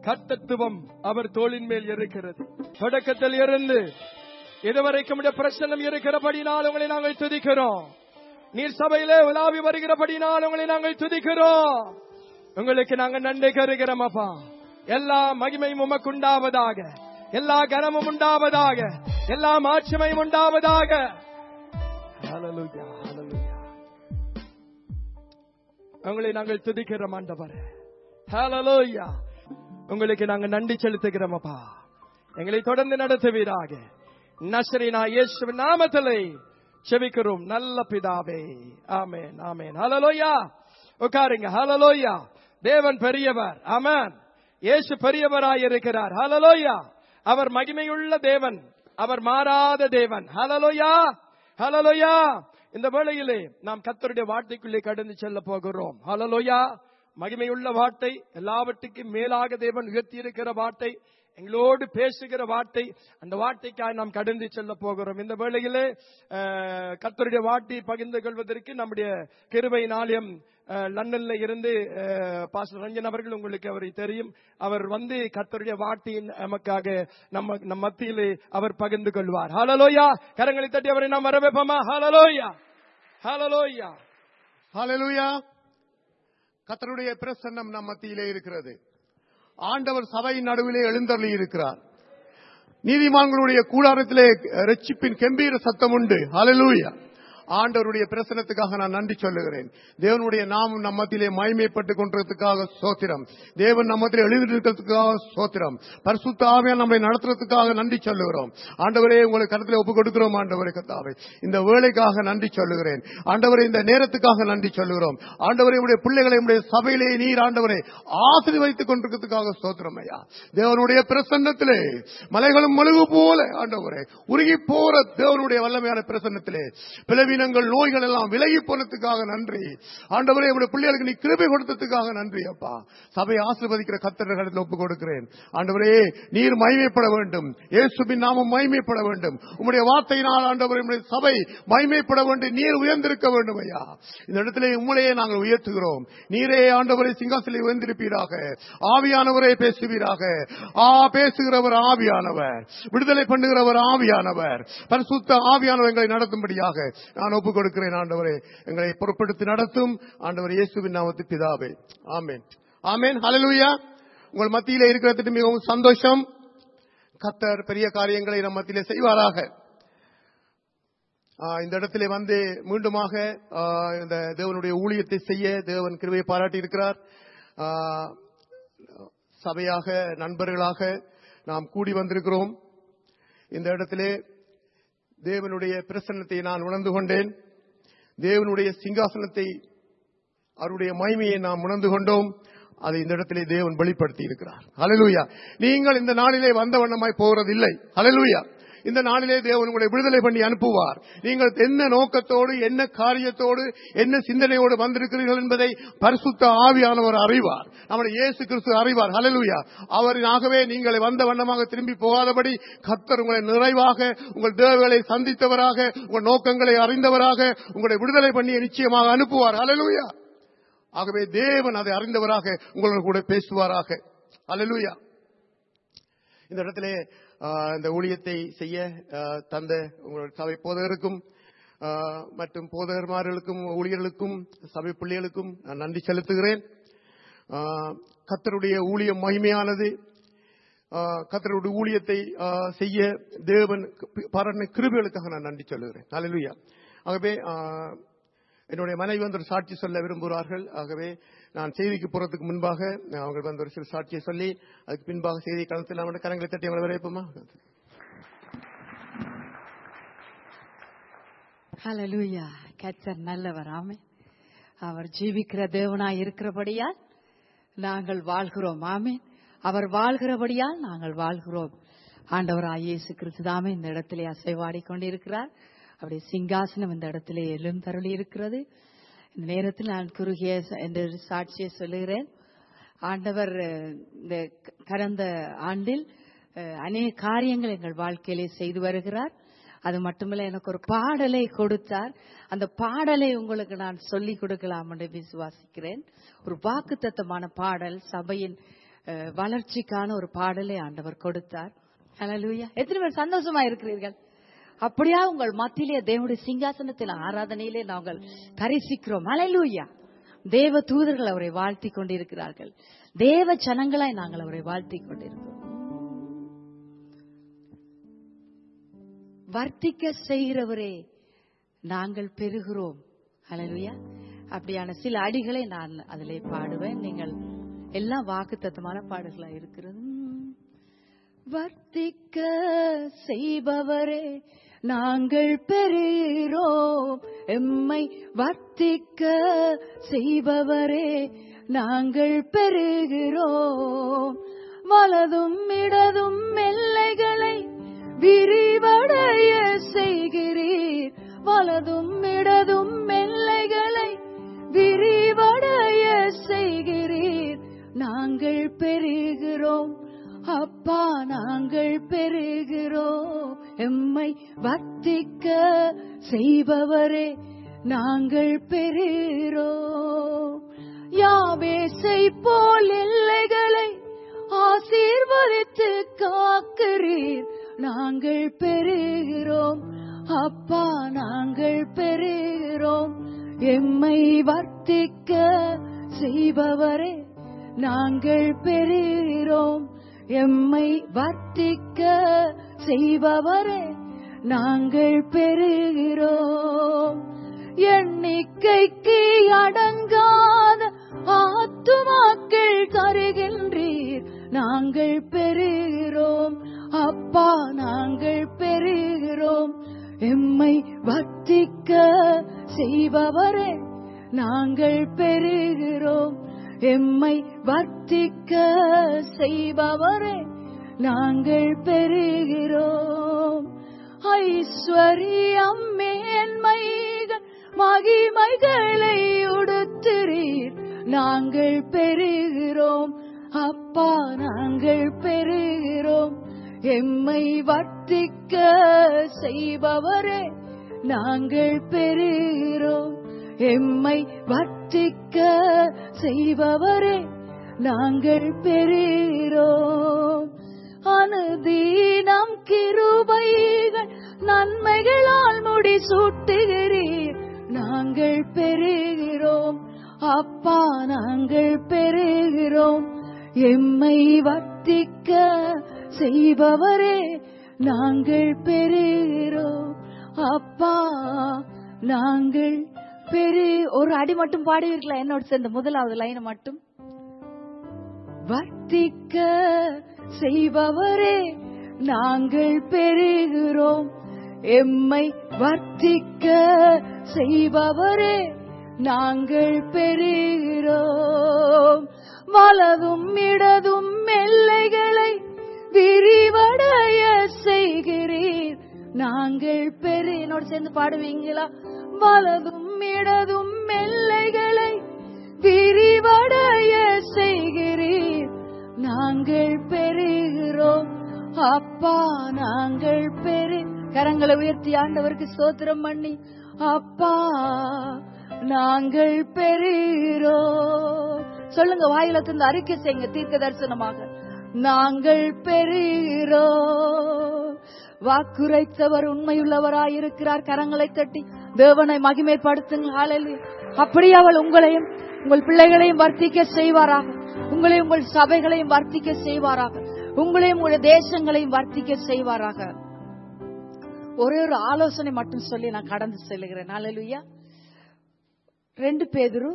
கட்டத்துவம் அவர் தோளின் மேல் இருக்கிறது தொடக்கத்தில் இருந்து இதுவரைக்கும் இந்த பிரச்சனம் இருக்கிறபடினால் உங்களை நாங்கள் துதிக்கிறோம் நீர் சபையிலே உலாவி வருகிறபடினால் உங்களை நாங்கள் துதிக்கிறோம் உங்களுக்கு நாங்கள் நன்றி கருகிறோம் அப்பா எல்லா மகிமையும் உமக்கு உண்டாவதாக எல்லா கனமும் உண்டாவதாக எல்லா மாட்சிமையும் உண்டாவதாக Hallelujah, hallelujah. உங்களை நாங்கள் துதிக்கிறோம் ஆண்டவரே ஹalleluya உங்களுக்கு நாங்கள் நன்றி செலுத்துகிறோம் அப்பா எங்களை தொடர்ந்து நடத்துவீராக நஸ்ரீனா இயேசுவின் நாமத்திலே செபிக்கிறோம் நல்ல பிதாவே ஆமென் ஆமென் ஹalleluya உட்காருங்க ஹalleluya தேவன் பெரியவர் ஆமென் இயேசு பெரியவராய் இருக்கிறார் ஹalleluya அவர் மகிமையுள்ள தேவன் அவர் மாறாத தேவன் ஹalleluya ஹalleluya இந்த வேளையிலே நாம் கத்தருடைய வார்த்தைக்குள்ளே கடந்து செல்ல போகிறோம் ஹalleluya மகிமையுள்ள வார்த்தை எல்லாவற்றுக்கும் மேலாக தேவன் உயர்த்தி இருக்கிற வார்த்தை எங்களோடு பேசுகிற வார்த்தை அந்த வார்த்தைக்காக நாம் கடந்து செல்ல போகிறோம் இந்த வேளையிலே அஹ், கர்த்தருடைய வார்த்தை பகிர்ந்து கொள்வதற்கு நம்முடைய கிருபை நாளியம் அஹ், லண்டன்ல இருந்து அஹ், பாஸ்டர் ரஞ்சன் அவர்கள் உங்களுக்கு அவரை தெரியும் அவர் வந்து கர்த்தருடைய வார்த்தையின் நமக்காக நம்ம நம் மத்தியிலே அவர் பகிர்ந்து கொள்வார் ஹalleluya கரங்களை தட்டி அவரை நாம் வரவேற்போமா ஹalleluya ஹalleluya ஹalleluya கர்த்தருடைய பிரசன்னம் நம் மத்தியிலே இருக்கிறது ஆண்டவர் சபையின் நடுவிலே எழுந்தருளி இருக்கிறார் நீதிமான்களுடைய கூடாரத்திலே ரட்சிப்பின் கம்பீர சத்தம் உண்டு ஹalleluya ஆண்டவருடைய பிரசனத்துக்காக நான் நன்றி சொல்லுகிறேன் தேவனுடைய நாமம் நம் மத்தியிலே மகிமைப்பட்டுக் கொண்டிருக்கிறதுக்காக சோத்திரம் தேவன் நம்ம மத்தியிலே எழுதிருக்கிறதுக்காக சோத்திரம் பரிசுத்த ஆவியா நம்மை நடத்துறதுக்காக நன்றி சொல்லுகிறோம் ஆண்டவரே உங்களை கருத்தில் ஒப்புக் கொடுக்கிறோம் ஆண்டவரே கத்தாவே இந்த வேலைக்காக நன்றி சொல்லுகிறேன் ஆண்டவரே இந்த நேரத்துக்காக நன்றி சொல்லுகிறோம் ஆண்டவரே உடைய பிள்ளைகளை உடைய சபையிலே நீர் ஆண்டவரே ஆசீர்வதித்துக் கொண்டிருக்கிறதுக்காக சோத்திரம் ஐயா தேவனுடைய பிரசன்னத்திலே மலைகளும் மழுகு போல ஆண்டவரே உருகி போற தேவனுடைய வல்லமையான பிரசன்னத்திலே பிளவீனங்கள் நோய்கள் எல்லாம் விலகி போனதுக்காக நன்றி ஆண்டவரே உடைய பிள்ளைகளுக்கு நீ கிருபை கொடுத்ததுக்காக நன்றி அப்பா சபையை ஆசீர்வதிக்கிற கத்தர்கள் ஒப்புக் கொடுக்கிறேன் ஆண்டவரே நீர் மகிமைப்பட வேண்டும் இயேசுவின் நாமம் மகிமைப்பட வேண்டும் உம்முடைய வார்த்தையினால் ஆண்டவரே உம்முடைய சபை மகிமைப்பட வேண்டும் நீர் உயர்ந்திருக்க வேண்டும் ஐயா இந்த இடத்திலே உம்முடையே நாங்கள் உயர்த்துகிறோம் நீரே ஆண்டவரை சிங்காசனில் உயர்ந்திருப்பீராக ஆவியானவரே பேசுவீராக ஆ பேசுகிறவர் ஆவியானவர் விடுதலை பண்ணுகிறவர் ஆவியானவர் பரிசுத்த ஆவியானவர் எங்களை நடத்தும்படியாக நான் ஒப்புக் கொடுக்கிறேன் ஆண்டவரே எங்களை பொறுப்படுத்தி நடத்தும் ஆண்டவர் இயேசுவின் நாமத்து பிதாவே ஆமென் ஆமென் ஹalleluya உங்கள் மத்தியிலே இருக்கிறதுக்கு மிகவும் சந்தோஷம் கத்தர் பெரிய காரியங்களை நம் மத்தியிலே செய்வாராக ஆ, இந்த இடத்திலே வந்து மீண்டுமாக ஆ, இந்த தேவனுடைய ஊழியத்தை செய்ய தேவன் கிருபையை பாராட்டி இருக்கிறார் ஆ, சபையாக நண்பர்களாக நாம் கூடி வந்திருக்கிறோம் இந்த இடத்திலே தேவனுடைய பிரசன்னத்தை நான் உணர்ந்து கொண்டேன் தேவனுடைய சிங்காசனத்தை அவருடைய மகிமையை நாம் உணர்ந்து கொண்டோம் அதை இந்த இடத்திலே தேவன் வெளிப்படுத்தி இருக்கிறார் ஹalleluya நீங்கள் இந்த நாளிலே வந்த வண்ணமாய் போகிறதில்லை ஹalleluya இந்த நாளிலே தேவன் உங்களை விடுதலை பண்ணி அனுப்புவார் நீங்கள் என்ன நோக்கத்தோடு என்ன காரியத்தோடு என்ன சிந்தனையோடு வந்திருக்கிறீர்கள் என்பதை பரிசுத்த ஆவியானவர் அறிவார் நம்முடைய இயேசு கிறிஸ்து அறிவார் ஹalleluya அவரினாகவே நீங்கள் வந்த வண்ணமாக திரும்பி போகாதபடி கர்த்தர் உங்களை நிறைவாக உங்கள் தேவைகளை சந்தித்தவராக உங்கள் நோக்கங்களை அறிந்தவராக உங்களை விடுதலை பண்ணி நிச்சயமாக அனுப்புவார் ஹalleluya ஆகவே தேவன் அதை அறிந்தவராக உங்களோடு கூட பேசுவாராக அல்லேலூயா இந்த இடத்திலே ஆ, இந்த ஊழியத்தை செய்ய ஆ, தந்த உங்களுடைய சபை போதகருக்கும் ஆ, மற்றும் போதகர்மார்களுக்கும் ஊழியர்களுக்கும் சபை பிள்ளைகளுக்கும் நான் நன்றி செலுத்துகிறேன் ஆ, கர்த்தருடைய ஊழியம் மகிமையானது ஆ, கர்த்தருடைய ஊழியத்தை ஆ, செய்ய தேவன் பாராட்டின கிருபைகளுக்காக நான் நன்றி சொல்லுகிறேன் அல்லேலூயா ஆகவே ஆ, என்னுடைய மனைவி வந்து ஒரு சாட்சி சொல்ல விரும்புகிறார்கள் ஆகவே நான் செய்திக்கு போறதுக்கு முன்பாக அவங்க வந்து ஒரு சில சாட்சியை சொல்லி அதுக்கு பின்பாக செய்தி களத்தில் அவனுடைய கரங்களை தட்டி அவங்களை வரவேற்போமா ஹalleluya கர்த்தர் நல்லவர் ஆமென் அவர் ஜீவிக்கிற தேவனாய் இருக்கிறபடியால் நாங்கள் வாழ்கிறோம் ஆமென் அவர் வாழ்கிறபடியால் நாங்கள் வாழ்கிறோம் ஆண்டவராய் இயேசு கிறிஸ்து தாமே இந்த இடத்திலே அசைவாடி கொண்டிருக்கிறார் அவருடைய சிங்காசனம் இந்த இடத்திலே எழுந்தருளி இருக்கிறது இந்த நேரத்தில் நான் குறுகிய ச- என்ற ஒரு சாட்சியை சொல்லுகிறேன் ஆண்டவர் அஹ், இந்த க- கடந்த ஆண்டில் அஹ், அநேக காரியங்கள் எங்கள் வாழ்க்கையிலே செய்து வருகிறார் அது மட்டுமல்ல எனக்கு ஒரு பாடலை கொடுத்தார் அந்த பாடலை உங்களுக்கு நான் சொல்லிக் கொடுக்கலாம் என்று விசுவாசிக்கிறேன் ஒரு வாக்குத்தத்தமான பாடல் சபையின் அஹ், வளர்ச்சிக்கான ஒரு பாடலை ஆண்டவர் கொடுத்தார் ஹalleluya எத்தனை பேர் சந்தோஷமா இருக்கிறீர்கள் அப்படியா உங்கள் மத்தியிலே தேவனுடைய சிங்காசனத்தில் ஆராதனையிலே நாங்கள் தரிசிக்கிறோம் ஹalleluya தேவ தூதர்கள் அவரை வாழ்த்தி கொண்டிருக்கிறார்கள் தேவ ஜனங்களாய் நாங்கள் அவரை வாழ்த்தி கொண்டிருக்கிறோம் வர்த்திக்க செய்கிறவரே நாங்கள் பெறுகிறோம் ஹalleluya அப்படியான சில அடிகளை நான் அதிலே பாடுவேன் நீங்கள் எல்லாம் வாக்குத்தத்தமான பாடல்களா இருக்கிறது வர்த்திக்க செய்பவரே நாங்கள் பெறுகிறோம் எம்மை வர்த்திக்க செய்பவரே நாங்கள் பெறுகிறோம் வலதும் இடதும் எல்லைகளை விரிவடைய செய்கிறீர் வலதும் இடதும் எல்லைகளை விரிவடைய செய்கிறீர் நாங்கள் பெறுகிறோம் அப்பா நாங்கள் பெறுகிறோம் எம்மை வர்த்திக்க செய்பவரே நாங்கள் பெறுகிறோம் யாவேசை போல் எல்லைகளை ஆசீர்வதித்து காக்கிறீர் நாங்கள் பெறுகிறோம் அப்பா நாங்கள் பெறுகிறோம் எம்மை வர்த்திக்க செய்பவரே நாங்கள் பெறுகிறோம் எம்மை வர்த்திக்க செய்பவரே நாங்கள் பெறுகிறோம் எண்ணிக்கைக்கு அடங்காத ஆத்துமாக்கள் தருகின்றீர் நாங்கள் பெறுகிறோம் அப்பா நாங்கள் பெறுகிறோம் எம்மை வர்த்திக்க செய்பவரே நாங்கள் பெறுகிறோம் எம்மை வர்த்திக்க செய்பவரே நாங்கள் பெறுகிறோம் ஐஸ்வர்யம் மேன்மைகள் மகிமைகளை உடுத்துறீர் நாங்கள் பெறுகிறோம் அப்பா நாங்கள் பெறுகிறோம் எம்மை வர்த்திக்க செய்பவரே நாங்கள் பெறுகிறோம் எம்மை வர்த்திக்க செய்பவரே நாங்கள் பெறுகிறோம் அனுதீனம் கிருபைகள் நன்மைகளால் முடி சூட்டுகிறீர் நாங்கள் பெறுகிறோம் அப்பா நாங்கள் பெறுகிறோம் எம்மை வர்த்திக்க செய்பவரே நாங்கள் பெறுகிறோம் அப்பா நாங்கள் பெரு ஒரு அடி மட்டும் பாடுவீர்களா என்னோட சேர்ந்த முதலாவது லைனை மட்டும் வர்த்திக்க செய்பவரே நாங்கள் பெறுகிறோம் எம்மை வர்த்திக்க செய்பவரே நாங்கள் பெறுகிறோம் வலதும் இடதும் எல்லைகளை விரிவடைய செய்கிறீர் நாங்கள் பெரு என்னோட சேர்ந்து பாடுவீங்களா வலதும் இடதும் எல்லைகளை விரிவடைய செய்கிறீர் நாங்கள் பெறுகிறோம் அப்பா நாங்கள் பெரு கரங்களை உயர்த்தி ஆண்டவருக்கு ஸ்தோத்திரம் பண்ணி அப்பா நாங்கள் பெறுகிறோம் சொல்லுங்க வாயில தந்து அறிக்கை செய்யுங்க தீர்க்க தரிசனமாக நாங்கள் பெறுகிறோம் வாக்குரைத்தவர் உண்மையுள்ளவராயிருக்கிறார் கரங்களை தட்டி தேவனை மகிமைப்படுத்துங்கள் ஹalleluya அப்படியே அவள் உங்களையும் உங்கள் பிள்ளைகளையும் வர்த்திக்க செய்வாராக உங்களையும் உங்கள் சபைகளையும் வர்த்திக்க செய்வாராக உங்களையும் உங்களுடைய தேசங்களையும் வர்த்திக்க செய்வாராக ஒரே ஒரு ஆலோசனை மட்டும் சொல்லி நான் கடந்து செல்லுகிறேன் ஹalleluya ரெண்டு பேதுரு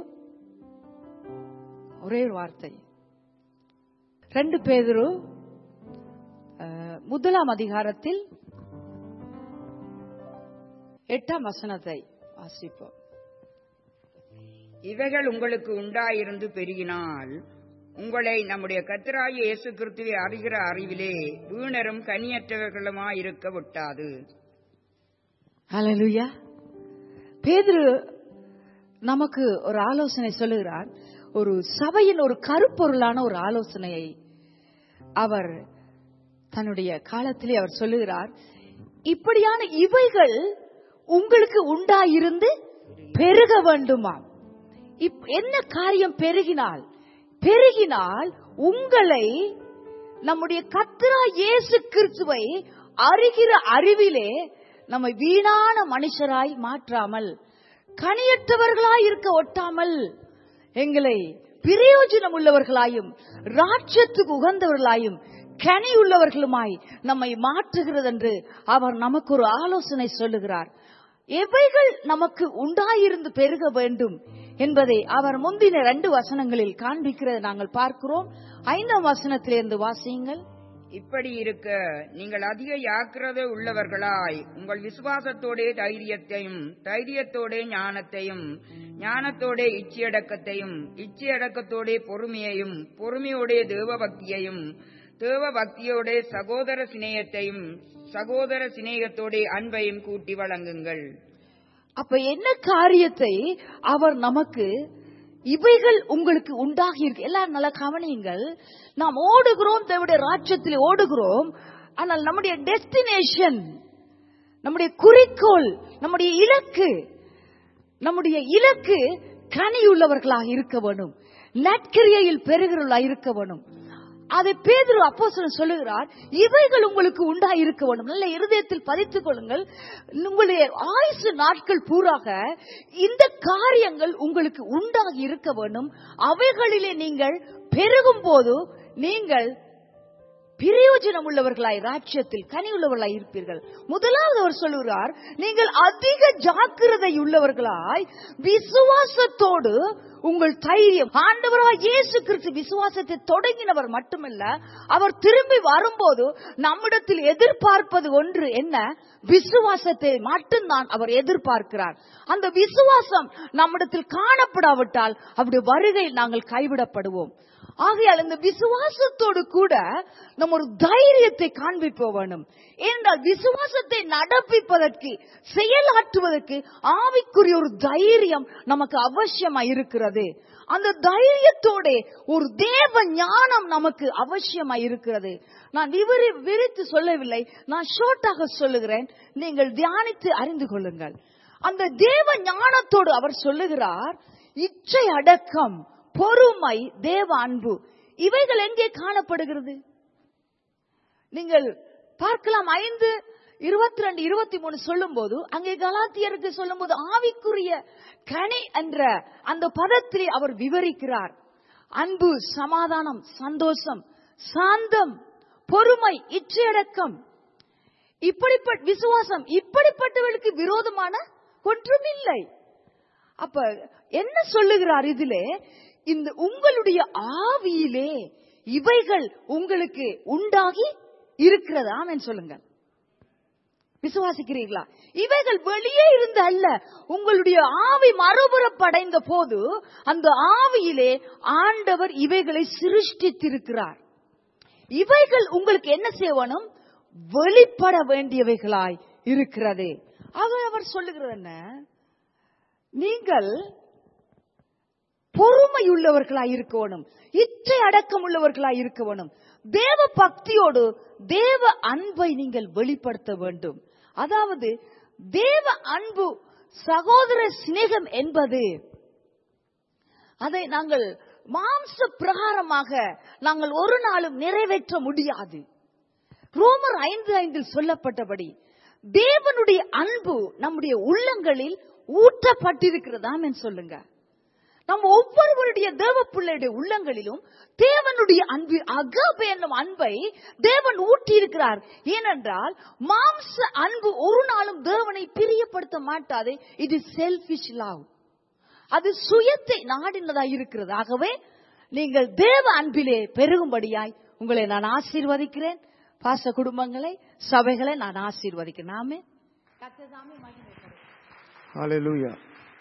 ஒரே ஒரு வார்த்தை ரெண்டு பேதுரு அஹ், முதலாம் அதிகாரத்தில் எட்டாம் வசனத்தை வாசிப்போம் இவைகள் உங்களுக்கு உண்டாயிருந்து பெருகினால் உங்களை நம்முடைய கர்த்தராகிய இயேசு கிறிஸ்துவை அறிகிற அறிவிலே வீணரும் கனியற்றவர்களுமாயிருக்க விட்டாது ஹalleluya பேதுரு நமக்கு ஒரு ஆலோசனை சொல்லுகிறார் ஒரு சபையின் ஒரு கருப்பொருளான ஒரு ஆலோசனையை அவர் தன்னுடைய காலத்திலே அவர் சொல்லுகிறார் இப்படியான இவைகள் உங்களுக்கு உண்டாயிருந்து பெருக வேண்டுமாம் இப்- என்ன காரியம் பெருகினால் பெருகினால் உங்களை நம்முடைய கத்திரா இயேசு கிறிஸ்துவை அறிகிற அறிவிலே நம்மை வீணான மனுஷராய் மாற்றாமல் கனியற்றவர்களாய் இருக்க ஒட்டாமல் எங்களை பிரயோஜனம் உள்ளவர்களாயும் ராட்சத்துக்கு உகந்தவர்களாயும் கனி உள்ளவர்களுமாய் நம்மை மாற்றுகிறது என்று அவர் நமக்கு ஒரு ஆலோசனை சொல்லுகிறார் எவைகள் நமக்கு உண்டாயிருந்து பெருக வேண்டும் என்பதை அவர் முந்தின ரெண்டு வசனங்களில் காண்பிக்கிறதை நாங்கள் பார்க்கிறோம் ஐந்தாம் வசனத்திலிருந்து வாசியுங்கள் இப்படி இருக்க நீங்கள் அதிக யாக்கிரதை உள்ளவர்களாய் உங்கள் விசுவாசத்தோடே தைரியத்தையும் தைரியத்தோடே ஞானத்தையும் ஞானத்தோடே இச்சையடக்கத்தையும் இச்சையடக்கத்தோடே பொறுமையையும் பொறுமையோடே தேவபக்தியையும் தேவ பக்தியோடே சகோதர சிநேகத்தையும் சகோதர சிநேகத்தோடே அன்பையும் கூட்டி வழங்குங்கள் அப்ப என்ன காரியத்தை அவர் நமக்கு இவைகள் உங்களுக்கு உண்டாகி இருக்கு எல்லாரும் நல்லா கவனியுங்கள் நாம் ஓடுகிறோம் தேவடைய ராஜ்யத்தில் ஓடுகிறோம் ஆனால் நம்முடைய டெஸ்டினேஷன் நம்முடைய குறிக்கோள் நம்முடைய இலக்கு நம்முடைய இலக்கு கனியுள்ளவர்களாக இருக்க வேணும் நற்கிரியையில் பெறுகிறவர்களாக இருக்க வேணும் அதை பேதுரு அப்போஸ்தலன் சொல்லுகிறார் இவைகள் உங்களுக்கு உண்டா இருக்க வேண்டும் நல்ல இருதயத்தில் பதித்துக் கொள்ளுங்கள் உங்களுடைய ஆயுசு நாட்கள் பூராக இந்த காரியங்கள் உங்களுக்கு உண்டாகி இருக்க வேண்டும் அவைகளிலே நீங்கள் பெருகும் போது நீங்கள் பிரயோஜனம் உள்ளவர்களாய் ராஜ்யத்தில் கனி உள்ளவர்களாய் இருப்பீர்கள் முதலாவது அவர் சொல்லுகிறார் நீங்கள் அதிக ஜாக்கிரதை உள்ளவர்களாய் விசுவாசத்தோடு உங்கள் தைரியம் ஆண்டவராய் இயேசு கிறிஸ்து விசுவாசத்தை தொடங்கினவர் மட்டுமல்ல அவர் திரும்பி வரும்போது நம்மிடத்தில் எதிர்பார்ப்பது ஒன்று என்ன விசுவாசத்தை மட்டும்தான் அவர் எதிர்பார்க்கிறார் அந்த விசுவாசம் நம்மிடத்தில் காணப்படாவிட்டால் அவருடைய வருகையில் நாங்கள் கைவிடப்படுவோம் ஆகையால் இந்த விசுவாசத்தோடு கூட நம்ம ஒரு தைரியத்தை காண்பிப்ப வேண்டும் ஏனென்றால் விசுவாசத்தை நடப்பிப்பதற்கு செயலாற்றுவதற்கு ஆவிக்குரிய ஒரு தைரியம் நமக்கு அவசியமா இருக்கிறது அந்த தைரியத்தோட ஒரு தேவ ஞானம் நமக்கு அவசியமா இருக்கிறது நான் விவரி விரித்து சொல்லவில்லை நான் ஷோர்ட்டாக சொல்லுகிறேன் நீங்கள் தியானித்து அறிந்து கொள்ளுங்கள் அந்த தேவ ஞானத்தோடு அவர் சொல்லுகிறார் இச்சை அடக்கம் பொறுமை தேவ அன்பு இவைகள் எங்கே காணப்படுகிறது நீங்கள் பார்க்கலாம் ஐந்து இருபத்தி ரெண்டு இருபத்தி மூணு சொல்லும் போது அங்கே கலாத்தியருக்கு சொல்லும் போது ஆவிக்குரிய கனி என்ற அந்த பதத்திலே அவர் விவரிக்கிறார் அன்பு சமாதானம் சந்தோஷம் சாந்தம் பொறுமை இச்சையடக்கம் இப்படிப்பட்ட விசுவாசம் இப்படிப்பட்டவர்களுக்கு விரோதமான ஒன்றுமில்லை அப்ப என்ன சொல்லுகிறார் இதிலே இந்த உங்களுடைய ஆவியிலே இவைகள் உங்களுக்கு உண்டாகி இருக்கிறதா ஆமென் சொல்லுங்க விசுவாசிக்கிறீர்களா இவைகள் வெளியே இருந்து அல்ல உங்களுடைய ஆவி மறுபுறப்படைந்த போது அந்த ஆவியிலே ஆண்டவர் இவைகளை சிருஷ்டித்திருக்கிறார் இவைகள் உங்களுக்கு என்ன செய்யணும் வெளிப்பட வேண்டியவைகளாய் இருக்கிறது ஆக அவர் சொல்லுகிறது என்ன நீங்கள் பொறுமையுள்ளவர்களாய் இருக்கணும் இச்சை அடக்கம் உள்ளவர்களாய் இருக்கணும் தேவ பக்தியோடு தேவ அன்பை நீங்கள் வெளிப்படுத்த வேண்டும் அதாவது தேவ அன்பு சகோதர சிநேகம் என்பது அதை நாங்கள் மாம்ச பிரகாரமாக நாங்கள் ஒரு நாளும் நிறைவேற்ற முடியாது ரோமர் ஐந்து ஐந்தில் சொல்லப்பட்டபடி தேவனுடைய அன்பு நம்முடைய உள்ளங்களில் ஊற்றப்பட்டிருக்கிறதாம் என்று சொல்லுங்க நம்ம ஒவ்வொருவருடைய தேவ பிள்ளையுடைய உள்ளங்களிலும் தேவனுடைய அன்பு அகப என்னும் அன்பை தேவன் ஊட்டி இருக்கிறார் ஏனென்றால் மாம்ச அன்பு ஒரு நாளும் தேவனை பிரியப்படுத்த மாட்டாது இது செல்பிஷ் லவ் அது சுயத்தை நாடினதா இருக்கிறது ஆகவே நீங்கள் தேவ அன்பிலே பெருகும்படியாய் உங்களை நான் ஆசீர்வதிக்கிறேன் பாச குடும்பங்களை சபைகளை நான் ஆசீர்வதிக்கிறேன் ஆமே கர்த்தர் மகிமைப்படும் ஹalleluya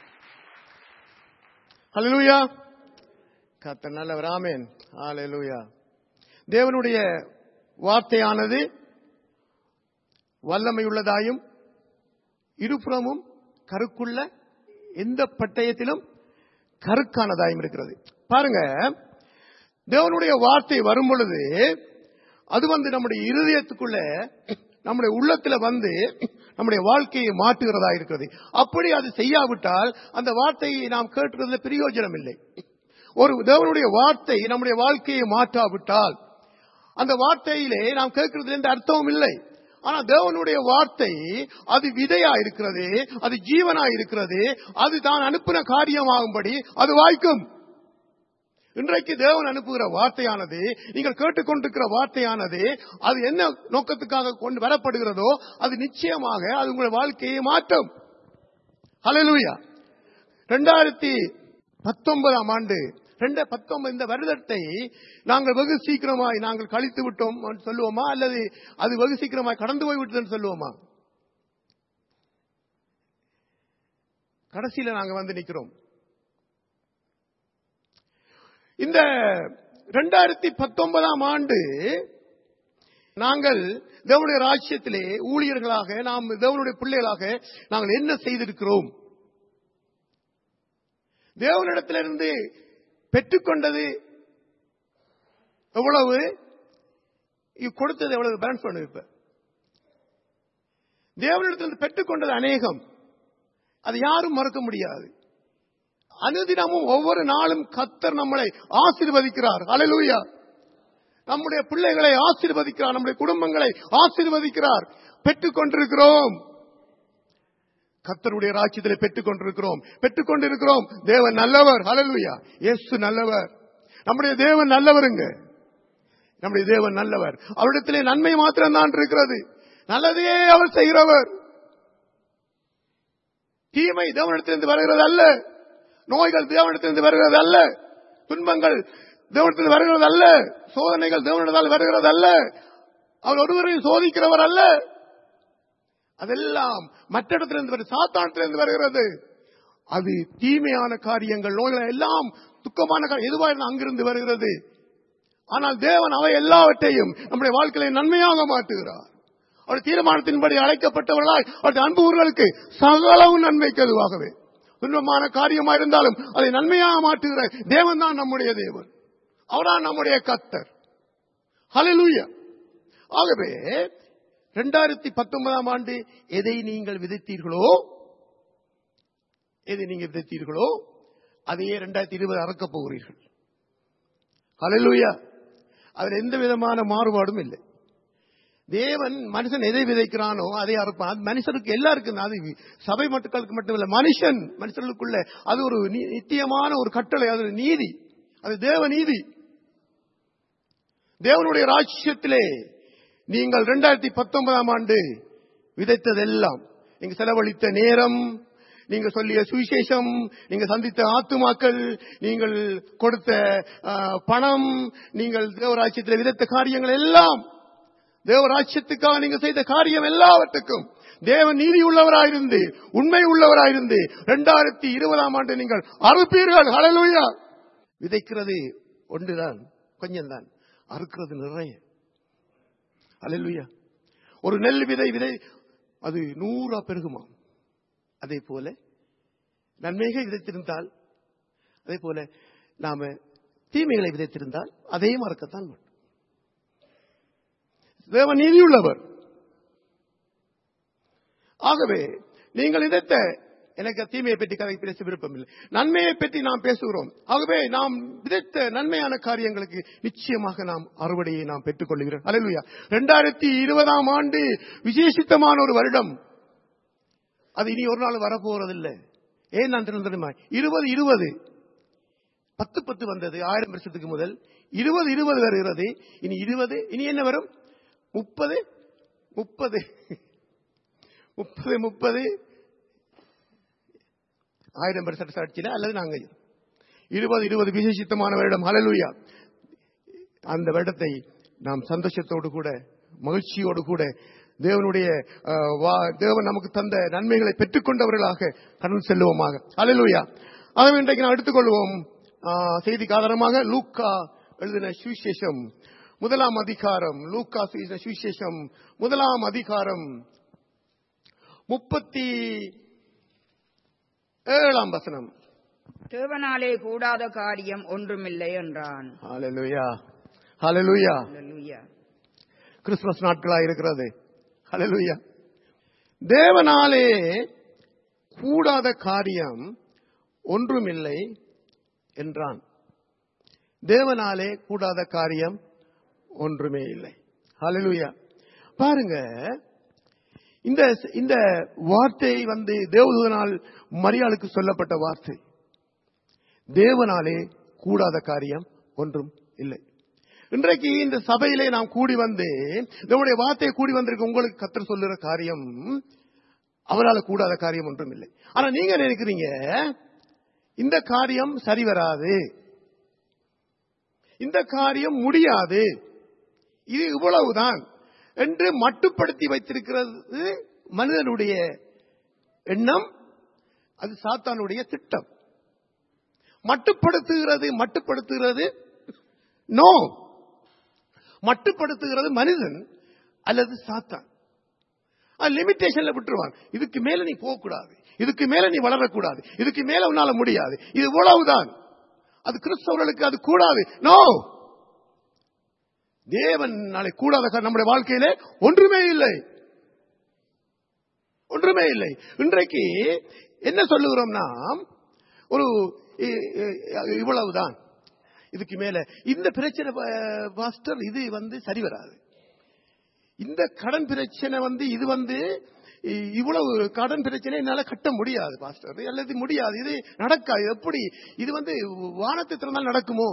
ஹalleluya கர்த்தர் நல்லவர் ஆமென் ஹalleluya தேவனுடைய வார்த்தையானது வல்லமையுள்ளதாயும் இருபுறமும் கருக்குள்ள எந்த பட்டயத்திலும் கருக்கானதாயும் இருக்கிறது பாருங்க தேவனுடைய வார்த்தை வரும் பொழுது அது வந்து நம்முடைய இருதயத்துக்குள்ள நம்முடைய உள்ளத்துல வந்து நம்முடைய வாழ்க்கையை மாற்றுகிறதா இருக்கிறது அப்படி அது செய்யாவிட்டால் அந்த வார்த்தையை நாம் கேட்டுறதுல பிரயோஜனம் இல்லை ஒரு தேவனுடைய வார்த்தை நம்முடைய வாழ்க்கையை மாற்றாவிட்டால் அந்த வார்த்தையிலே நாம் கேட்கிறது எந்த அர்த்தமும் இல்லை ஆனா தேவனுடைய வார்த்தை அது விதையா இருக்கிறது அது ஜீவனா இருக்கிறது அது தான் அனுப்பின காரியமாகும்படி அது வாய்க்கும் இன்றைக்கு தேவன் அனுப்புகிற வார்த்தையானது நீங்கள் கேட்டுக்கொண்டிருக்கிற வார்த்தையானது அது என்ன நோக்கத்துக்காக கொண்டு வரப்படுகிறதோ அது நிச்சயமாக அது உங்கள் வாழ்க்கையை மாற்றும் ஹalleluya ரெண்டாயிரத்தி பத்தொன்பதாம் ஆண்டு ரெண்டு பத்தொன்பது இந்த வருடத்தை நாங்கள் வெகு சீக்கிரமாய் நாங்கள் கழித்து விட்டோம் என்று சொல்லுவோமா அல்லது அது வெகு சீக்கிரமாய் கடந்து போய் விட்டதுன்னு சொல்லுவோமா கடைசியில நாங்க வந்து நிக்கிறோம் இந்த ரெண்டாயிரத்தி பத்தொன்பதாம் ஆண்டு நாங்கள் தேவனுடைய ராஜ்யத்திலே ஊழியர்களாக நாம் தேவனுடைய பிள்ளைகளாக நாங்கள் என்ன செய்திருக்கிறோம் தேவனிடத்திலிருந்து பெற்றுக்கொண்டது எவ்வளவு இ- கொடுத்தது எவ்வளவு பேலன்ஸ் பண்ணு இப்ப தேவனிடத்திலிருந்து பெற்றுக்கொண்டது அநேகம் அது யாரும் மறக்க முடியாது அனுதினமும் ஒவ்வொரு நாளும் கத்தர் நம்மளை ஆசீர்வதிக்கிறார் ஹalleluya நம்முடைய பிள்ளைகளை ஆசீர்வதிக்கிறார் நம்முடைய குடும்பங்களை ஆசீர்வதிக்கிறார் பெற்றுக் கொண்டிருக்கிறோம் கத்தருடைய ராஜ்யத்தில் பெற்றுக் கொண்டிருக்கிறோம் பெற்றுக் கொண்டிருக்கிறோம் தேவன் நல்லவர் ஹalleluya இயேசு நல்லவர் நம்முடைய தேவன் நல்லவருங்க நம்முடைய தேவன் நல்லவர் அவரிடத்திலே நன்மை மாத்திரம் தான் இருக்கிறது நல்லதையே அவர் செய்கிறவர் தீமை தேவனிடத்திலிருந்து வருகிறது அல்ல நோய்கள் தேவனிடத்திலிருந்து வருகிறது அல்ல துன்பங்கள் தேவனிடத்தில் வருகிறது அல்ல சோதனைகள் தேவனிடத்தால் வருகிறது அல்ல அவர் ஒருவரையும் சோதிக்கிறவர் அல்ல அதெல்லாம் மற்ற இடத்திலிருந்து வருகிறது சாத்தானத்திலிருந்து வருகிறது அது தீமையான காரியங்கள் நோய்கள் எல்லாம் துக்கமான காரியம் எதுவாக இருந்தாலும் அங்கிருந்து வருகிறது ஆனால் தேவன் அவை எல்லாவற்றையும் நம்முடைய வாழ்க்கையை நன்மையாக மாற்றுகிறார் அவர் தீர்மானத்தின்படி அழைக்கப்பட்டவர்களாய் அவருடைய அன்புகளுக்கு சகலவும் நன்மைக்கு அதுவாகவே துன்பமான காரியமா இருந்தாலும் அதை நன்மையாக மாற்றுகிற தேவன் தான் நம்முடைய தேவன் அவர்தான் நம்முடைய கத்தர் ஹalleluya ஆகவே ரெண்டாயிரத்தி பத்தொன்பதாம் ஆண்டு எதை நீங்கள் விதைத்தீர்களோ எதை நீங்க விதைத்தீர்களோ அதையே ரெண்டாயிரத்தி இருபது அறக்கப் போகிறீர்கள் ஹalleluya அதில் எந்த விதமான மாறுபாடும் இல்லை தேவன் மனுஷன் எதை விதைக்கிறானோ அதை அறுப்பான் அது மனுஷனுக்கு எல்லாருக்கும் தான். அது சபை மக்களுக்கு மட்டுமல்ல மனுஷன் மனுஷர்களுக்குள்ள அது ஒரு நி- நித்தியமான ஒரு கட்டளை அது ஒரு நீதி அது தேவ நீதி தேவனுடைய ராஜ்யத்திலே நீங்கள் இரண்டாயிரத்தி பத்தொன்பதாம் ஆண்டு விதைத்ததெல்லாம் நீங்க செலவழித்த நேரம் நீங்க சொல்லிய சுவிசேஷம் நீங்க சந்தித்த ஆத்துமாக்கள் நீங்கள் கொடுத்த ஆ, பணம் நீங்கள் தேவராஜ்யத்தில் விதைத்த காரியங்கள் எல்லாம் தேவராஜ்யத்துக்காக நீங்க செய்த காரியம் எல்லாவற்றுக்கும் தேவன் நீதி உள்ளவராயிருந்து உண்மை உள்ளவராயிருந்து இரண்டாயிரத்தி இருபதாம் ஆண்டு நீங்கள் அறுப்பீர்கள் ஹalleluya விதைக்கிறது ஒன்றுதான் கொஞ்சம்தான் அறுக்கிறது நிறைய ஹalleluya ஒரு நெல் விதை விதை அது நூறா பெருகுமா அதே போல நன்மைகளை விதைத்திருந்தால் அதே போல நாம தீமைகளை விதைத்திருந்தால் அதையும் மறக்கத்தான் மாட்டோம் தேவ நீதியுள்ளவர் ஆகவே நீங்கள் விதைத்த எனக்கு தீமையை பற்றி கதை பேச விருப்பம் இல்லை நன்மையை பற்றி நாம் பேசுகிறோம் ஆகவே நாம் விதைத்த நன்மையான காரியங்களுக்கு நிச்சயமாக நாம் அறுவடையை நாம் பெற்றுக் கொள்கிறோம் அலையா இரண்டாயிரத்தி இருபதாம் ஆண்டு விசேஷித்தமான ஒரு வருடம் அது இனி ஒரு நாள் வரப்போறதில்லை ஏன் நான் தெரியுமா இருபது இருபது பத்து பத்து வந்தது ஆயிரம் வருஷத்துக்கு முதல் இருபது இருபது வருகிறது இனி இருபது இனி என்ன வரும் முப்பது முப்பது முப்பது முப்பது ஆயிரம் வருஷ சாட்சியில அல்லது நாங்க இருபது இருபது விசேஷித்தமான வருடம் ஹalleluya அந்த வருடத்தை நாம் சந்தோஷத்தோடு கூட மகிழ்ச்சியோடு கூட தேவனுடைய அஹ், வா- தேவன் நமக்கு தந்த நன்மைகளை பெற்றுக்கொண்டவர்களாக கடந்து செல்லுவோமாக ஹalleluya ஆகவே இன்றைக்கு நாம் எடுத்துக்கொள்வோம் அஹ், செய்திக்கு ஆதாரமாக லூக்கா எழுதின சுவிசேஷம் முதலாம் அதிகாரம் லூக்கா எழுதின சுவிசேஷம் முதலாம் அதிகாரம் முப்பத்தி ஏழாம் வசனம் தேவனாலே கூடாத காரியம் ஒன்றுமில்லை என்றான் ஹalleluya ஹalleluya அல்லேலூயா. கிறிஸ்துமஸ் நாட்களா இருக்கிறது ஹalleluya தேவனாலே கூடாத காரியம் ஒன்றுமில்லை என்றான் தேவனாலே கூடாத காரியம் ஒன்றுமே இல்லை ஹalleluya பாருங்க இந்த இந்த வார்த்தை வந்து தேவதூதனால் மரியாளுக்கு சொல்லப்பட்ட வார்த்தை தேவனாலே கூடாத காரியம் ஒன்றும் இல்லை இன்றைக்கு இந்த சபையிலே நாம் கூடி வந்து நம்முடைய வார்த்தையை கூடி வந்திருக்க உங்களுக்கு கத்தர் சொல்லுற காரியம் அவரால் கூடாத காரியம் ஒன்றும் இல்லை ஆனா நீங்க நினைக்கிறீங்க இந்த காரியம் சரி வராது இந்த காரியம் முடியாது இது இவ்வளவுதான் என்று மட்டுப்படுத்தி வைத்திருக்கிறது மனிதனுடைய எண்ணம் அது சாத்தானுடைய திட்டம் மட்டுப்படுத்துகிறது மட்டுப்படுத்துகிறது நோ மட்டுப்படுத்துகிறது மனிதன் அல்லது சாத்தான் லிமிட்டேஷன்ல விட்டுருவான் இதுக்கு மேல நீ போக கூடாது இதுக்கு மேல நீ வளரக்கூடாது இதுக்கு மேல உன்னால முடியாது இது இவ்வளவுதான் அது கிறிஸ்தவர்களுக்கு அது கூடாது நோ தேவன் நாளை கூடாத காரியம் நம்முடைய வாழ்க்கையிலே ஒன்றுமே இல்லை ஒன்றுமே இல்லை இன்றைக்கு என்ன சொல்லுகிறோம்னா ஒரு இ- இ- இவ்வளவுதான் இதுக்கு மேல இந்த பிரச்சனை பா- பாஸ்டர் இது வந்து சரி வராது இந்த கடன் பிரச்சனை வந்து இது வந்து இ- இவ்வளவு கடன் பிரச்சனை என்னால கட்ட முடியாது பாஸ்டர் அல்லது முடியாது இது நடக்காது எப்படி இது வந்து வானத்தை திறந்தால் நடக்குமோ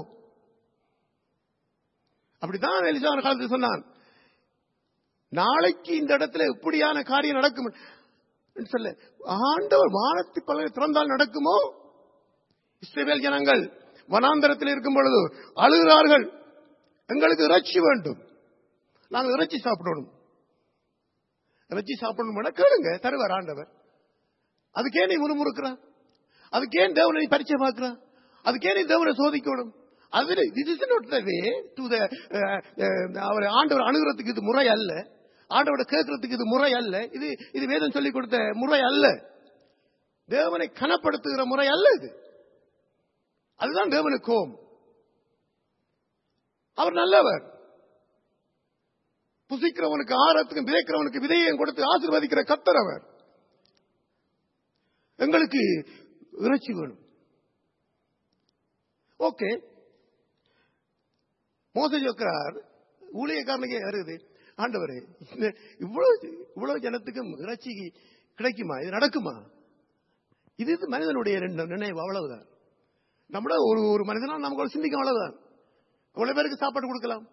அப்படிதான் எலிசான காலத்தில் சொன்னான் நாளைக்கு இந்த இடத்துல இப்படியான காரியம் நடக்கும் என்று சொல்ல ஆண்டவர் வானத்தை பலனை திறந்தால் நடக்குமோ இஸ்ரவேல் ஜனங்கள் வனாந்தரத்தில் இருக்கும் பொழுது அழுகிறார்கள் எங்களுக்கு இறைச்சி வேண்டும் நாங்கள் இறைச்சி சாப்பிடணும் இறைச்சி சாப்பிடணும் கேளுங்க தருவார் ஆண்டவர் அதுக்கே நீ முறுமுறுக்கிறா அதுக்கே தேவனை நீ பரிச்சை பார்க்கிறா அதுக்கே நீ தேவனை சோதிக்கணும் அது this is not the way to the uh, uh, அவர் ஆண்டவர் அணுகிறதுக்கு இது முறை அல்ல ஆண்டவரை கேட்கறதுக்கு இது முறை அல்ல இது இது வேதம் சொல்லிக் கொடுத்த முறை அல்ல தேவனை கனப்படுத்துகிற முறை அல்ல இது அதுதான் தேவனுக்கு கோபம் அவர் நல்லவர் புசிக்கிறவனுக்கு ஆரத்துக்கும் விதைக்கிறவனுக்கு விதையையும் கொடுத்து ஆசீர்வதிக்கிற கத்தர் அவர் எங்களுக்கு இறைச்சி வேணும் ஓகே மோச ஜோக்கிறார் ஊழியக்காரனுக்கே வருது ஆண்டவரே இந்த இவ்வளவு இவ்வளவு ஜனத்துக்கும் இறைச்சி கிடைக்குமா இது நடக்குமா இது இது மனிதனுடைய ரெண்டு நினைவு அவ்வளவுதான் நம்மள ஒரு ஒரு மனிதனா நமக்கு சிந்திக்கும் அவ்வளவுதான் அவ்வளவு பேருக்கு சாப்பாடு கொடுக்கலாம்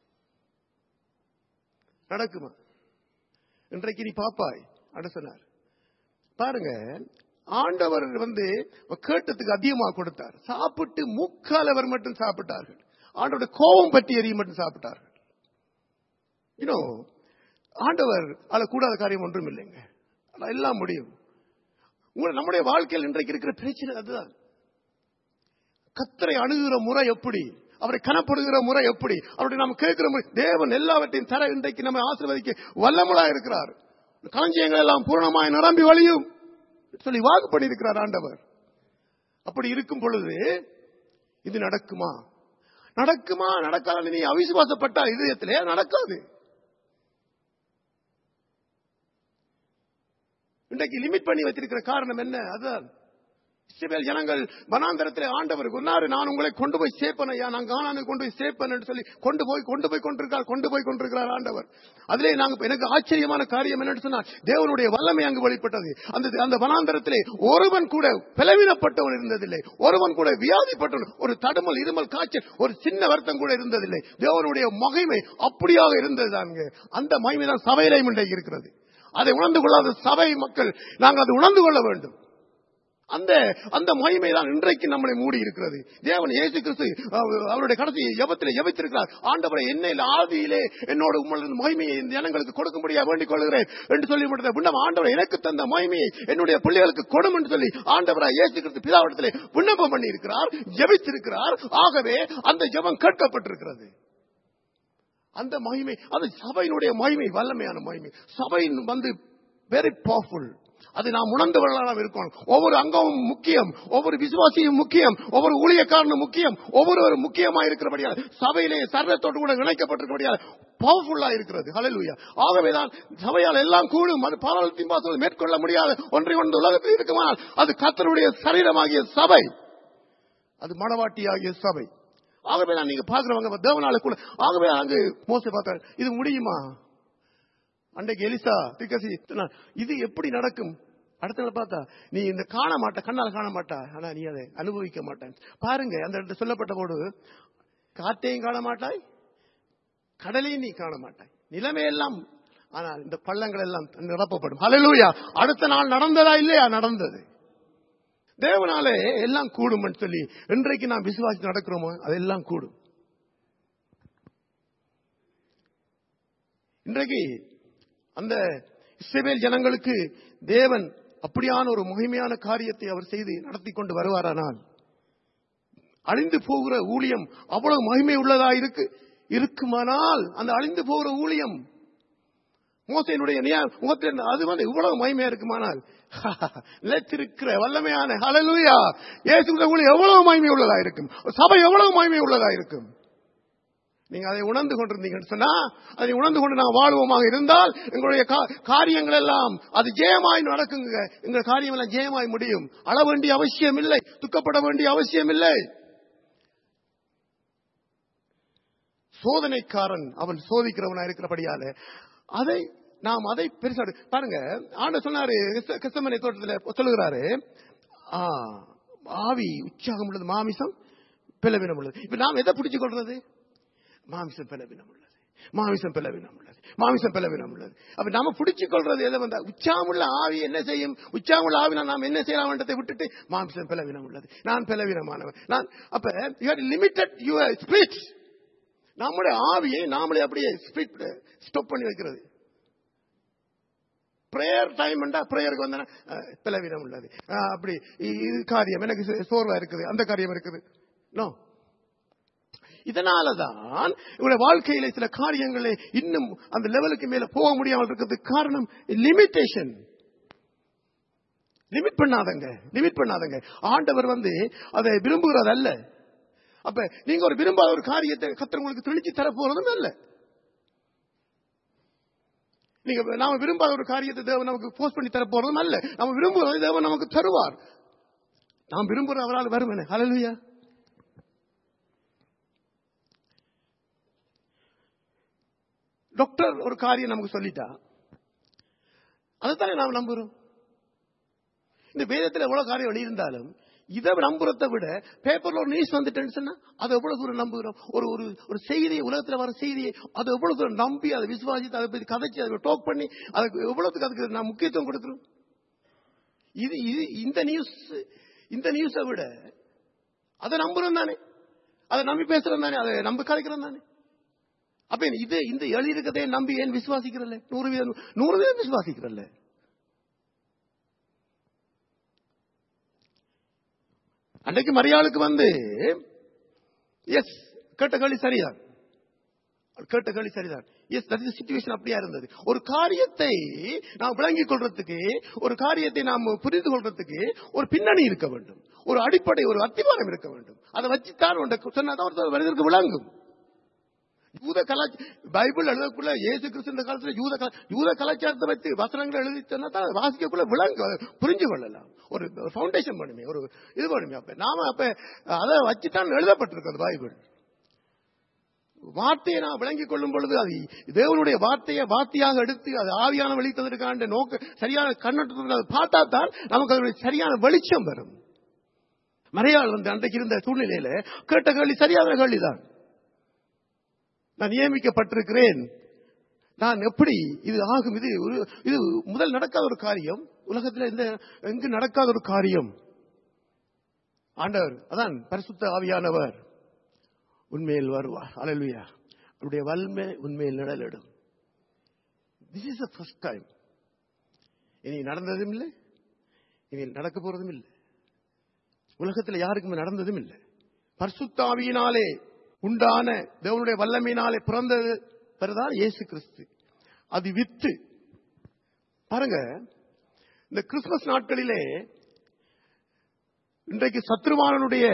நடக்குமா இன்றைக்கு நீ பாப்பாய் அட சொன்னார் பாருங்க ஆண்டவர் வந்து கேட்டதுக்கு அதிகமா கொடுத்தார் சாப்பிட்டு முக்காலவர் மட்டும் சாப்பிட்டார்கள் ஆண்டவருடைய கோபம் பற்றி எரியும் மட்டும் சாப்பிட்டார்கள் யூனோ ஆண்டவர் அதுல கூடாத காரியம் ஒன்றும் இல்லைங்க ஆனா எல்லாம் முடியும் உங்களை நம்முடைய வாழ்க்கையில் இன்றைக்கு இருக்கிற பிரச்சனை அதுதான் கத்தரை அணுகுகிற முறை எப்படி அவரை கனப்படுகிற முறை எப்படி அவருடைய நாம் கேட்கிற முறை தேவன் எல்லாவற்றையும் தர இன்றைக்கு நம்ம ஆசீர்வதிக்க வல்லமுலா இருக்கிறார் களஞ்சியங்கள் எல்லாம் பூர்ணமாய் நிரம்பி வழியும் சொல்லி வாக்கு பண்ணியிருக்கிறார் ஆண்டவர் அப்படி இருக்கும் பொழுது இது நடக்குமா நடக்குமா நடக்காது நீ அவிசுவாசப்பட்டா இதயத்திலே நடக்காது இன்றைக்கு லிமிட் பண்ணி வச்சிருக்கிற காரணம் என்ன அதுதான் இஸ்ரவேல் ஜனங்கள் வனாந்தரத்திலே ஆண்டவர் சொன்னாரு நான் உங்களை கொண்டு போய் சேர்ப்பேன் ஐயா நான் கானானுக்கு கொண்டு போய் சேர்ப்பேன் என்று சொல்லி கொண்டு போய் கொண்டு போய் கொண்டிருக்கார் கொண்டு போய் கொண்டிருக்கிறார் ஆண்டவர் அதிலே நாங்க எனக்கு ஆச்சரியமான காரியம் என்னன்னு சொன்னால் தேவனுடைய வல்லமை அங்கு வெளிப்பட்டது அந்த அந்த வனாந்தரத்திலே ஒருவன் கூட பிளவினப்பட்டவன் இருந்ததில்லை ஒருவன் கூட வியாதிப்பட்டவன் ஒரு தடுமல் இருமல் காய்ச்சல் ஒரு சின்ன வருத்தம் கூட இருந்ததில்லை தேவனுடைய மகிமை அப்படியாக இருந்தது அங்கு அந்த மகிமை தான் சபையிலையும் இன்றைக்கு இருக்கிறது அதை உணர்ந்து கொள்ளாத சபை மக்கள் நாங்கள் அதை உணர்ந்து கொள்ள வேண்டும் அந்த அந்த மகிமை தான் இன்றைக்கு நம்மளை மூடி இருக்கிறது தேவன் இயேசு கிறிஸ்து அவர்- அவருடைய கடைசி ஜெபத்திலே ஜெபித்திருக்கிறார் ஆண்டவரை என்னையில் ஆதியிலே என்னோட உங்களது மகிமையை இந்த ஜனங்களுக்கு கொடுக்கும்படியா வேண்டிக் கொள்கிறேன் என்று சொல்லி முடித்த விண்ணம் ஆண்டவர் எனக்கு தந்த மகிமையை என்னுடைய பிள்ளைகளுக்கு கொடும் என்று சொல்லி ஆண்டவராய் இயேசு கிறிஸ்து பிதாவிடத்திலே விண்ணப்பம் பண்ணி இருக்கிறார் ஜெபித்திருக்கிறார் ஆகவே அந்த ஜெபம் கேட்கப்பட்டிருக்கிறது அந்த மகிமை அந்த சபையினுடைய மகிமை வல்லமையான மகிமை சபையின் வந்து வெரி பவர்ஃபுல் அது நாம் உணர்ந்தவர்களாக இருக்கணும் ஒவ்வொரு அங்கமும் முக்கியம் ஒவ்வொரு விசுவாசியும் முக்கியம் ஒவ்வொரு ஊழியக்காரனும் முக்கியம் ஒவ்வொருவரும் முக்கியமா இருக்கிறபடியால் சபையிலே சரணத்தோடு கூட இணைக்கப்பட்டிருக்கிறபடியால் பவர்ஃபுல்லா இருக்கிறது ஹalleluya ஆகவேதான் சபையால் எல்லாம் கூடும் அது பாராளத்தின் பாசம் மேற்கொள்ள முடியாத ஒன்றை ஒன்று உலகத்தில் இருக்குமானால் அது கர்த்தருடைய சரீரமாகிய சபை அது மணவாட்டியாகிய சபை ஆகவே தான் நீங்க பாக்குறவங்க தேவனால கூட ஆகவே அங்கு மோச பார்த்தார் இது முடியுமா அன்றைக்கு எலிசா திக்கசி சொன்னார், இது எப்படி நடக்கும் அடுத்த நாள் பார்த்தா நீ இந்த காண மாட்ட கண்ணால காண மாட்டா ஆனா நீ அதை அனுபவிக்க மாட்டேன் பாருங்க அந்த இடத்துல சொல்லப்பட்ட போது காற்றையும் காண மாட்டாய் கடலையும் நீ காண மாட்டாய் நிலைமையெல்லாம் ஆனால் இந்த பள்ளங்கள் எல்லாம் நிரப்பப்படும் ஹalleluya அடுத்த நாள் நடந்ததா இல்லையா நடந்தது தேவனாலே எல்லாம் கூடும் சொல்லி இன்றைக்கு நாம் விசுவாசி நடக்கிறோமோ அதெல்லாம் கூடும் இன்றைக்கு அந்த இஸ்ரவேல் ஜனங்களுக்கு தேவன் அப்படியான ஒரு முழுமையான காரியத்தை அவர் செய்து நடத்தி கொண்டு வருவாரானால் அழிந்து போகிற ஊழியம் அவ்வளவு மகிமை உள்ளதா இருக்கு இருக்குமானால் அந்த அழிந்து போகிற ஊழியம் மோசையினுடைய நியா- முகத்தில் இருந்த அது வந்து இவ்வளவு மகிமையா இருக்குமானால் நிலைத்திருக்கிற வல்லமையான ஹalleluya இயேசுவின் ஊழியம் எவ்வளவு மகிமை உள்ளதா இருக்கும் சபை எவ்வளவு மகிமை உள்ளதா இருக்கும் நீங்க அதை உணர்ந்து கொண்டிருந்தீங்கன்னு சொன்னா அதை உணர்ந்து கொண்டு நாங்கள் வாழ்வோமாக இருந்தால் எங்களுடைய கா- காரியங்கள் எல்லாம் அது ஜெயமாய் நடக்குங்க எங்க காரியம் எல்லாம் ஜெயமாய் முடியும் அழ வேண்டிய அவசியம் இல்லை துக்கப்பட வேண்டிய அவசியம் இல்லை சோதனைக்காரன் அவன் சோதிக்கிறவனா இருக்கிறபடியால அதை நாம் அதை பெருசா எடு- பாருங்க ஆண்டு சொன்னாரு கிறிஸ்த- கிறிஸ்தமனை தோட்டத்தில் சொல்லுகிறாரு ஆ, ஆவி உற்சாகம் உள்ளது மாமிசம் பிளவினம் உள்ளது இப்ப நாம் எதை பிடிச்சு கொள்றது மாமிசம் பிளவினம் உள்ளது மாமிசம் பிளவினம் உள்ளது மாமிசம் பிளவினம் உள்ளது அப்ப நாம பிடிச்சு கொள்றது எதை வந்தா உச்சாமுள்ள ஆவி என்ன செய்யும் உச்சாமுள்ள ஆவி நாம் என்ன செய்யலாம்ன்றதை விட்டுட்டு மாமிசம் பிளவினம் உள்ளது நான் பிளவினமானவன் நான் அப்ப லிமிட்டட் யுவர் ஸ்பிரிட் நம்முடைய ஆவியை நாமளே அப்படியே ஸ்பிரிட் ஸ்டாப் பண்ணி வைக்கிறது பிரேயர் டைம் பிரேயருக்கு வந்தா பிளவினம் உள்ளது அஹ், அப்படி இ- இது காரியம் எனக்கு சோ- சோர்வா இருக்குது அந்த காரியம் இருக்குது நோ இதனாலதான் இவருடைய வாழ்க்கையில சில காரியங்களை இன்னும் அந்த லெவலுக்கு மேல போக முடியாமல் இருக்கிறதுக்கு காரணம் லிமிட்டேஷன் லிமிட் பண்ணாதங்க லிமிட் பண்ணாதங்க ஆண்டவர் வந்து அதை விரும்புகிறது அல்ல அப்ப நீங்க ஒரு விரும்பாத ஒரு காரியத்தை கத்தர் உங்களுக்கு தெளிச்சு தர போறதும் அல்ல நீங்க நாம விரும்பாத ஒரு காரியத்தை தேவன் நமக்கு போஸ்ட் பண்ணி தர போறதும் அல்ல நம்ம விரும்புவதை தேவன் நமக்கு தருவார் நாம் விரும்புற அவரால் வரும் என்ன ஹalleluya டாக்டர் ஒரு காரியம் நமக்கு சொல்லிட்டா அதைத்தானே நாம் நம்புறோம் இந்த வேதத்தில் எவ்வளவு காரியம் வெளியிருந்தாலும் இதை நம்புறதை விட பேப்பர்ல ஒரு நியூஸ் வந்துட்டேன்னு சொன்னா அதை எவ்வளவு தூரம் நம்புகிறோம் ஒரு ஒரு ஒரு செய்தியை உலகத்துல வர செய்தியை அதை எவ்வளவு தூரம் நம்பி அதை விசுவாசித்து அதை பத்தி கதைச்சு அதை டோக் பண்ணி அதுக்கு எவ்வளவுக்கு அதுக்கு நான் முக்கியத்துவம் கொடுக்கிறோம் இது இது இந்த நியூஸ் இந்த நியூஸை விட அதை நம்புறோம் தானே அதை நம்பி பேசுறோம் தானே அதை நம்ப கலைக்கிறோம் தானே அப்ப இது இந்த எழுதியிருக்கதே நம்பி ஏன் விசுவாசிக்கிறல்ல நூறு வீதம் நூறு வீதம் விசுவாசிக்கிறல்ல அன்றைக்கு மரியாளுக்கு வந்து எஸ் கேட்ட கேள்வி சரிதான் கேட்ட கேள்வி சரிதான் எஸ் தட் இஸ் சிச்சுவேஷன் அப்படியா இருந்தது ஒரு காரியத்தை நாம் விளங்கிக் கொள்றதுக்கு ஒரு காரியத்தை நாம் புரிந்து கொள்றதுக்கு ஒரு பின்னணி இருக்க வேண்டும் ஒரு அடிப்படை ஒரு அத்திவாரம் இருக்க வேண்டும் அதை வச்சுத்தான் உன்னை சொன்னாதான் ஒரு மனிதருக்கு விளங்கும் யூத கலாச்சார பைபிள் எழுதக்குள்ள இயேசு கிறிஸ்து இந்த காலத்துல யூத கலா- யூத கலாச்சாரத்தை வைத்து வசனங்கள் எழுதி சொன்னா தான் வாசிக்கக்குள்ள விளங்கு புரிஞ்சு கொள்ளலாம் ஒரு ஃபவுண்டேஷன் பண்ணுமே ஒரு இது பண்ணுமே அப்ப நாம அப்ப அதை வச்சுதான் எழுதப்பட்டிருக்கு அந்த பைபிள் வார்த்தையை நான் விளங்கிக் கொள்ளும் பொழுது அது தேவனுடைய வார்த்தையை வார்த்தையாக எடுத்து அது ஆவியான வெளித்ததற்கான நோக்க சரியான கண்ணோட்டத்தில் அதை பார்த்தா தான் நமக்கு அதனுடைய சரியான வெளிச்சம் வரும் மறையாள் வந்து அன்றைக்கு இருந்த சூழ்நிலையில கேட்ட கேள்வி சரியான கேள்விதான் நான் நியமிக்கப்பட்டிருக்கிறேன் நான் எப்படி இது ஆகும் இது ஒரு- இது முதல் நடக்காத ஒரு காரியம் உலகத்தில் இந்த எங்கு நடக்காத ஒரு காரியம் ஆண்டவர் அதான் பரிசுத்த ஆவியானவர் உண்மையில் வருவார் அலலுயா அவருடைய வல்மை உண்மையில் நிழலிடும் திஸ் இஸ் ஃபர்ஸ்ட் டைம் இனி நடந்ததும் இல்லை இனி நடக்க போறதும் இல்லை உலகத்தில் யாருக்குமே நடந்ததும் இல்லை பரிசுத்தாவியினாலே உண்டான தேவனுடைய வல்லமையினாலே பிறந்தது பிறதான் இயேசு கிறிஸ்து அது வித்து பாருங்க இந்த கிறிஸ்துமஸ் நாட்களிலே இன்றைக்கு சத்ருவானனுடைய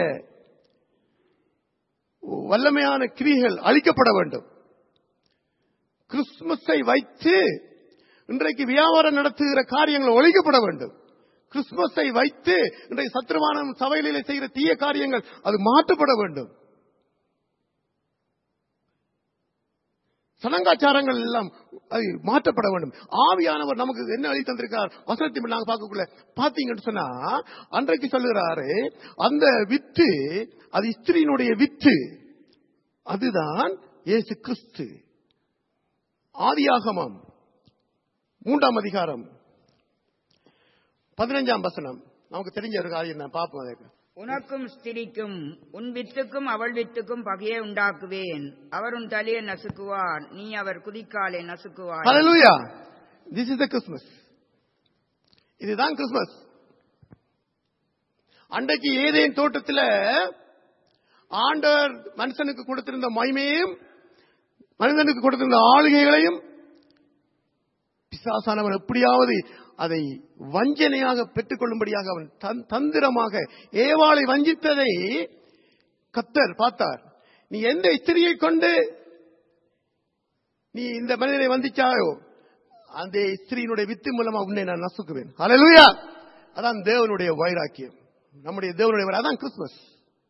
வல்லமையான கிரிகள் அழிக்கப்பட வேண்டும் கிறிஸ்துமஸை வைத்து இன்றைக்கு வியாபாரம் நடத்துகிற காரியங்கள் ஒழிக்கப்பட வேண்டும் கிறிஸ்துமஸை வைத்து இன்றைக்கு சத்ருவானம் சபையிலே செய்கிற தீய காரியங்கள் அது மாற்றப்பட வேண்டும் சடங்காச்சாரங்கள் எல்லாம் அது மாற்றப்பட வேண்டும் ஆவியானவர் நமக்கு என்ன வழி தந்திருக்கார் வசனத்தை நாங்க பார்க்கக்குள்ள பாத்தீங்கன்னு சொன்னா அன்றைக்கு சொல்லுகிறாரு அந்த வித்து அது ஸ்திரீனுடைய வித்து அதுதான் இயேசு கிறிஸ்து ஆதியாகமம் மூன்றாம் அதிகாரம் பதினஞ்சாம் வசனம் நமக்கு தெரிஞ்ச ஒரு காரியம் நான் பார்ப்போம் அதை உனக்கும் ஸ்திரிக்கும் உன் வித்துக்கும் அவள் வித்துக்கும் பகையை உண்டாக்குவேன் அவர் உன் தலையை நசுக்குவார் நீ அவர் குதிக்காலை நசுக்குவார் Hallelujah. This is the Christmas. இதுதான் கிறிஸ்துமஸ் அன்றைக்கு ஏதேன் தோட்டத்தில் ஆண்டவர் மனுஷனுக்கு கொடுத்திருந்த மகிமையும் மனிதனுக்கு கொடுத்திருந்த ஆளுகைகளையும் பிசாசானவன் எப்படியாவது அதை வஞ்சனையாக பெற்றுக்கொள்ளும்படியாக அவன் தன்- தந்திரமாக ஏவாளை வஞ்சித்ததை கத்தர் பார்த்தார் நீ எந்த ஸ்திரியை கொண்டு நீ இந்த மனிதனை வந்திச்சாயோ அந்த ஸ்திரீனுடைய வித்து மூலமா உன்னை நான் நசுக்குவேன் ஹalleluya அதான் தேவனுடைய வைராக்கியம் நம்முடைய தேவனுடைய வை- அதான் கிறிஸ்துமஸ்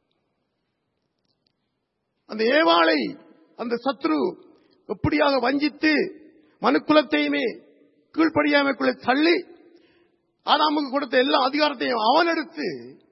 அந்த ஏவாளை அந்த சத்ரு எப்படியாக வஞ்சித்து மனுக்குலத்தையுமே கீழ்ப்படியாமைக்குள்ளே தள்ளி ஆதாமுக்கு கொடுத்த எல்லா அதிகாரத்தையும் அவன் எடுத்து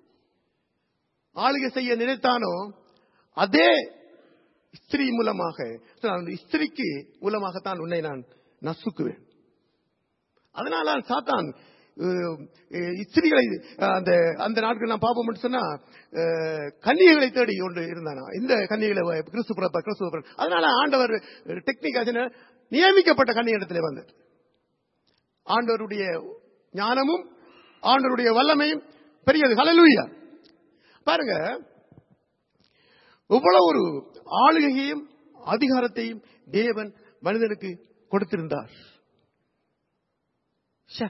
ஆளுகை செய்ய நினைத்தானோ அதே ஸ்திரீ மூலமாக அந்த ஸ்திரிக்கு மூலமாகத்தான் உன்னை நான் நசுக்குவேன் அதனால தான் சாத்தான் அஹ், அஹ், ஸ்திரீகளை அஹ், அந்த அந்த நாட்கள் நான் பார்ப்போம்னு சொன்னா அஹ், கன்னிகைகளை தேடி கொண்டு இருந்தானா இந்த கன்னிகளை வ- கிறிஸ்து பிறப்ப கிறிஸ்து பிறப்ப. அதனால ஆண்டவர் டெக்னிக் நியமிக்கப்பட்ட கன்னியிடத்திலே வந்தார் ஆண்டவருடைய ஞானமும் ஆண்டவருடைய வல்லமையும் பெரியது ஹalleluya பாருங்க இவ்வளவு ஒரு ஆளுகையையும் அதிகாரத்தையும் தேவன் மனிதனுக்கு கொடுத்திருந்தார் ஷே.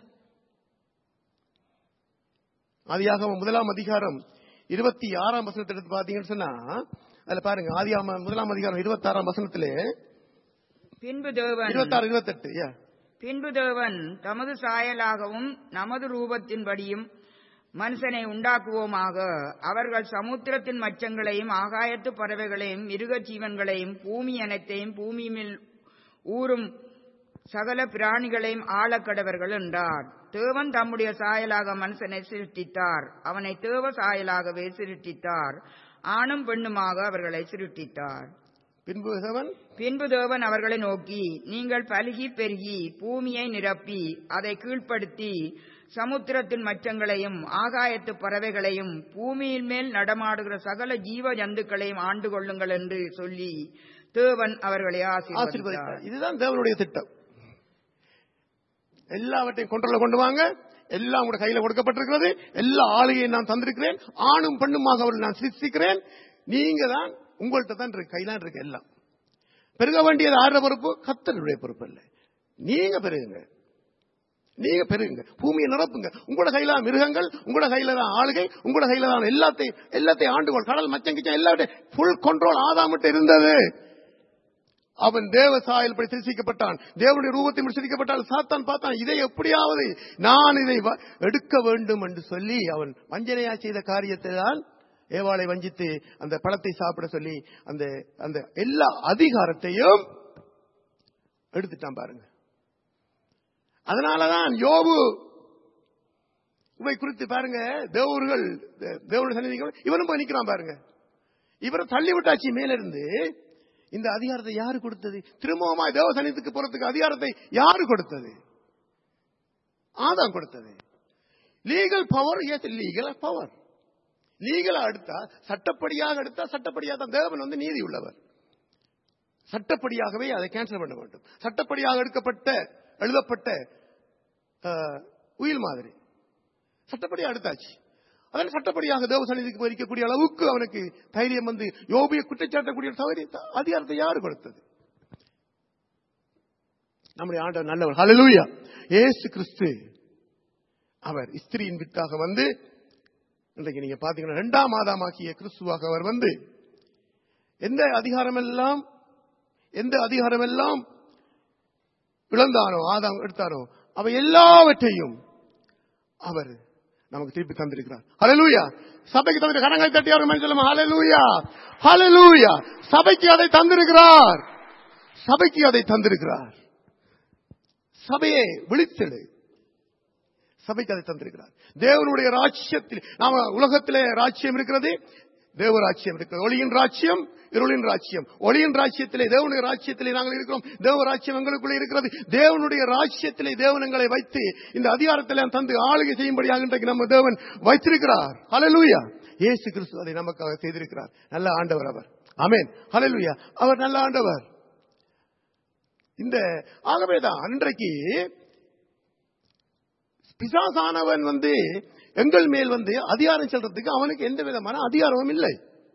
ஆதியாகமம் முதலாம் அதிகாரம் இருபத்தி ஆறாம் வசனத்தை எடுத்து பாத்தீங்கன்னு சொன்னா அதுல பாருங்க ஆதியாகமம் முதலாம் அதிகாரம் இருபத்தி ஆறாம் வசனத்திலே பின்பு தேவன் இருபத்தாறு இருபத்தெட்டு yeah. பின்பு தேவன் தமது சாயலாகவும் நமது ரூபத்தின்படியும் மனுஷனை உண்டாக்குவோமாக அவர்கள் சமுத்திரத்தின் மச்சங்களையும் ஆகாயத்து பறவைகளையும் மிருக ஜீவன்களையும் பூமி அனைத்தையும் பூமி மேல் ஊறும் சகல பிராணிகளையும் ஆளக்கடவர்கள் என்றார் தேவன் தம்முடைய சாயலாக மனுஷனை சிருஷ்டித்தார் அவனை தேவ சாயலாகவே சிருஷ்டித்தார் ஆணும் பெண்ணுமாக அவர்களை சிருஷ்டித்தார் பின்பு தேவன் பின்பு தேவன் அவர்களை நோக்கி நீங்கள் பலுகி பெருகி பூமியை நிரப்பி அதை கீழ்ப்படுத்தி சமுத்திரத்தின் மச்சங்களையும் ஆகாயத்து பறவைகளையும் பூமியின் மேல் நடமாடுகிற சகல ஜீவ ஜந்துக்களையும் ஆண்டு கொள்ளுங்கள் என்று சொல்லி தேவன் அவர்களை ஆசீர்வதித்தார் ஆசீர்வதித்தார் இதுதான் தேவனுடைய திட்டம் எல்லாவற்றையும் கொண்டல கொண்டு வாங்க எல்லாம் உங்க கையில கொடுக்கப்பட்டிருக்கிறது எல்லா ஆளுகையும் நான் தந்திருக்கிறேன் ஆணும் பெண்ணுமாக அவர்கள் நான் சிருஷ்டிக்கிறேன் நீங்க தான் உங்கள்கிட்ட தான் இருக்கு கையில இருக்கு எல்லாம் பெருக வேண்டியது ஆடுற பொறுப்பு கத்தருடைய பொறுப்பு இல்லை நீங்க பெருகுங்க நீங்க பெருகுங்க பூமியை நிரப்புங்க உங்களோட கையில தான் மிருகங்கள் உங்களோட கையில தான் ஆளுகை உங்களோட கையில தான் எல்லாத்தையும் எல்லாத்தையும் ஆண்டுகோள் கடல் மச்சம் கிச்சம் எல்லாத்தையும் ஃபுல் கண்ட்ரோல் ஆதாமிட்டு இருந்தது அவன் தேவ சாயல் படி சிருஷ்டிக்கப்பட்டான் தேவனுடைய ரூபத்தை சிரிக்கப்பட்டான் சாத்தான் பார்த்தான் இதை எப்படியாவது நான் இதை வ- எடுக்க வேண்டும் என்று சொல்லி அவன் வஞ்சனையா செய்த காரியத்தை தான் ஏவாளை வஞ்சித்து அந்த பழத்தை சாப்பிட சொல்லி அந்த அந்த எல்லா அதிகாரத்தையும் எடுத்துட்டான் பாருங்க அதனாலதான் யோபு இவை குறித்து பாருங்க தேவர்கள் தேவனுடைய சன்னிதிகள் இவனும் போய் நிக்கிறான் பாருங்க இவரை தள்ளி விட்டாச்சு மேல இருந்து இந்த அதிகாரத்தை யாரு கொடுத்தது திரும்பவுமா தேவ சன்னிதிக்கு போறதுக்கு அதிகாரத்தை யாரு கொடுத்தது ஆதாம் கொடுத்தது legal power yes legal power லீகலா எடுத்தா சட்டப்படியாக எடுத்தா சட்டப்படியாக தான் தேவன் வந்து நீதி உள்ளவர் சட்டப்படியாகவே அதை கேன்சல் பண்ண வேண்டும் சட்டப்படியாக எடுக்கப்பட்ட எழுதப்பட்ட அஹ், உயில் மாதிரி சட்டப்படியாக எடுத்தாச்சு அதன் சட்டப்படியாக தேவ சன்னிதிக்கு போயிருக்கக்கூடிய அளவுக்கு அவனுக்கு தைரியம் வந்து யோபிய குற்றச்சாட்டக்கூடிய சௌகரிய அதிகாரத்தை யாரு கொடுத்தது நம்முடைய ஆண்டவர் நல்லவர் ஹalleluya இயேசு கிறிஸ்து அவர் ஸ்திரியின் வித்தாக வந்து இன்றைக்கு நீங்க பாத்தீங்கன்னா இரண்டாம் மாதமாக்கிய கிறிஸ்துவாக அவர் வந்து எந்த அதிகாரம் எல்லாம் எந்த அதிகாரம் எல்லாம் இழந்தானோ ஆதாம் எடுத்தானோ அவை எல்லாவற்றையும் அவர் நமக்கு திருப்பி தந்திருக்கிறார் ஹalleluya சபைக்கு தந்திர கரங்களை தட்டி அவர் சொல்லுமா ஹalleluya ஹalleluya சபைக்கு அதை தந்திருக்கிறார் சபைக்கு அதை தந்திருக்கிறார் சபையை விழித்தெழு சபைக்கு அதை தந்திருக்கிறார் தேவனுடைய ராஜ்யத்தில் நாம உலகத்திலே ராஜ்யம் இருக்கிறது தேவ ராஜ்யம் இருக்கிறது ஒளியின் ராஜ்யம் இருளின் ராஜ்யம் ஒளியின் ராஜ்யத்திலே தேவனுடைய ராஜ்யத்திலே நாங்கள் இருக்கிறோம் தேவ ராஜ்யம் எங்களுக்குள்ளே இருக்கிறது தேவனுடைய ராஜ்யத்திலே தேவன் எங்களை வைத்து இந்த அதிகாரத்திலே தந்து ஆளுகை செய்யும்படியாக இன்றைக்கு நம்ம தேவன் வைத்திருக்கிறார் ஹalleluya இயேசு கிறிஸ்து அதை நமக்காக செய்திருக்கிறார் நல்ல ஆண்டவர் அவர் ஆமென் ஹalleluya அவர் நல்ல ஆண்டவர் இந்த ஆகவேதான் அன்றைக்கு பிசாசானவன் வந்து எங்கள் மேல் வந்து அதிகாரம் செல்றதுக்கு அவனுக்கு எந்த விதமான அதிகாரமும் இல்லை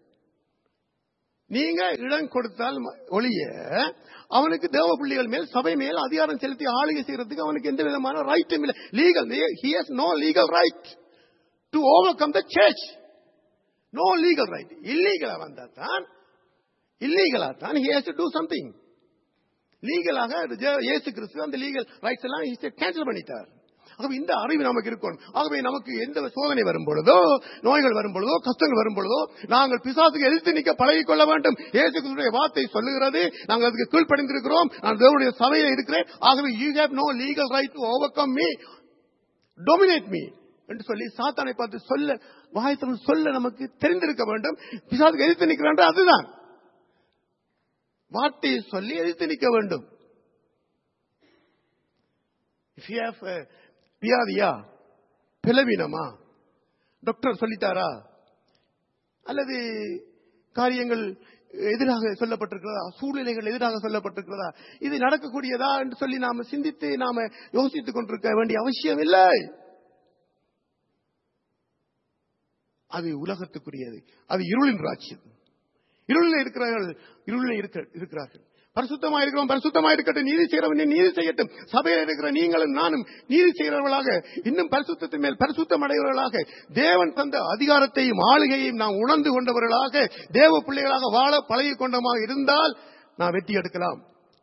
நீங்க இடம் கொடுத்தால் ம- ஒழிய அவனுக்கு தேவ பிள்ளைகள் மேல் சபை மேல் அதிகாரம் செலுத்தி ஆளுகை செய்யறதுக்கு அவனுக்கு எந்த விதமான ரைட்டும் இல்லை legal he has no legal right to overcome the church no legal right இல்லீகலா வந்தா தான் இல்லீகலா தான் he has to do something லீகலாக இயேசு கிறிஸ்து அந்த லீகல் ரைட்ஸ் எல்லாம் கேன்சல் பண்ணிட்டார் ஆகவே இந்த அறிவு நமக்கு இருக்கணும் ஆகவே நமக்கு எந்த சோதனை வரும் பொழுதோ நோய்கள் வரும் பொழுதோ கஷ்டங்கள் வரும் பொழுதோ நாங்கள் பிசாசுக்கு எதிர்த்து நிற்க பழகிக் கொள்ள வேண்டும் இயேசு கிறிஸ்துடைய வார்த்தை சொல்லுகிறது நாங்கள் அதுக்கு கீழ்ப்படிந்திருக்கிறோம் நான் தேவனுடைய சபையில இருக்கிறேன் ஆகவே you have no legal right to overcome me dominate me என்று சொல்லி சாத்தானை பார்த்து சொல்ல வாயத்தம் சொல்ல நமக்கு தெரிந்திருக்க வேண்டும் பிசாசுக்கு எதிர்த்து நிற்கிறான் அதுதான் வார்த்தையை சொல்லி எதிர்த்து நிற்க வேண்டும் If you have a வியாதியா பிளவீனமா டாக்டர் சொல்லிட்டாரா அல்லது காரியங்கள் எதிராக சொல்லப்பட்டிருக்கிறதா சூழ்நிலைகள் எதிராக சொல்லப்பட்டிருக்கிறதா இது நடக்கக்கூடியதா என்று சொல்லி நாம சிந்தித்து நாம யோசித்துக் கொண்டிருக்க வேண்டிய அவசியம் இல்லை அது உலகத்துக்குரியது அது இருளின் ராஜ்யம் இருளில் இருக்கிறார்கள் இருளில் இருக்க- இருக்கிறார்கள் பரிசுத்தமா இருக்கிறோம் பரிசுத்தமா இருக்கட்டும் நீதி செய்கிறவன் நீதி செய்யட்டும் சபையில் இருக்கிற நீங்களும் நானும் நீதி செய்கிறவர்களாக இன்னும் பரிசுத்தத்தின் மேல் பரிசுத்தம் அடைகிறவர்களாக தேவன் தந்த அதிகாரத்தையும் ஆளுகையையும் நாம் உணர்ந்து கொண்டவர்களாக தேவ பிள்ளைகளாக வாழ பழகி கொண்டமாக இருந்தால் நாம் வெற்றி எடுக்கலாம்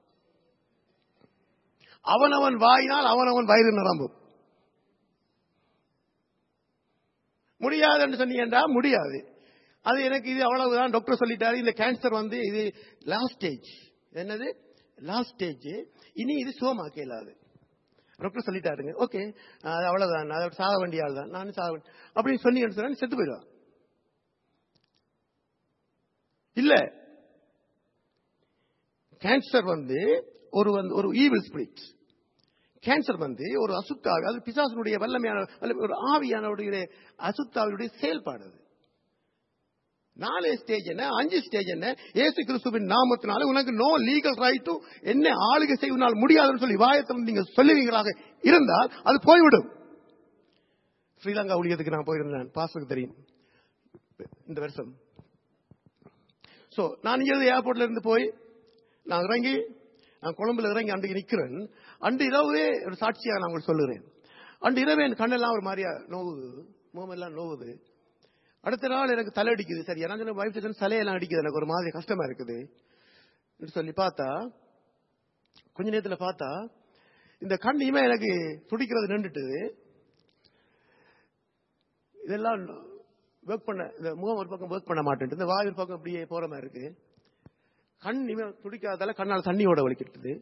அவனவன் வாயினால் அவனவன் வயிறு நிரம்பும் முடியாது என்று சொன்னீங்கன்றா முடியாது அது எனக்கு இது அவ்வளவுதான் டாக்டர் சொல்லிட்டாரு இந்த கேன்சர் வந்து இது லாஸ்ட் ஸ்டேஜ் என்னது லாஸ்ட் ஸ்டேஜ் இனி இது சோமாக்க இல்லாது டாக்டர் சொல்லிட்டாருங்க ஓகே அது அவ்வளவுதான் அதை சாக வேண்டிய ஆள் தான் நானும் சாக வேண்டிய அப்படின்னு சொன்னீங்கன்னு சொன்னா நீ செத்து போயிடுவான் இல்ல கேன்சர் வந்து ஒரு வந்து ஒரு ஈவில் ஸ்பிரிட் கேன்சர் வந்து ஒரு அசுத்தாவி அது பிசாசனுடைய வல்லமையான வல்லமை- ஒரு ஆவியானவருடைய அசுத்தாவியுடைய செயல்பாடு அது நாலு ஸ்டேஜ் என்ன அஞ்சு ஸ்டேஜ் என்ன ஏசு கிறிஸ்துவின் நாமத்தினால உனக்கு நோ லீகல் ரைட் டு என்ன ஆளுகை செய்வதால் முடியாதுன்னு சொல்லி வாயத்தில் நீங்க சொல்லுவீங்களாக இருந்தால் அது போய்விடும் ஸ்ரீலங்கா ஊழியத்துக்கு நான் போயிருந்தேன் பாஸ்டருக்கு தெரியும் இந்த வருஷம் சோ நான் இங்க ஏர்போர்ட்ல இருந்து போய் நான் இறங்கி நான் கொழும்புல இறங்கி அன்றைக்கு நிக்கிறேன் அன்று இரவே ஒரு சாட்சியாக நான் உங்களுக்கு சொல்லுகிறேன் அன்று இரவே என் கண்ணெல்லாம் ஒரு மாதிரியா நோவுது முகமெல்லாம் நோவுது அடுத்த நாள் எனக்கு தலை அடிக்குது சரி எனக்கு வைஃப் தலையெல்லாம் அடிக்குது எனக்கு ஒரு மாதிரி கஷ்டமா இருக்குது என்று சொல்லி பார்த்தா கொஞ்ச நேரத்துல பார்த்தா இந்த கண்ணியுமே எனக்கு துடிக்கிறது நின்றுட்டு இதெல்லாம் ஒர்க் பண்ண இந்த முகம் ஒரு பக்கம் ஒர்க் பண்ண மாட்டேன் இந்த வாய் ஒரு பக்கம் அப்படியே போற மாதிரி இருக்கு கண் இவ துடிக்காதால கண்ணால் தண்ணியோட வலிக்கிட்டுது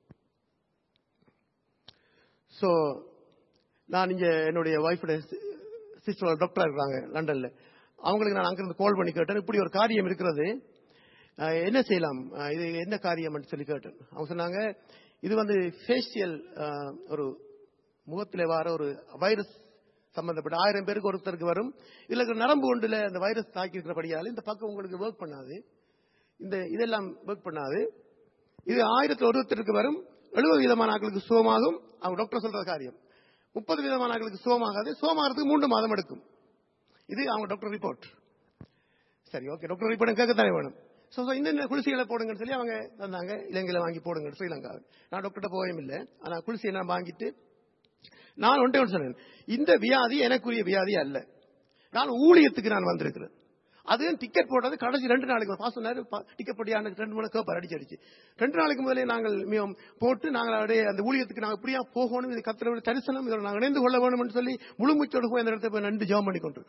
சோ நான் இங்க என்னுடைய ஒய்ஃபோட சிஸ்டர் டாக்டரா இருக்காங்க லண்டன்ல அவங்களுக்கு நான் அங்கிருந்து கால் பண்ணி கேட்டேன் இப்படி ஒரு காரியம் இருக்கிறது அஹ், என்ன செய்யலாம் அஹ், இது என்ன காரியம் சொல்லி கேட்டேன் அவங்க சொன்னாங்க இது வந்து ஃபேஷியல் ஒரு முகத்திலே வர ஒரு வைரஸ் சம்பந்தப்பட்ட ஆயிரம் பேருக்கு ஒருத்தருக்கு வரும் இதுல இருக்கிற நரம்பு ஒன்றுல அந்த வைரஸ் தாக்கி இருக்கிறபடியால் இந்த பக்கம் உங்களுக்கு ஒர்க் பண்ணாது இந்த இதெல்லாம் ஒர்க் பண்ணாது இது ஆயிரத்தி ஒருத்தருக்கு வரும் எழுபது விதமான ஆட்களுக்கு சுகமாகும் அவங்க டாக்டர் சொல்ற காரியம் முப்பது விதமான ஆட்களுக்கு சுகமாகாது சுகமாகிறதுக்கு மூன்று மாதம் எடுக்கும் இது அவங்க டாக்டர் ரிப்போர்ட் சரி ஓகே டாக்டர் ரிப்போர்ட் கேட்கத்தானே வேணும் ஸோ இந்த குளிசிகளை போடுங்கன்னு சொல்லி அவங்க தந்தாங்க இலங்கையில வாங்கி போடுங்க ஸ்ரீலங்கா நான் டாக்டர்கிட்ட போகவும் இல்லை ஆனால் குளிசி நான் வாங்கிட்டு நான் ஒன்றே ஒன்று சொன்னேன் இந்த வியாதி எனக்குரிய வியாதி அல்ல நான் ஊழியத்துக்கு நான் வந்திருக்கிறேன் அதுவும் டிக்கெட் போட்டது கடைசி ரெண்டு நாளைக்கு பாஸ் சொன்னாரு டிக்கெட் போட்டியா ரெண்டு மூணு கேப்பர் அடிச்சு அடிச்சு ரெண்டு நாளைக்கு முதலே நாங்கள் மிகவும் போட்டு நாங்கள் அப்படியே அந்த ஊழியத்துக்கு நாங்கள் இப்படியா போகணும் இது கத்திர தரிசனம் இதில் நாங்கள் இணைந்து கொள்ள வேணும்னு சொல்லி முழு மூச்சோடு போய் அந்த இடத்துல போய் நண்டு ஜெபம் பண்ணி கொண்டிருக்கிறோம்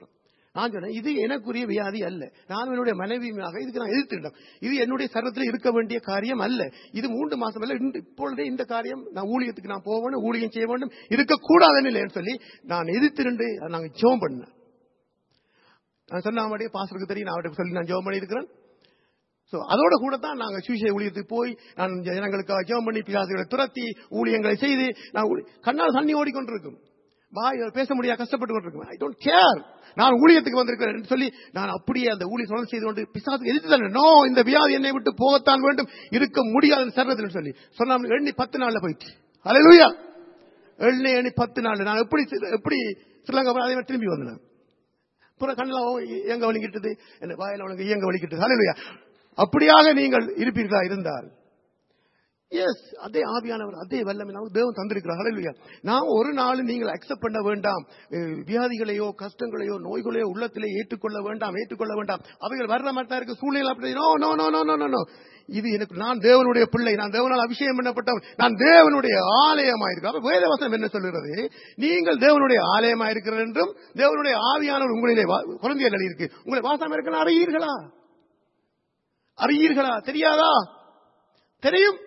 நான் சொன்னேன் இது எனக்குரிய வியாதி அல்ல நான் என்னுடைய மனைவியாக இதுக்கு நான் எதிர்த்துட்டேன் இது என்னுடைய சரத்தில் இருக்க வேண்டிய காரியம் அல்ல இது மூன்று மாசம் அல்ல இன்று- இப்பொழுதே இந்த காரியம் நான் ஊழியத்துக்கு நான் போக வேண்டும் ஊழியம் செய்ய வேண்டும் இருக்கக்கூடாதுன்னு இல்லைன்னு சொல்லி நான் எதிர்த்திருந்து அதை நாங்கள் ஜெபம் பண்ணேன் நான் சொன்ன அவனுடைய பாஸ்டருக்கு தெரியும் நான் அவர்கிட்ட சொல்லி நான் ஜெபம் பண்ணியிருக்கிறேன் சோ அதோட கூட தான் நாங்க சுவிசேஷ ஊழியத்துக்கு போய் நான் ஜனங்களுக்கு ஜெபம் பண்ணி பிசாசுகளை துரத்தி ஊழியங்களை செய்து நான் ஊழி- கண்ணால் தண்ணி ஓடிக்கொண்டிருக்கும் வாய் பேச முடியாது கஷ்டப்பட்டு கொண்டிருக்கும் ஐ டோன்ட் கேர் நான் ஊழியத்துக்கு வந்திருக்கிறேன் என்று சொல்லி நான் அப்படியே அந்த ஊழிய தொடர்ந்து செய்து கொண்டு பிசாசுக்கு எதிர்த்து தானே நோ இந்த வியாதி என்னை விட்டு போகத்தான் வேண்டும் இருக்க முடியாது சர்வத்தில் சொல்லி சொன்னா எண்ணி பத்து நாள்ல போயிட்டு அலையா எண்ணி எண்ணி பத்து நாள் நான் எப்படி எப்படி ஸ்ரீலங்கா போய் அதே மாதிரி திரும்பி வந்தேன் புற கண்ணெல்லாம் இயங்க வலிக்கிட்டது என்ன வாயில உனக்கு இயங்க வலிக்கிட்டது ஹalleluya அப்படியாக நீங்கள் இருப்பீர்களா இருந்தால் எஸ் அதே ஆவியானவர் அதே வல்லமை நமக்கு தேவன் தந்திருக்கிறார் ஹalleluya நாம் ஒரு நாள் நீங்கள் அக்செப்ட் பண்ண வேண்டாம் அஹ், வியாதிகளையோ கஷ்டங்களையோ நோய்களையோ உள்ளத்திலே ஏற்றுக்கொள்ள வேண்டாம் ஏற்றுக்கொள்ள வேண்டாம் அவைகள் வர மாட்டா இருக்கு சூழ்நிலை அப்படி no no no no no no இது எனக்கு நான் தேவனுடைய பிள்ளை நான் தேவனால் அபிஷேகம் பண்ணப்பட்டவன் நான் தேவனுடைய ஆலயமாயிருக்கிறேன் அப்ப வேதவசனம் என்ன சொல்லுகிறது நீங்கள் தேவனுடைய ஆலயமாயிருக்கிறது என்றும் தேவனுடைய ஆவியானவர் உங்களிலே குழந்தைகள் இருக்கு உங்களை வாசம் இருக்கணும் அறியீர்களா அறியீர்களா தெரியாதா தெரியும்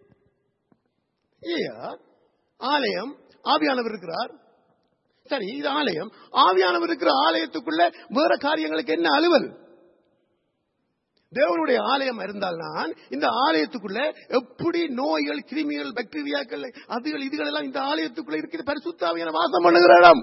ஐயா ஆலயம் ஆவியானவர் இருக்கிறார் சரி இது ஆலயம் ஆவியானவர் இருக்கிற ஆலயத்துக்குள்ள வேற காரியங்களுக்கு என்ன அலுவல் தேவனுடைய ஆலயம் இருந்தால் நான் இந்த ஆலயத்துக்குள்ள எப்படி நோய்கள் கிருமிகள் பாக்டீரியாக்கள் அதுகள் இதுகள் எல்லாம் இந்த ஆலயத்துக்குள்ள இருக்கிற பரிசுத்தாவியான வாசம் பண்ணுகிற இடம்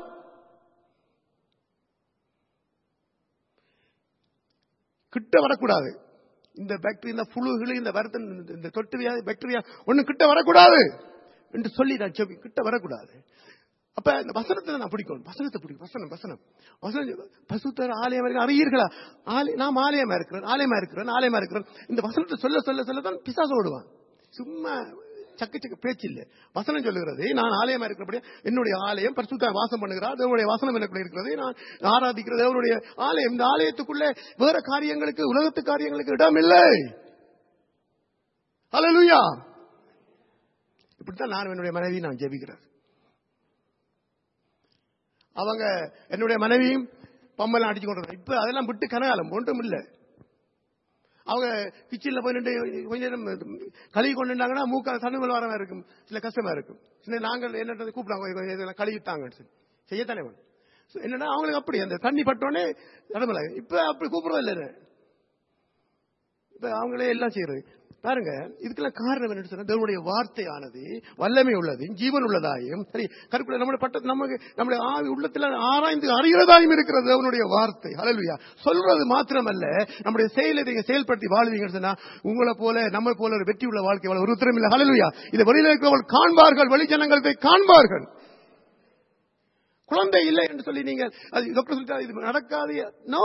கிட்ட வரக்கூடாது இந்த பாக்டீரியா இந்த புழுகள் இந்த வருத்தம் இந்த- இந்த தொட்டு வியாதி பாக்டீரியா ஒண்ணு கிட்ட வரக்கூடாது என்று சொல்லி நான் செவி கிட்ட வரக்கூடாது அப்ப இந்த வசனத்தை நான் பிடிக்கும் வசனத்தை பிடிக்கும் வசனம் வசனம் வசனம் பசுத்தர் ஆலயம் இருக்கு அறியீர்களா ஆலய நாம் ஆலயமா இருக்கிறேன் ஆலயமா இருக்கிறேன் ஆலயமா இருக்கிறேன் இந்த வசனத்தை சொல்ல சொல்ல சொல்ல தான் பிசாசு ஓடுவான் சும்மா சக்கு சக்கு பேச்சு இல்ல வசனம் சொல்லுகிறது நான் ஆலயமா இருக்கிறபடியா என்னுடைய ஆலயம் பரிசுத்த வாசம் பண்ணுகிறார் தேவனுடைய வாசனம் எனக்குள்ள இருக்கிறது நான் ஆராதிக்கிற தேவனுடைய ஆலயம் இந்த ஆலயத்துக்குள்ள வேற காரியங்களுக்கு உலகத்து காரியங்களுக்கு இடம் இல்லை ஹalleluya இப்படித்தான் நான் என்னுடைய மனைவி நான் ஜெபிக்கிறேன் அவங்க என்னுடைய மனைவியும் பம்பெல்லாம் அடிச்சு கொண்டு இப்ப அதெல்லாம் விட்டு கனகாலம் ஒன்றும் இல்லை அவங்க கிச்சன்ல போய் நின்று கொஞ்ச நேரம் கழுவி கொண்டு இருந்தாங்கன்னா மூக்க தண்ணுகள் வர இருக்கும் சில கஷ்டமா இருக்கும் சில நாங்கள் என்னன்றது கூப்பிடாங்க கொஞ்சம் இதெல்லாம் கழுவிட்டாங்கன்னு சொல்லி செய்யத்தானே வேணும் So, என்னன்னா அவங்களுக்கு அப்படி அந்த தண்ணி பட்டோடனே நடமல இப்ப அப்படி கூப்பிடுறது இல்லை இப்ப அவங்களே எல்லாம் செய்யறது பாருங்க இதுக்கெல்லாம் காரணம் என்ன சொன்னா தேவனுடைய வார்த்தையானது வல்லமை உள்ளது ஜீவன் உள்ளதாயும் சரி கருக்குள்ள நம்முடைய பட்ட நமக்கு நம்முடைய ஆவி உள்ளத்துல ஆராய்ந்து அறிகிறதாயும் இருக்கிறது தேவனுடைய வார்த்தை ஹalleluya சொல்றது மாத்திரமல்ல நம்முடைய செயலை நீங்க செயல்படுத்தி வாழ்வீங்கன்னு சொன்னா உங்களை போல நம்ம போல ஒரு வெற்றி உள்ள வாழ்க்கை வாழ ஒரு உத்தரம் இல்லை ஹalleluya இதை வெளியில இருக்கிறவர்கள் காண்பார்கள் வெளிஜனங்கள் இதை காண்பார்கள் குழந்தை இல்லை என்று சொல்லி நீங்கள் அது டாக்டர் சொல்லிட்டாரு இது நடக்காது நோ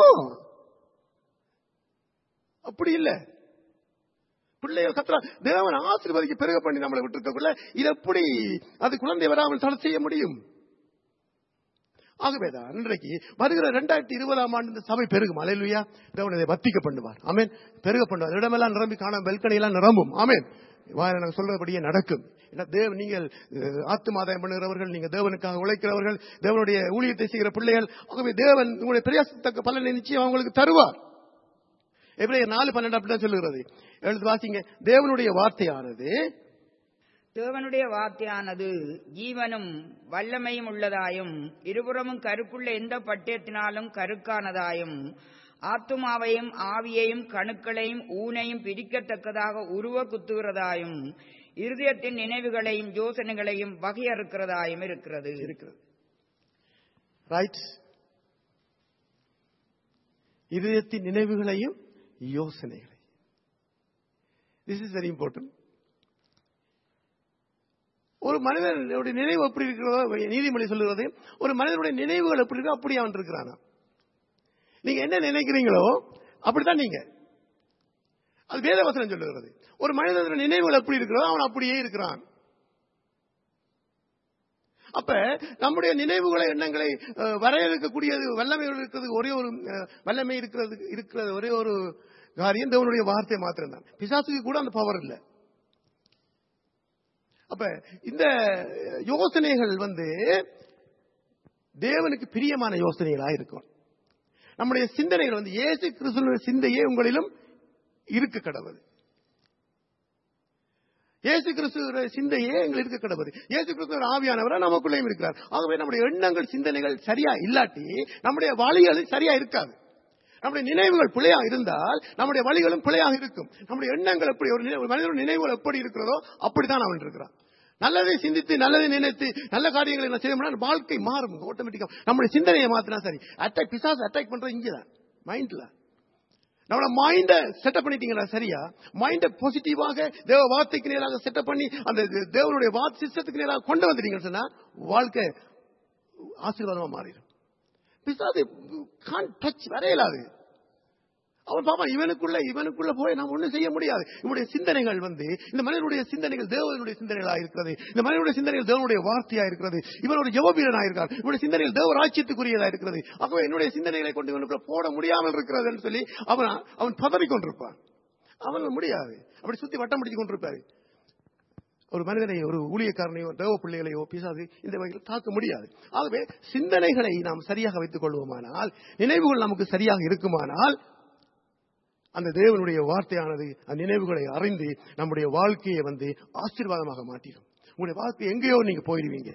அப்படி இல்லை பிள்ளைகள் கத்துறா தேவன் ஆசீர்வதிக்கு பெருக பண்ணி நம்மளை விட்டுருக்கக்குள்ள இது எப்படி அது குழந்தை வராமல் தடை செய்ய முடியும் ஆகவேதான் இன்றைக்கு வருகிற இரண்டாயிரத்தி இருபதாம் ஆண்டு இந்த சபை பெருகும் அலையிலுயா தேவன் இதை வத்திக்க பண்ணுவார் ஆமேன் பெருக பண்ணுவார் இடமெல்லாம் நிரம்பி காண பெல்கனி எல்லாம் நிரம்பும் ஆமேன் வாயில நாங்கள் சொல்றபடியே நடக்கும் ஏன்னா தேவ நீங்கள் அஹ், ஆத்துமாதாயம் பண்ணுகிறவர்கள் நீங்க தேவனுக்காக உழைக்கிறவர்கள் தேவனுடைய ஊழியத்தை செய்கிற பிள்ளைகள் ஆகவே தேவன் உங்களுடைய பிரயாசத்தக்க பலனை நிச்சயம் அவங்களுக்கு தருவார் எபிரேயர் நாலு பன்னெண்டு அப்படிதான் சொல்லுகிறது எழுது வாசிங்க தேவனுடைய வார்த்தையானது தேவனுடைய வார்த்தையானது ஜீவனும் வல்லமையும் உள்ளதாயும் இருபுறமும் கருக்குள்ள எந்த பட்டயத்தினாலும் கருக்கானதாயும் ஆத்துமாவையும் ஆவியையும் கணுக்களையும் ஊனையும் பிரிக்கத்தக்கதாக உருவ குத்துகிறதாயும் இருதயத்தின் நினைவுகளையும் யோசனைகளையும் வகையறுக்கிறதாயும் இருக்கிறது இருக்கிறது ரைட் இதயத்தின் நினைவுகளையும் யோசனைகளையும் திஸ் இஸ் வெரி இம்பார்ட்டன்ட் ஒரு மனிதனுடைய நினைவு எப்படி இருக்கிறதோ நீதிமொழி சொல்லுவது ஒரு மனிதனுடைய நினைவுகள் எப்படி இருக்கோ அப்படி அவன் இருக்கிறானா நீங்க என்ன நினைக்கிறீங்களோ அப்படித்தான் நீங்க அது வேதவசனம் சொல்லுகிறது ஒரு மனிதனுடைய நினைவுகள் எப்படி இருக்கிறதோ அவன் அப்படியே இருக்கிறான் அப்ப நம்முடைய நினைவுகளை எண்ணங்களை அஹ், வரையறுக்கக்கூடியது வல்லமை இருக்கிறது ஒரே ஒரு அஹ், வல்லமை இருக்கிறது இருக்கிறது ஒரே ஒரு காரியம் தேவனுடைய வார்த்தை மாத்திரம் தான் பிசாசுக்கு கூட அந்த பவர் இல்லை அப்ப இந்த யோசனைகள் வந்து தேவனுக்கு பிரியமான யோசனைகளா இருக்கும் நம்முடைய சிந்தனைகள் வந்து இயேசு கிறிஸ்துவினுடைய சிந்தையே உங்களிலும் இருக்க கடவுள் இயேசு கிறிஸ்துவ சிந்தையே எங்கள் இருக்க கிடப்பது இயேசு கிறிஸ்துவ ஆவியானவரை நமக்குள்ளேயும் இருக்கிறார் ஆகவே நம்முடைய எண்ணங்கள் சிந்தனைகள் சரியா இல்லாட்டி நம்முடைய வழிகள் சரியா இருக்காது நம்முடைய நினைவுகள் பிழையா இருந்தால் நம்முடைய வழிகளும் பிழையாக இருக்கும் நம்முடைய எண்ணங்கள் எப்படி ஒரு நினை- ஒரு மனிதனுடைய நினைவுகள் எப்படி இருக்கிறதோ அப்படித்தான் அவன் இருக்கிறான் நல்லதை சிந்தித்து நல்லதை நினைத்து நல்ல காரியங்களை நான் செய்ய வாழ்க்கை மாறும் ஆட்டோமேட்டிக்கா நம்முடைய சிந்தனையை மாத்தினா சரி அட்டாக் பிசாஸ் அட்டாக் பண்றது இங்கதான் மைண்ட்ல நம்மளோட மைண்ட செட்டப் பண்ணிட்டீங்களா சரியா மைண்ட பாசிட்டிவாக தேவ வார்த்தைக்கு நேராக செட்டப் பண்ணி அந்த தே- தேவனுடைய வாத் சிஸ்டத்துக்கு நேராக கொண்டு வந்துட்டீங்கன்னு சொன்னா வாழ்க்கை ஆசீர்வாதமா மாறிடும் பிசாது கான் டச் வரையலாது அவன் பாப்பா இவனுக்குள்ள இவனுக்குள்ள போய் நாம் ஒண்ணும் செய்ய முடியாது இவனுடைய சிந்தனைகள் வந்து இந்த மனிதனுடைய சிந்தனைகள் தேவனுடைய சிந்தனைகளா இருக்கிறது இந்த மனிதனுடைய சிந்தனைகள் தேவனுடைய வார்த்தையா இருக்கிறது இவன் ஒரு ஜெபவீரனா இருக்கான் இவனுடைய சிந்தனைகள் தேவ ராஜ்யத்துக்குரியதா இருக்கிறது ஆகவே என்னுடைய சிந்தனைகளை கொண்டு இவனுக்குள்ள போட முடியாமல் இருக்கிறது என்று சொல்லி அவன் அவன் பதறி கொண்டிருப்பான் அவன் முடியாது அப்படி சுத்தி வட்டம் பிடிச்சு கொண்டிருப்பாரு ஒரு மனிதனை ஒரு ஊழியக்காரனையோ தேவ பிள்ளைகளையோ பிசாது இந்த வகையில் தாக்க முடியாது ஆகவே சிந்தனைகளை நாம் சரியாக வைத்துக் கொள்வோமானால் நினைவுகள் நமக்கு சரியாக இருக்குமானால் அந்த தேவனுடைய வார்த்தையானது அந்த நினைவுகளை அறிந்து நம்முடைய வாழ்க்கையை வந்து ஆசீர்வாதமாக மாற்றிடும் உங்களுடைய வாழ்க்கை எங்கேயோ நீங்க போயிடுவீங்க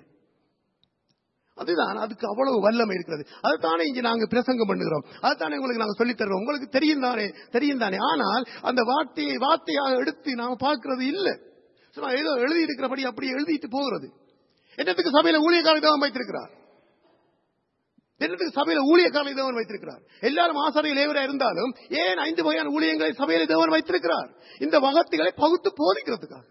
அதுதான் அதுக்கு அவ்வளவு வல்லமை இருக்கிறது அதுதானே இங்க நாங்க பிரசங்கம் பண்ணுகிறோம் அதுதானே உங்களுக்கு நாங்க சொல்லித் தருவோம் உங்களுக்கு தெரியும் தானே தெரியும் தானே ஆனால் அந்த வார்த்தையை வார்த்தையாக எடுத்து நாம பார்க்கிறது இல்லை சும்மா ஏதோ எழுதி இருக்கிறபடி அப்படியே எழுதிட்டு போகிறது என்னத்துக்கு சபையில ஊழியக்காரர் தேவன் வைத்திருக்கிறார் என்னத்துக்கு சபையில ஊழியக்காரனை தேவன் வைத்திருக்கிறார் எல்லாரும் ஆசாரிய லேவரா இருந்தாலும் ஏன் ஐந்து வகையான ஊழியங்களை சபையில தேவன் வைத்திருக்கிறார் இந்த வகத்துகளை பகுத்து போதிக்கிறதுக்காக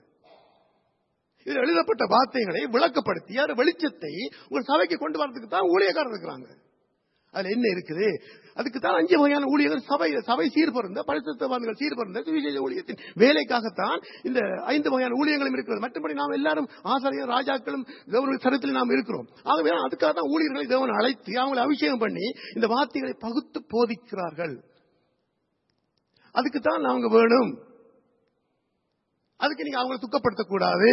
இதில் எழுதப்பட்ட வார்த்தைகளை விளக்கப்படுத்தி அந்த வெளிச்சத்தை உங்கள் சபைக்கு கொண்டு வரதுக்கு தான் ஊழியக்காரர் இருக்கிறாங்க அதுல என்ன இருக்குது அதுக்கு தான் அஞ்சு வகையான ஊழியர்கள் சபை சபை சீர்பொருந்த பரிசுத்தவான்கள் சீர்பொருந்த சுவிசேஷ ஊழியத்தின் வேலைக்காகத்தான் இந்த ஐந்து வகையான ஊழியங்களும் இருக்கிறது மற்றபடி நாம் எல்லாரும் ஆசாரியர் ராஜாக்களும் தேவனுடைய சரத்தில் நாம் இருக்கிறோம் ஆகவே அதுக்காக தான் ஊழியர்களை தேவன் அழைத்து அவங்களை அபிஷேகம் பண்ணி இந்த வார்த்தைகளை பகுத்து போதிக்கிறார்கள் அதுக்கு தான் அவங்க வேணும் அதுக்கு நீங்க அவங்களை துக்கப்படுத்தக்கூடாது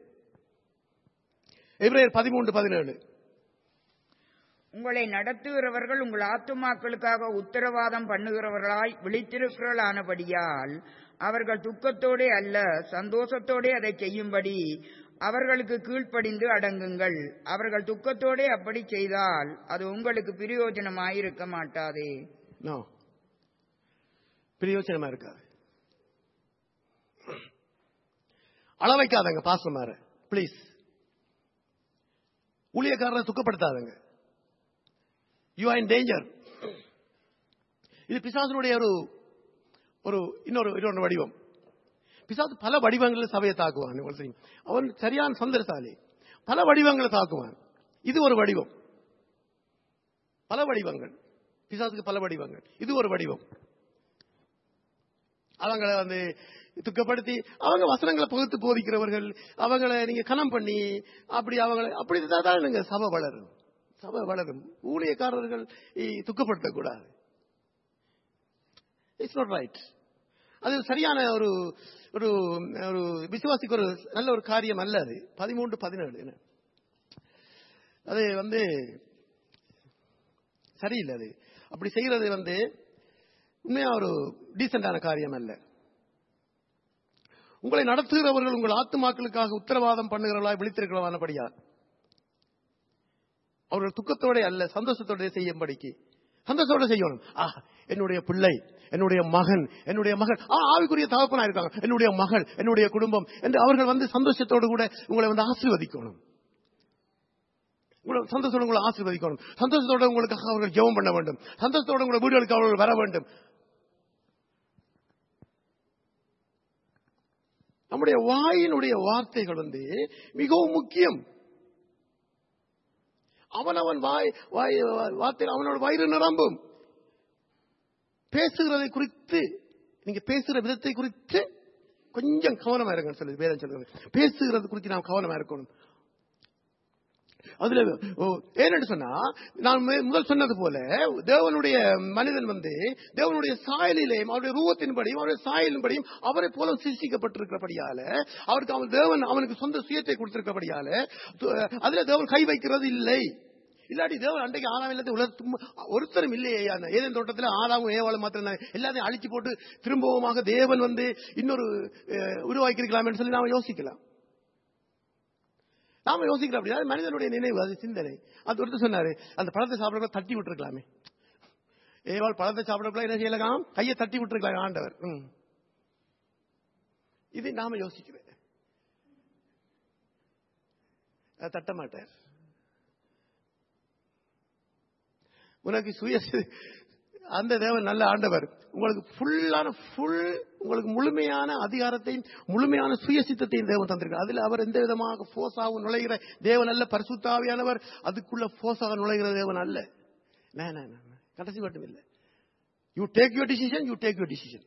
எபிரேயர் பதிமூன்று பதினேழு உங்களை நடத்துகிறவர்கள் உங்கள் ஆத்துமாக்களுக்காக உத்தரவாதம் பண்ணுகிறவர்களாய் விழித்திருக்கிறவர்களானபடியால் அவர்கள் துக்கத்தோடே அல்ல சந்தோஷத்தோடே அதை செய்யும்படி அவர்களுக்கு கீழ்ப்படிந்து அடங்குங்கள் அவர்கள் துக்கத்தோடே அப்படி செய்தால் அது உங்களுக்கு பிரயோஜனமாயிருக்க மாட்டாதே நோ பிரயோஜனமா இருக்காது அள வைக்காதங்க பாசம் மாற ப்ளீஸ் ஊழியக்காரரை துக்கப்படுத்தாதங்க யூ ஆர் இன் டேஞ்சர் இது பிசாசனுடைய ஒரு ஒரு இன்னொரு இன்னொரு வடிவம் பிசாசு பல வடிவங்களில் சபையை தாக்குவான் உங்களுக்கு தெரியும் அவன் சரியான சந்தரசாலி பல வடிவங்களை தாக்குவான் இது ஒரு வடிவம் பல வடிவங்கள் பிசாசுக்கு பல வடிவங்கள் இது ஒரு வடிவம் அவங்கள வந்து துக்கப்படுத்தி அவங்க வசனங்களை பகுத்து போதிக்கிறவர்கள் அவங்கள நீங்க கனம் பண்ணி அப்படி அவங்களை அப்படி இருந்தா தான் நீங்க சபை வளரும் சபை வளரும் ஊழியக்காரர்கள் இ- துக்கப்படுத்தக்கூடாது இட்ஸ் நாட் ரைட் அது சரியான ஒரு ஒரு ஒரு விசுவாசிக்கு ஒரு நல்ல ஒரு காரியம் அல்ல அது பதிமூன்று பதினேழு என்ன அது வந்து சரியில்லை அது அப்படி செய்யறது வந்து உண்மையா ஒரு டீசென்டான காரியம் அல்ல உங்களை நடத்துகிறவர்கள் உங்கள் ஆத்துமாக்களுக்காக உத்தரவாதம் பண்ணுகிறவர்களாய் விழித்திருக்கிறவானபடியா அவர்கள் துக்கத்தோட அல்ல சந்தோஷத்தோட செய்யும்படிக்கு சந்தோஷத்தோட செய்யணும் ஆ என்னுடைய பிள்ளை என்னுடைய மகன் என்னுடைய மகள் ஆ ஆவிக்குரிய தகப்பனா இருக்காங்க என்னுடைய மகள் என்னுடைய குடும்பம் என்று அவர்கள் வந்து சந்தோஷத்தோடு கூட உங்களை வந்து ஆசீர்வதிக்கணும் உங்களை சந்தோஷத்தோட உங்களை ஆசீர்வதிக்கணும் சந்தோஷத்தோட உங்களுக்காக அவர்கள் ஜெபம் பண்ண வேண்டும் சந்தோஷத்தோட உங்களை வீடுகளுக்கு அவர்கள் வர வேண்டும் நம்முடைய வாயினுடைய வார்த்தைகள் வந்து மிகவும் முக்கியம் அவனவன் வாய் வாய் வார்த்தை அவனோட வயிறு நிரம்பும் பேசுகிறதை குறித்து நீங்க பேசுகிற விதத்தை குறித்து கொஞ்சம் கவனமா இருங்க சொல்லி வேதம் சொல்றது பேசுகிறது குறித்து நாம் கவனமா இருக்கணும் அதுல ஓ, ஏன்னு சொன்னா நான் மே- முதல் சொன்னது போல தேவனுடைய மனிதன் வந்து தேவனுடைய சாயலிலேயும் அவருடைய ரூபத்தின்படியும் அவருடைய சாயலின்படியும் அவரை போல சிருஷ்டிக்கப்பட்டிருக்கிறபடியால அவருக்கு அவன் தேவன் அவனுக்கு சொந்த சுயத்தை கொடுத்திருக்கிறபடியால து- அதுல தேவன் கை வைக்கிறது இல்லை இல்லாட்டி தேவன் அன்றைக்கு ஆதாம் இல்லாத உலகத்தும் ஒருத்தரும் இல்லையே அந்த ஏதேன் தோட்டத்தில் ஆதாமும் ஏவாளும் மாத்திரம் தான். எல்லாத்தையும் அழிச்சு போட்டு திரும்பவுமாக தேவன் வந்து இன்னொரு அஹ், உருவாக்கியிருக்கலாம்னு சொல்லி நாம யோசிக்கலாம் நாம யோசிக்கிறோம் அப்படின்னா அது மனிதனுடைய நினைவு அது சிந்தனை அது ஒருத்தர் சொன்னாரு அந்த பழத்தை சாப்பிட தட்டி விட்டுருக்கலாமே ஏவாள் பழத்தை சாப்பிடக்குள்ள என்ன செய்யலாம் கையை தட்டி விட்டுருக்கலாம் ஆண்டவர் ம். இதை நாம யோசிக்கிறேன் அது தட்ட மாட்டார் உனக்கு சுய அந்த தேவன் நல்ல ஆண்டவர் உங்களுக்கு ஃபுல்லான ஃபுல் உங்களுக்கு முழுமையான அதிகாரத்தையும் முழுமையான சுயசித்தத்தையும் தேவன் தந்திருக்கார் அதுல அவர் எந்த விதமாக போசாவும் நுழைகிற தேவன் அல்ல பரிசுத்தாவியானவர் அதுக்குள்ள போசாக நுழைகிற தேவன் அல்ல நே, நே, நே, நே. கடைசி மட்டும் இல்லை you take your decision you take your decision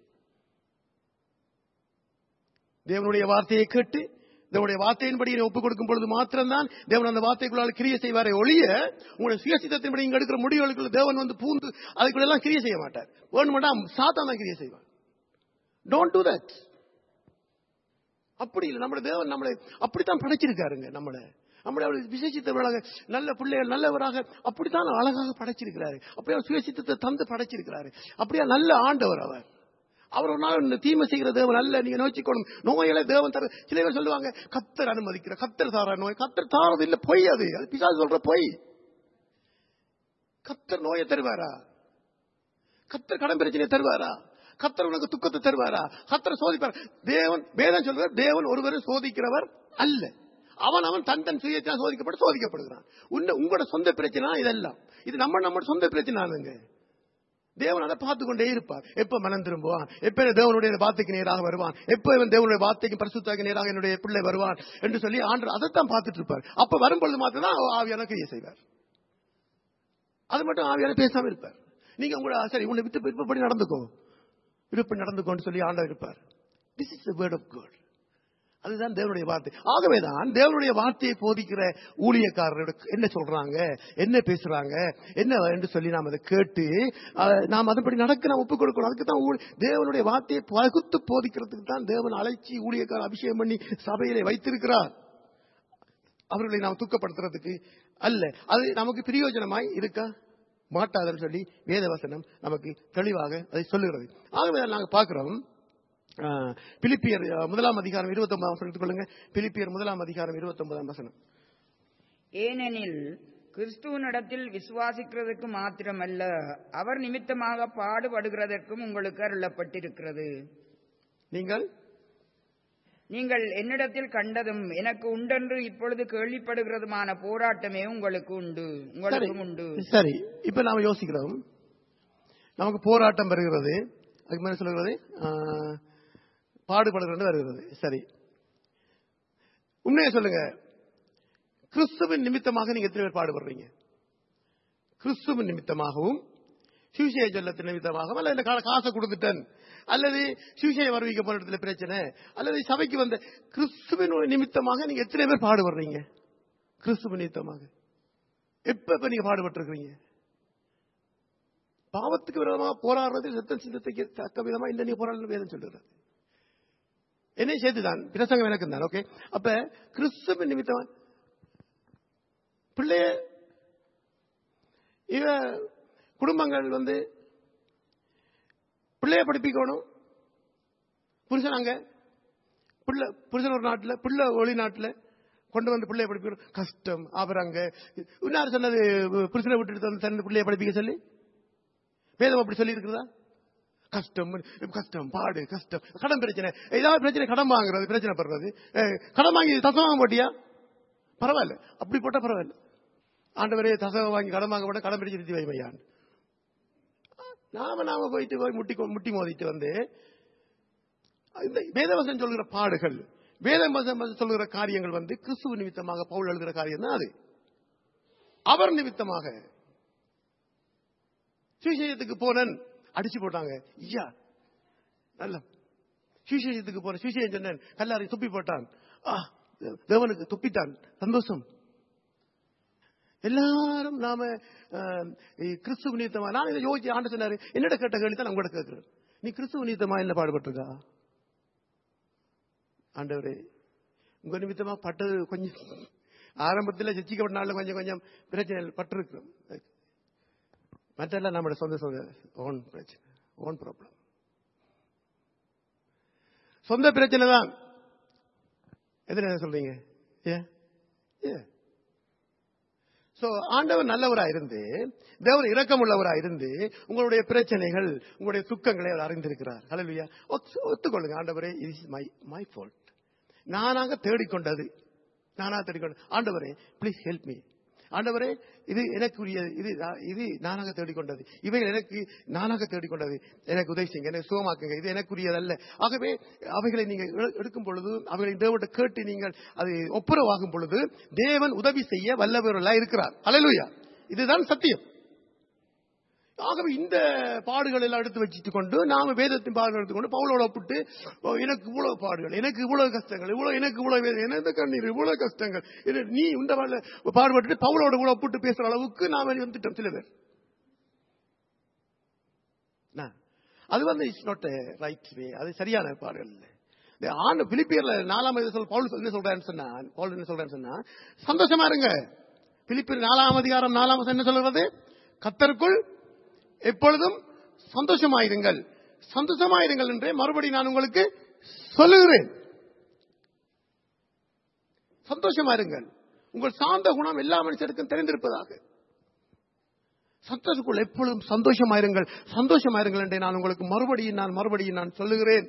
தேவனுடைய வார்த்தையை கேட்டு தேவனுடைய வார்த்தையின்படி நீ ஒப்புக் கொடுக்கும் பொழுது மாத்திரம்தான் தேவன் அந்த வார்த்தைக்குள்ளால் கிரியை செய்வாரே ஒழிய உங்களுடைய சுயசித்தத்தின்படி இங்க எடுக்கிற முடிவுகளுக்குள்ள தேவன் வந்து பூந்து அதுக்குள்ள எல்லாம் கிரியை செய்ய மாட்டார் வேணுமெண்டா சாத்தான் தான் கிரியை செய்வார் டோன்ட் டூ தட் அப்படி இல்லை நம்முடைய தேவன் நம்மளை அப்படித்தான் படைச்சிருக்காருங்க நம்மளை நம்மளை அவர் விசேஷித்தவர்களாக நல்ல பிள்ளைகள் நல்லவராக அப்படித்தான் அழகாக படைச்சிருக்கிறாரு அப்படியே சுயசித்தத்தை தந்து படைச்சிருக்கிறாரு அப்படியே நல்ல ஆண்டவர் அவர் அவர் ஒரு நாள் இந்த தீமை செய்கிற தேவன் அல்ல நீங்க நோய்ச்சிக்கணும் நோய்களை தேவன் தர சில பேர் சொல்லுவாங்க கத்தர் அனுமதிக்கிற கத்தர் தார நோய் கத்தர் தாரது இல்ல பொய் அது அது பிசாசு சொல்ற பொய் கத்தர் நோயை தருவாரா கத்தர் கடன் பிரச்சனையை தருவாரா கத்தர் உனக்கு துக்கத்தை தருவாரா கத்தர் சோதிப்பார் தேவன் வேதம் சொல்றார் தேவன் ஒருவரை சோதிக்கிறவர் அல்ல அவன் அவன் தன் தன் சுயத்தினால் சோதிக்கப்பட்டு சோதிக்கப்படுகிறான் உன்ன உங்களோட சொந்த பிரச்சனை இதெல்லாம் இது நம்ம நம்ம சொந்த பிரச்சனை தேவன் அதை பார்த்து கொண்டே இருப்பார் எப்ப மனம் திரும்புவான் எப்ப தேவனுடைய வார்த்தைக்கு நேராக வருவான் எப்ப இவன் தேவனுடைய வார்த்தைக்கு பரிசுத்தாக்கு நேராக என்னுடைய பிள்ளை வருவான் என்று சொல்லி ஆண்டு அதைத்தான் பார்த்துட்டு இருப்பார் அப்ப வரும்பொழுது மாத்திரம் தான் ஆவியான கிரியை செய்வார் அது மட்டும் ஆவியான பேசாம இருப்பார் நீங்க உங்களோட சரி உங்களை விட்டு விருப்பப்படி நடந்துக்கோ விருப்பம் நடந்துக்கோன்னு சொல்லி ஆண்டவர் இருப்பார் this is word of God அதுதான் தேவனுடைய வார்த்தை ஆகவேதான் தேவனுடைய வார்த்தையை போதிக்கிற ஊழியக்காரரோட என்ன சொல்றாங்க என்ன பேசுறாங்க என்ன என்று சொல்லி நாம் அதை கேட்டு அஹ், நாம் அதன்படி நடக்க நாம் ஒப்புக் கொடுக்கணும் அதுக்கு தான் ஊழி- தேவனுடைய வார்த்தையை பகுத்து போதிக்கிறதுக்கு தான் தேவன் அழைச்சி ஊழியக்கார அபிஷேகம் பண்ணி சபையிலே வைத்திருக்கிறார் அவர்களை நாம் துக்கப்படுத்துறதுக்கு அல்ல அது நமக்கு பிரயோஜனமாய் இருக்கா மாட்டாதுன்னு சொல்லி வேதவசனம் நமக்கு தெளிவாக அதை சொல்லுகிறது ஆகவே நாங்கள் பார்க்கிறோம் ஆஹ், பிலிப்பியர் ஆஹ், முதலாம் அதிகாரம் இருபத்தி ஒன்பதாம் வசனம் எடுத்துக்கொள்ளுங்க பிலிப்பியர் முதலாம் அதிகாரம் இருபத்தி ஒன்பதாம் வசனம் ஏனெனில் கிறிஸ்துவனிடத்தில் விசுவாசிக்கிறதுக்கு மாத்திரமல்ல அவர் நிமித்தமாக பாடுபடுகிறதற்கும் உங்களுக்கு அருளப்பட்டிருக்கிறது நீங்கள் நீங்கள் என்னிடத்தில் கண்டதும் எனக்கு உண்டென்று இப்பொழுது கேள்விப்படுகிறதுமான போராட்டமே உங்களுக்கு உண்டு சரி உங்களுக்கும் உண்டு சரி இப்ப நாம யோசிக்கிறோம் நமக்கு போராட்டம் வருகிறது அதுக்கு மேல சொல்லுகிறது ஆஹ், பாடுபடுகிறது வருகிறது சரி உண்மையை சொல்லுங்க கிறிஸ்துவின் நிமித்தமாக நீங்க எத்தனை பேர் பாடுபடுறீங்க கிறிஸ்துவின் நிமித்தமாகவும் சுவிசேஷ சொல்லத்தின் நிமித்தமாகவும் அல்லது இந்த கா- காசை கொடுத்துட்டேன் அல்லது சுவிசேஷம் அறிவிக்க போற இடத்துல பிரச்சனை அல்லது சபைக்கு வந்த கிறிஸ்துவின் நிமித்தமாக நீங்க எத்தனை பேர் பாடுபடுறீங்க கிறிஸ்துவின் நிமித்தமாக எப்ப எப்ப நீங்க பாடுபட்டு இருக்கிறீங்க பாவத்துக்கு விரோதமாக போராடுறது சத்தம் சிந்தத்துக்கு தக்க விதமா இந்த நீ போராடணும் வேதம் சொல்லுறது என்னை சேர்த்துதான் பிரசங்கம் எனக்கு தான் ஓகே அப்ப கிறிஸ்துவின் நிமித்தமா பிள்ளைய இவ குடும்பங்கள் வந்து பிள்ளைய படிப்பிக்கணும் புருஷன் அங்க பிள்ளை புருஷன் ஒரு நாட்டுல பிள்ளை வெளிநாட்டுல கொண்டு வந்து பிள்ளைய படிப்பிக்கணும் கஷ்டம் அவர் அங்க இன்னார் சொன்னது புருஷனை விட்டுட்டு வந்து தன் பிள்ளைய படிப்பிக்க சொல்லி வேதம் அப்படி சொல்லி இருக்கிறதா கஷ்டம் கஷ்டம் பாடு கஷ்டம் கடன் பிரச்சனை ஏதாவது பிரச்சனை கடன் வாங்குறது பிரச்சனை படுறது அஹ், கடன் வாங்கி தசம் வாங்க மாட்டியா பரவாயில்ல அப்படி போட்டா பரவாயில்ல ஆண்டவரே தசம் வாங்கி கடன் வாங்க போட்டா கடன் பிரச்சனை வை வையான் நாம நாம போயிட்டு போய் முட்டி கொ- முட்டி மோதிட்டு வந்து இந்த வேதவசம் சொல்கிற பாடுகள் வேதவசம் சொல்கிற காரியங்கள் வந்து கிறிஸ்துவ நிமித்தமாக பவுல் எழுதுகிற காரியம் தான் அது அவர் நிமித்தமாக சுவிசேஷத்துக்கு போனேன் அடிச்சு போட்டாங்க ஐயா நல்ல சுவிசேஷத்துக்கு போன சுவிசேஷம் சொன்னேன் கல்லாரை துப்பி போட்டான் ஆ தேவனுக்கு துப்பிட்டான் சந்தோஷம் எல்லாரும் நாம அஹ், கிறிஸ்துவ நிமித்தமா நான் இதை யோசிச்சு ஆண்டு சொன்னாரு என்னிட கேட்ட கேள்வி தான் உங்கள்கிட்ட கேட்கிறேன் நீ கிறிஸ்துவ நிமித்தமா என்ன பாடுபட்டிருக்கா ஆண்டவரே உங்க நிமித்தமா பட்டது கொஞ்சம் ஆரம்பத்தில் ஜெச்சிக்கப்பட்ட நாள்ல கொஞ்சம் கொஞ்சம் பிரச்சனைகள் பட்டிருக்கிறோம் மற்றெல்லாம் நம்மளோட சொந்த சொந்த ஓன் பிரச்சனை ஓன் ப்ராப்ளம் சொந்த பிரச்சனை தான் எதுல சொல்றீங்க ஏ ஏ சோ ஆண்டவர் நல்லவரா இருந்து தேவர் இரக்கமுள்ளவரா இருந்து உங்களுடைய பிரச்சனைகள் உங்களுடைய துக்கங்களை அவர் அறிந்திருக்கிறார் ஹalleluya ஒத்து- ஒத்துக்கொள்ளுங்க ஆண்டவரே இஸ் மை மை ஃபால்ட் நானாக தேடிக்கொண்டது நானா தேடிக்கொண்டது ஆண்டவரே ப்ளீஸ் ஹெல்ப் மீ ஆண்டவரே இது எனக்குரிய இது இது நானாக தேடிக்கொண்டது இவைகள் எனக்கு நானாக தேடிக்கொண்டது எனக்கு உதவி செய்யுங்க எனக்கு சுகமாக்குங்க இது எனக்குரியதல்ல ஆகவே அவைகளை நீங்க எடு- எடுக்கும் பொழுது அவைகளை தேவட்ட கேட்டு நீங்கள் அது ஒப்புரவாகும் பொழுது தேவன் உதவி செய்ய வல்லவர்களா இருக்கிறார் அல்லேலூயா இதுதான் சத்தியம் ஆகவே இந்த பாடுகள் எல்லாம் எடுத்து வச்சுட்டு கொண்டு நாம வேதத்தின் பாடுகள் எடுத்துக்கொண்டு பவுலோட ஒப்பிட்டு ஓ, எனக்கு இவ்வளவு பாடுகள் எனக்கு இவ்வளவு கஷ்டங்கள் இவ்வளவு எனக்கு இவ்வளவு வேதனை எனக்கு கண்ணீர் இவ்வளவு கஷ்டங்கள் இது நீ இந்த பாடல பாடுபட்டு பவுலோட கூட ஒப்பிட்டு பேசுற அளவுக்கு நாம வந்துட்டோம் சில பேர் என்ன? அது வந்து இட்ஸ் நாட் ரைட் வே அது சரியான பாடுகள் இல்லை இந்த ஆண்டு பிலிப்பியர்ல நாலாம் அதிகாரம் சொல் பவுல் என்ன சொல்றான்னு சொன்னா பவுல் என்ன சொல்றான்னு சொன்னா சந்தோஷமா இருங்க பிலிப்பியர் நாலாம் அதிகாரம் நாலாம் வசனம் என்ன சொல்றது கத்தருக்குள் எப்பொழுதும் சந்தோஷமாயிருங்கள் சந்தோஷமாயிருங்கள் என்றே மறுபடி நான் உங்களுக்கு சொல்லுகிறேன் சந்தோஷமாயிருங்கள் உங்கள் சாந்த குணம் எல்லா மனுஷருக்கும் தெரிந்திருப்பதாக சந்தோஷக்குள் எப்பொழுதும் சந்தோஷமாயிருங்கள் சந்தோஷமாயிருங்கள் என்றே நான் உங்களுக்கு மறுபடியும் நான் மறுபடியும் நான் சொல்லுகிறேன்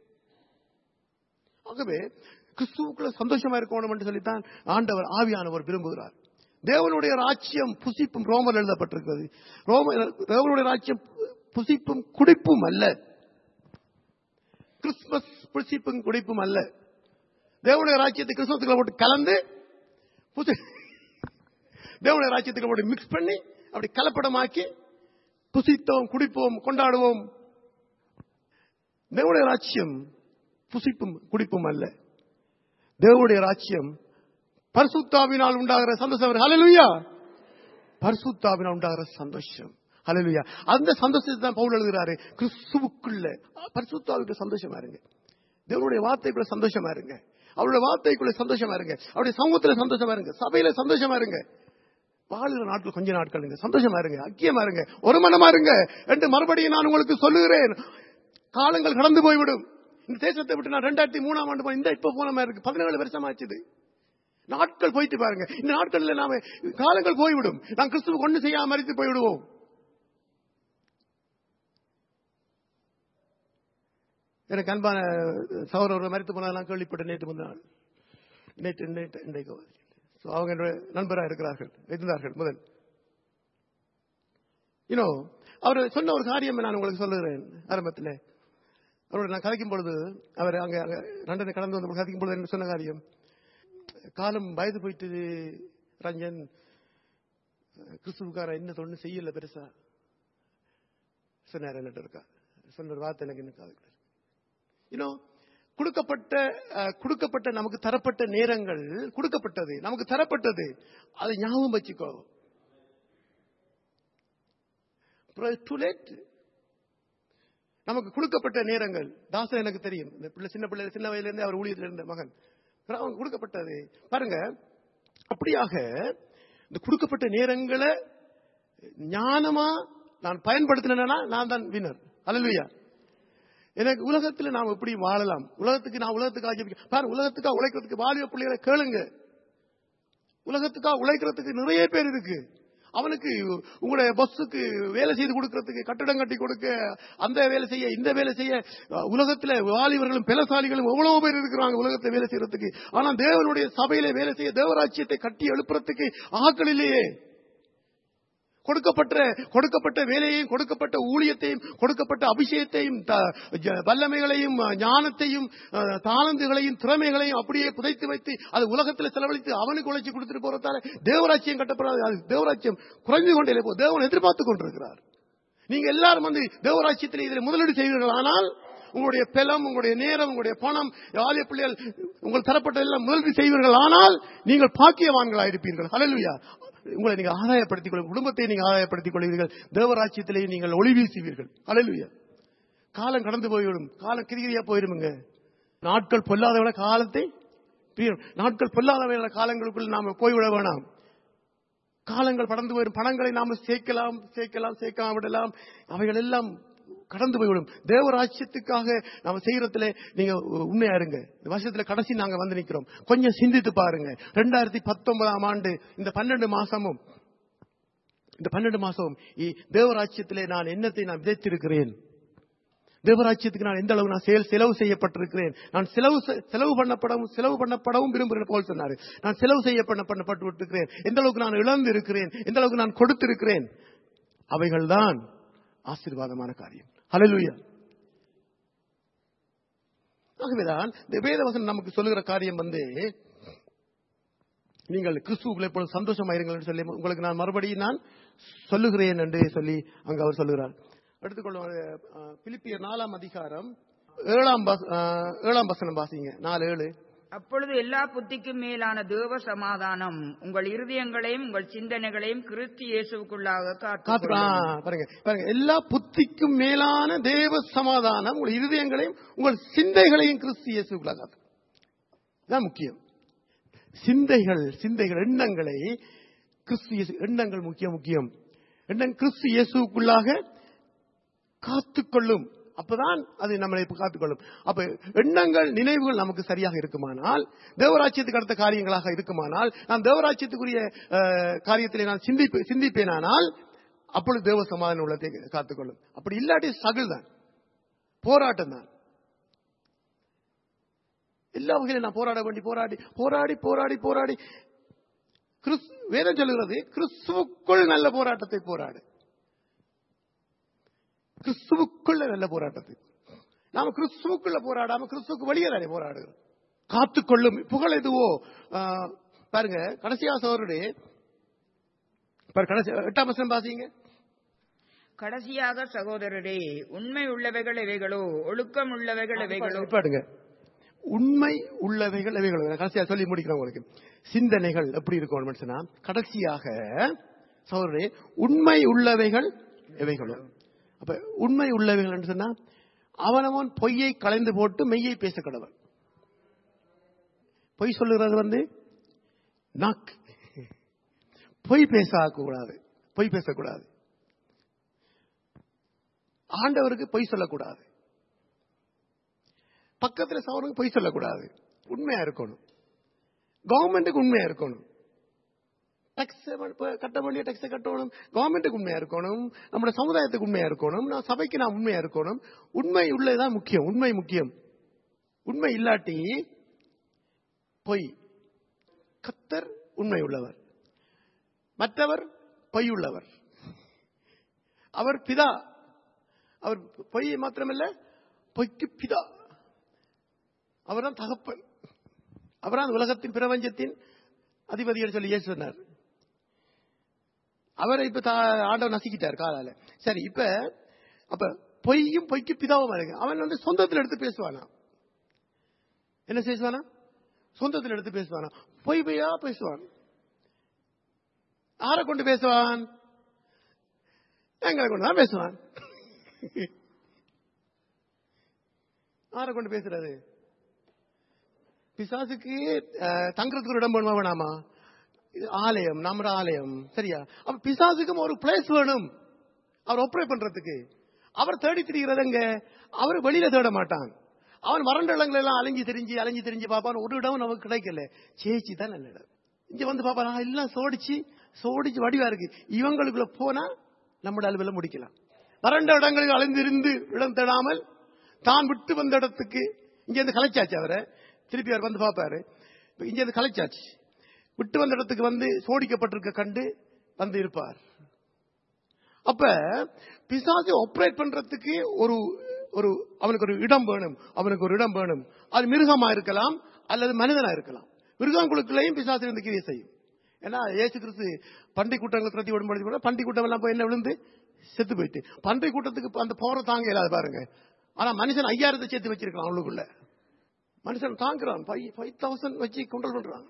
ஆகவே கிறிஸ்துவுக்குள்ள சந்தோஷமா இருக்கணும் என்று சொல்லித்தான் ஆண்டவர் ஆவியானவர் விரும்புகிறார் தேவனுடைய ராஜ்யம் புசிப்பும் ரோமர் எழுதப்பட்டிருக்கிறது ரோம தேவனுடைய ராஜ்யம் புசிப்பும் குடிப்பும் அல்ல கிறிஸ்துமஸ் புசிப்பும் குடிப்பும் அல்ல தேவனுடைய ராஜ்யத்தை கிறிஸ்துவத்துக்குள்ள போட்டு கலந்து புசி தேவனுடைய ராஜ்யத்துக்குள்ள போட்டு மிக்ஸ் பண்ணி அப்படி கலப்படமாக்கி புசித்தோம் குடிப்போம் கொண்டாடுவோம் தேவனுடைய ராஜ்யம் புசிப்பும் குடிப்பும் அல்ல தேவனுடைய ராஜ்யம் பரிசுத்தாவினால் உண்டாகிற சந்தோஷம் ஹalleluya பரிசுத்தாவினால் உண்டாகிற சந்தோஷம் ஹalleluya அந்த சந்தோஷத்தை தான் பவுல் எழுதுகிறாரு கிறிஸ்துவுக்குள்ள பரிசுத்தாவுக்கு சந்தோஷமா இருங்க தேவனுடைய வார்த்தைக்குள்ள சந்தோஷமா இருங்க அவருடைய வார்த்தைக்குள்ள சந்தோஷமா இருங்க அவருடைய சமூகத்துல சந்தோஷமா இருங்க சபையில சந்தோஷமா இருங்க வாழுகிற நாட்கள் கொஞ்ச நாட்கள் இருங்க சந்தோஷமா இருங்க ஐக்கியமா இருங்க ஒரு மனமா இருங்க என்று மறுபடியும் நான் உங்களுக்கு சொல்லுகிறேன் காலங்கள் கடந்து போய்விடும் இந்த தேசத்தை விட்டு நான் ரெண்டாயிரத்தி மூணாம் ஆண்டு போனேன். இந்த இப்ப போன மாதிரி இருக்கு பதினேழு வருஷம் ஆச்சுது நாட்கள் போயிட்டு பாருங்க இந்த நாட்கள்ல நாம காலங்கள் போய்விடும் நான் கிறிஸ்துவ ஒண்ணு செய்யாம மறித்து போய்விடுவோம் எனக்கு அன்பான சகோதரர் மறித்து போனதெல்லாம் கேள்விப்பட்ட நேற்று முந்தின நாள் நேற்று நேற்று இன்றைக்கு So, அவங்க என்னுடைய நண்பராக இருக்கிறார்கள் இருந்தார்கள் முதல் யூனோ அவர் சொன்ன ஒரு காரியம் நான் உங்களுக்கு சொல்லுகிறேன் ஆரம்பத்தில் அவரோட நான் கதைக்கும் பொழுது அவர் அங்க அங்க லண்டனை கடந்து வந்து கதைக்கும் பொழுது என்ன சொன்ன காரியம் காலம் வயது போயிட்டு ரஞ்சன் கிறிஸ்துவுக்கார என்ன தொண்ணு செய்யல பெருசா சொன்னார் என்னட்டு இருக்கா சொன்ன ஒரு வார்த்தை எனக்கு இன்னும் காதுக்குள்ள யூனோ கொடுக்கப்பட்ட அஹ், கொடுக்கப்பட்ட நமக்கு தரப்பட்ட நேரங்கள் கொடுக்கப்பட்டது நமக்கு தரப்பட்டது அதை ஞாபகம் வச்சுக்கோ டு லேட் நமக்கு கொடுக்கப்பட்ட நேரங்கள் தாசன் எனக்கு தெரியும் இந்த பிள்ளை சின்ன பிள்ளை சின்ன வயதுல இருந்தே அவர் ஊழியத்தில் இருந்த மகன் அப்புறம் அவன் கொடுக்கப்பட்டது பாருங்க அப்படியாக இந்த கொடுக்கப்பட்ட நேரங்களை ஞானமா நான் பயன்படுத்தினேன்னா நான் தான் வினர் அல்லையா எனக்கு உலகத்துல நாம் எப்படி வாழலாம் உலகத்துக்கு நான் உலகத்துக்காக ஜெபிக்க பாரு உலகத்துக்காக உழைக்கிறதுக்கு வாலிப பிள்ளைகளை கேளுங்க உலகத்துக்காக உழைக்கிறதுக்கு நிறைய பேர் இருக்கு அவனுக்கு உங்களுடைய பஸ்ஸுக்கு வேலை செய்து கொடுக்கறதுக்கு கட்டடம் கட்டி கொடுக்க அந்த வேலை செய்ய இந்த வேலை செய்ய அஹ், உலகத்துல வாலிபர்களும் பெலசாலிகளும் எவ்வளவு பேர் இருக்கிறாங்க உலகத்துல வேலை செய்யறதுக்கு ஆனா தேவனுடைய சபையில வேலை செய்ய தேவராட்சியத்தை கட்டி எழுப்புறதுக்கு ஆட்கள் இல்லையே கொடுக்கப்பட்ட கொடுக்கப்பட்ட வேலையையும் கொடுக்கப்பட்ட ஊழியத்தையும் கொடுக்கப்பட்ட அபிஷேகத்தையும் த- ஜ- வல்லமைகளையும் அஹ், ஞானத்தையும் அஹ், தாளந்துகளையும் திறமைகளையும் அப்படியே புதைத்து வைத்து அது உலகத்தில் செலவழித்து அவனுக்கு உழைச்சி கொடுத்துட்டு போறதால தேவராட்சியம் கட்டப்படாது அது தேவராட்சியம் குறைஞ்சு கொண்டே போ தேவன் எதிர்பார்த்து கொண்டிருக்கிறார் நீங்க எல்லாரும் வந்து தேவராட்சியத்தில் இதில் முதலீடு செய்வீர்கள் ஆனால் உங்களுடைய பெலம் உங்களுடைய நேரம் உங்களுடைய பணம் ஆலய பிள்ளைகள் உங்கள் தரப்பட்ட எல்லாம் முதலீடு செய்வீர்கள் ஆனால் நீங்கள் பாக்கியவான்களா இருப்பீர்கள் ஹalleluya உங்களை நீங்க ஆதாயப்படுத்திக் கொள்ளுங்கள் குடும்பத்தை நீங்க ஆதாயப்படுத்திக் கொள்வீர்கள் தேவராட்சியத்திலே நீங்கள் ஒளி வீசுவீர்கள் ஹalleluya காலம் கடந்து போய்விடும் காலம் கிரிகிரியா போயிருமுங்க நாட்கள் பொல்லாதவன காலத்தை பிரியம். நாட்கள் பொல்லாத காலங்களுக்குள் நாம போய்விட வேணாம் காலங்கள் கடந்து வரும் பணங்களை நாம சேர்க்கலாம் சேர்க்கலாம் சேர்க்காம விடலாம் அவைகள் எல்லாம் கடந்து போய்விடும் தேவராட்சியத்துக்காக நாம செய்யறதுல நீங்க உண்மையா இருங்க இந்த வருஷத்துல கடைசி நாங்க வந்து நிக்கிறோம் கொஞ்சம் சிந்தித்து பாருங்க ரெண்டாயிரத்தி பத்தொன்பதாம் ஆண்டு இந்த பன்னெண்டு மாசமும் இந்த பன்னெண்டு மாசம் இ- தேவராட்சியத்திலே நான் என்னத்தை நான் விதைத்திருக்கிறேன் தேவராட்சியத்துக்கு நான் எந்த அளவு நான் செயல் செலவு செய்யப்பட்டிருக்கிறேன் நான் செலவு செ- செலவு பண்ணப்படவும் செலவு பண்ணப்படவும் விரும்புகிற போல் சொன்னாரு நான் செலவு செய்ய பண்ண பண்ணப்பட்டு விட்டிருக்கிறேன் எந்த அளவுக்கு நான் இழந்து இருக்கிறேன் எந்த அளவுக்கு நான் கொடுத்திருக்கிறேன் அவைகள்தான் ஆசீர்வாதமான காரியம் ஹalleluya ஆகவேதான் இந்த வேதவசனம் நமக்கு சொல்லுகிற காரியம் வந்து நீங்கள் கிறிஸ்துவுக்குள்ளே இப்பொழுது சந்தோஷமா இருங்கள் என்று சொல்லி உங்களுக்கு நான் மறுபடியும் நான் சொல்லுகிறேன் என்று சொல்லி அங்க அவர் சொல்லுகிறார் எடுத்துக்கொள்ளும் அஹ், பிலிப்பியர் நாலாம் அதிகாரம் ஏழாம் வச- அஹ், ஏழாம் வசனம் வாசிங்க நாலு ஏழு அப்பொழுது எல்லா புத்திக்கும் மேலான தேவ சமாதானம் உங்கள் இருதயங்களையும் உங்கள் சிந்தனைகளையும் கிறிஸ்து இயேசுவுக்குள்ளாக காத்து காத்து ஆ, பாருங்க பாருங்க எல்லா புத்திக்கும் மேலான தேவ சமாதானம் உங்கள் இருதயங்களையும் உங்கள் சிந்தைகளையும் கிறிஸ்து இயேசுக்குள்ளாக காத்து தான் முக்கியம் சிந்தைகள் சிந்தைகள் எண்ணங்களை கிறிஸ்து இயேசு எண்ணங்கள் முக்கியம் முக்கியம் எண்ணம் கிறிஸ்து இயேசுக்குள்ளாக காத்துக்கொள்ளும் அப்பதான் அது நம்மளை இப்ப காத்துக்கொள்ளும் அப்ப எண்ணங்கள் நினைவுகள் நமக்கு சரியாக இருக்குமானால் தேவராட்சியத்துக்கு அடுத்த காரியங்களாக இருக்குமானால் நான் தேவராட்சியத்துக்குரிய அஹ், காரியத்திலே நான் சிந்திப்பு சிந்திப்பேனானால் அப்பொழுது தேவ சமாதான உள்ளத்தை காத்துக்கொள்ளும் அப்படி இல்லாட்டி சகில் தான் போராட்டம் தான் எல்லா வகையிலும் நான் போராட வேண்டி போராடி போராடி போராடி போராடி கிறிஸ் வேதம் சொல்லுகிறது கிறிஸ்துவுக்குள் நல்ல போராட்டத்தை போராடு கிறிஸ்துவுக்குள்ள நல்ல போராட்டத்தை நாம கிறிஸ்துவுக்குள்ள போராடாம கிறிஸ்துவுக்கு வெளியே தானே போராடுகிறோம் காத்துக்கொள்ளும் புகழ் எதுவோ ஆ, பாருங்க கடைசியா சோருடைய கடைசி எட்டாம் வசனம் பாசிங்க கடைசியாக சகோதரரே உண்மை உள்ளவைகள் எவைகளோ ஒழுக்கம் உள்ளவைகள் எவைகளோ பாடுங்க உண்மை உள்ளவைகள் எவைகளோ நான் கடைசியா சொல்லி முடிக்கிறேன் உங்களுக்கு சிந்தனைகள் எப்படி இருக்கும் மனுஷனா கடைசியாக சோதரே உண்மை உள்ளவைகள் எவைகளோ அப்ப உண்மை உள்ளவைகள் என்று சொன்னா அவனவன் பொய்யை களைந்து போட்டு மெய்யை பேச கடவன் பொய் சொல்லுகிறது வந்து நாக்கு பொய் பேசக்கூடாது பொய் பேசக்கூடாது ஆண்டவருக்கு பொய் சொல்லக்கூடாது பக்கத்துல சவனுக்கு பொய் சொல்லக்கூடாது உண்மையா இருக்கணும் கவர்மெண்ட்டுக்கு உண்மையா இருக்கணும் டேக்ஸ் கட்ட வேண்டிய டேக்ஸை கட்டணும் கவர்மெண்ட்டுக்கு உண்மையா இருக்கணும் நம்ம சமுதாயத்துக்கு உண்மையா இருக்கணும் நான் சபைக்கு நான் உண்மையா இருக்கணும் உண்மை உள்ளதான் முக்கியம் உண்மை முக்கியம் உண்மை இல்லாட்டி பொய் கத்தர் உண்மை உள்ளவர் மற்றவர் பொய் உள்ளவர் அவர் பிதா அவர் பொய் மாத்திரமல்ல பொய்க்கு பிதா அவர்தான் தகப்பன் அவர்தான் உலகத்தின் பிரபஞ்சத்தின் அதிபதிகள் சொல்லி இயேசு சொன்னார் அவரை இப்ப தா- ஆண்டவர் நசுக்கிட்டார் காலால சரி இப்ப அப்ப பொய்யும் பொய்க்கு பிதாவும் இருக்கு அவன் வந்து சொந்தத்தில் எடுத்து பேசுவானா என்ன பேசுவானா சொந்தத்தில் எடுத்து பேசுவானா பொய் பொய்யா பேசுவான் யாரை கொண்டு பேசுவான் எங்களை கொண்டு தான் பேசுவான் யாரை கொண்டு பேசுறது பிசாசுக்கு அஹ், தங்குறதுக்கு ஒரு இடம் வேணுமா வேணாமா இது ஆலயம் நம்ம ஆலயம் சரியா அப்ப பிசாசுக்கும் ஒரு பிளேஸ் வேணும் அவர் ஆப்ரேட் பண்றதுக்கு அவர் தேடி திரிகிறதுங்க அவர் வெளியில தேட மாட்டான் அவன் வறண்ட இடங்கள் எல்லாம் அலைஞ்சு தெரிஞ்சு அலைஞ்சு தெரிஞ்சு பார்ப்பான் ஒரு இடம் நமக்கு கிடைக்கல சேச்சி தான் நல்ல இடம் இங்க வந்து பாப்பா எல்லாம் சோடிச்சு சோடிச்சு வடிவா இருக்கு இவங்களுக்குள்ள போனா நம்முடைய அளவில் முடிக்கலாம் வறண்ட இடங்களில் அலைந்திருந்து இடம் தேடாமல் தான் விட்டு வந்த இடத்துக்கு இங்க இருந்து கலைச்சாச்சு அவரை திருப்பி அவர் வந்து பார்ப்பாரு இப்ப இங்க இருந்து கலைச்சாச்சு விட்டு வந்த இடத்துக்கு வந்து சோடிக்கப்பட்டிருக்க கண்டு வந்து இருப்பார் அப்ப பிசாசை ஆப்ரேட் பண்றதுக்கு ஒரு ஒரு அவனுக்கு ஒரு இடம் வேணும் அவனுக்கு ஒரு இடம் வேணும் அது மிருகமா இருக்கலாம் அல்லது மனிதனா இருக்கலாம் மிருகங்களுக்குள்ளேயும் பிசாசு இருந்து கிரியை செய்யும் ஏன்னா ஏசு கிறிஸ்து பன்றி கூட்டங்களை துரத்தி விடும்பொழுது கூட பன்றி கூட்டம் எல்லாம் போய் என்ன விழுந்து செத்து போயிட்டு பன்றி கூட்டத்துக்கு அந்த போற தாங்க இல்லாத பாருங்க ஆனா மனுஷன் ஐயாயிரத்தை சேர்த்து வச்சிருக்கான் அவளுக்குள்ள மனுஷன் தாங்குறான் ஃபைவ் தௌசண்ட் வச்சு கண்ட்ரோல் பண்றான்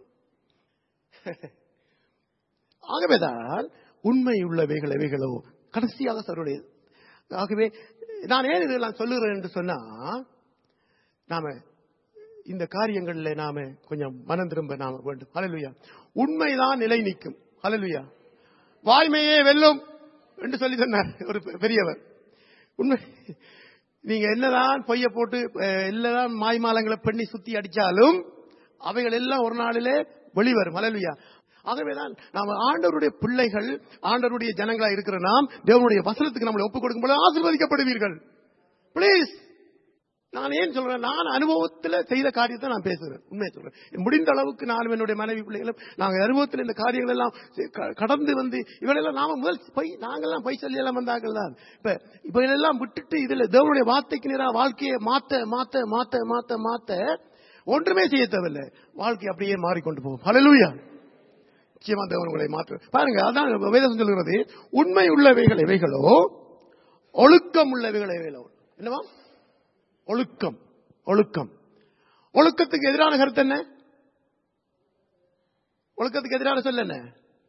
ஆகவேதான் உண்மை உள்ளவைகள் எவைகளோ கடைசியாக சருடைய ஆகவே நான் ஏன் இதெல்லாம் சொல்லுகிறேன் என்று சொன்னா நாம இந்த காரியங்கள்ல நாம கொஞ்சம் மனம் திரும்ப நாம வேண்டும் ஹalleluya உண்மைதான் நிலை நிற்கும் ஹalleluya வாய்மையே வெல்லும் என்று சொல்லி சொன்னார் ஒரு பெ- பெரியவர் உண்மை நீங்க என்னதான் பொய்ய போட்டு அஹ், என்னதான் மாய்மாலங்களை பண்ணி சுத்தி அடிச்சாலும் அவைகள் எல்லாம் ஒரு நாளிலே வெளிவரும் ஹalleluya ஆகவேதான் நாம ஆண்டவருடைய பிள்ளைகள் ஆண்டவருடைய ஜனங்களா இருக்கிற நாம் தேவனுடைய வசனத்துக்கு நம்மளை ஒப்புக் கொடுக்கும் பொழுது ஆசீர்வதிக்கப்படுவீர்கள் ப்ளீஸ் நான் ஏன் சொல்றேன் நான் அனுபவத்தில் செய்த காரியத்தை நான் பேசுகிறேன் உண்மையை சொல்றேன் முடிந்த அளவுக்கு நானும் என்னுடைய மனைவி பிள்ளைகளும் நாங்கள் அனுபவத்தில் இந்த காரியங்கள் எல்லாம் க- கடந்து வந்து இவளெல்லாம் நாம முதல் பை நாங்கெல்லாம் பை சொல்லி எல்லாம் வந்தார்கள் தான் இப்ப இவையெல்லாம் விட்டுட்டு இதுல தேவனுடைய வார்த்தைக்கு நேரா வாழ்க்கையை மாத்த மாத்த மாத்த மாத்த மாத்த ஒன்றுமே செய்ய தேவையில்லை வாழ்க்கை அப்படியே மாறிக்கொண்டு போகும் ஹalleluya நிச்சயமா தேவன் உங்களை மாற்று பாருங்க அதான் வேதம் சொல்லுகிறது உண்மை உள்ளவைகள் எவைகளோ ஒழுக்கம் உள்ளவைகள் எவைகளோ என்னவா ஒழுக்கம் ஒழுக்கம் ஒழுக்கத்துக்கு எதிரான கருத்து என்ன ஒழுக்கத்துக்கு எதிரான சொல் என்ன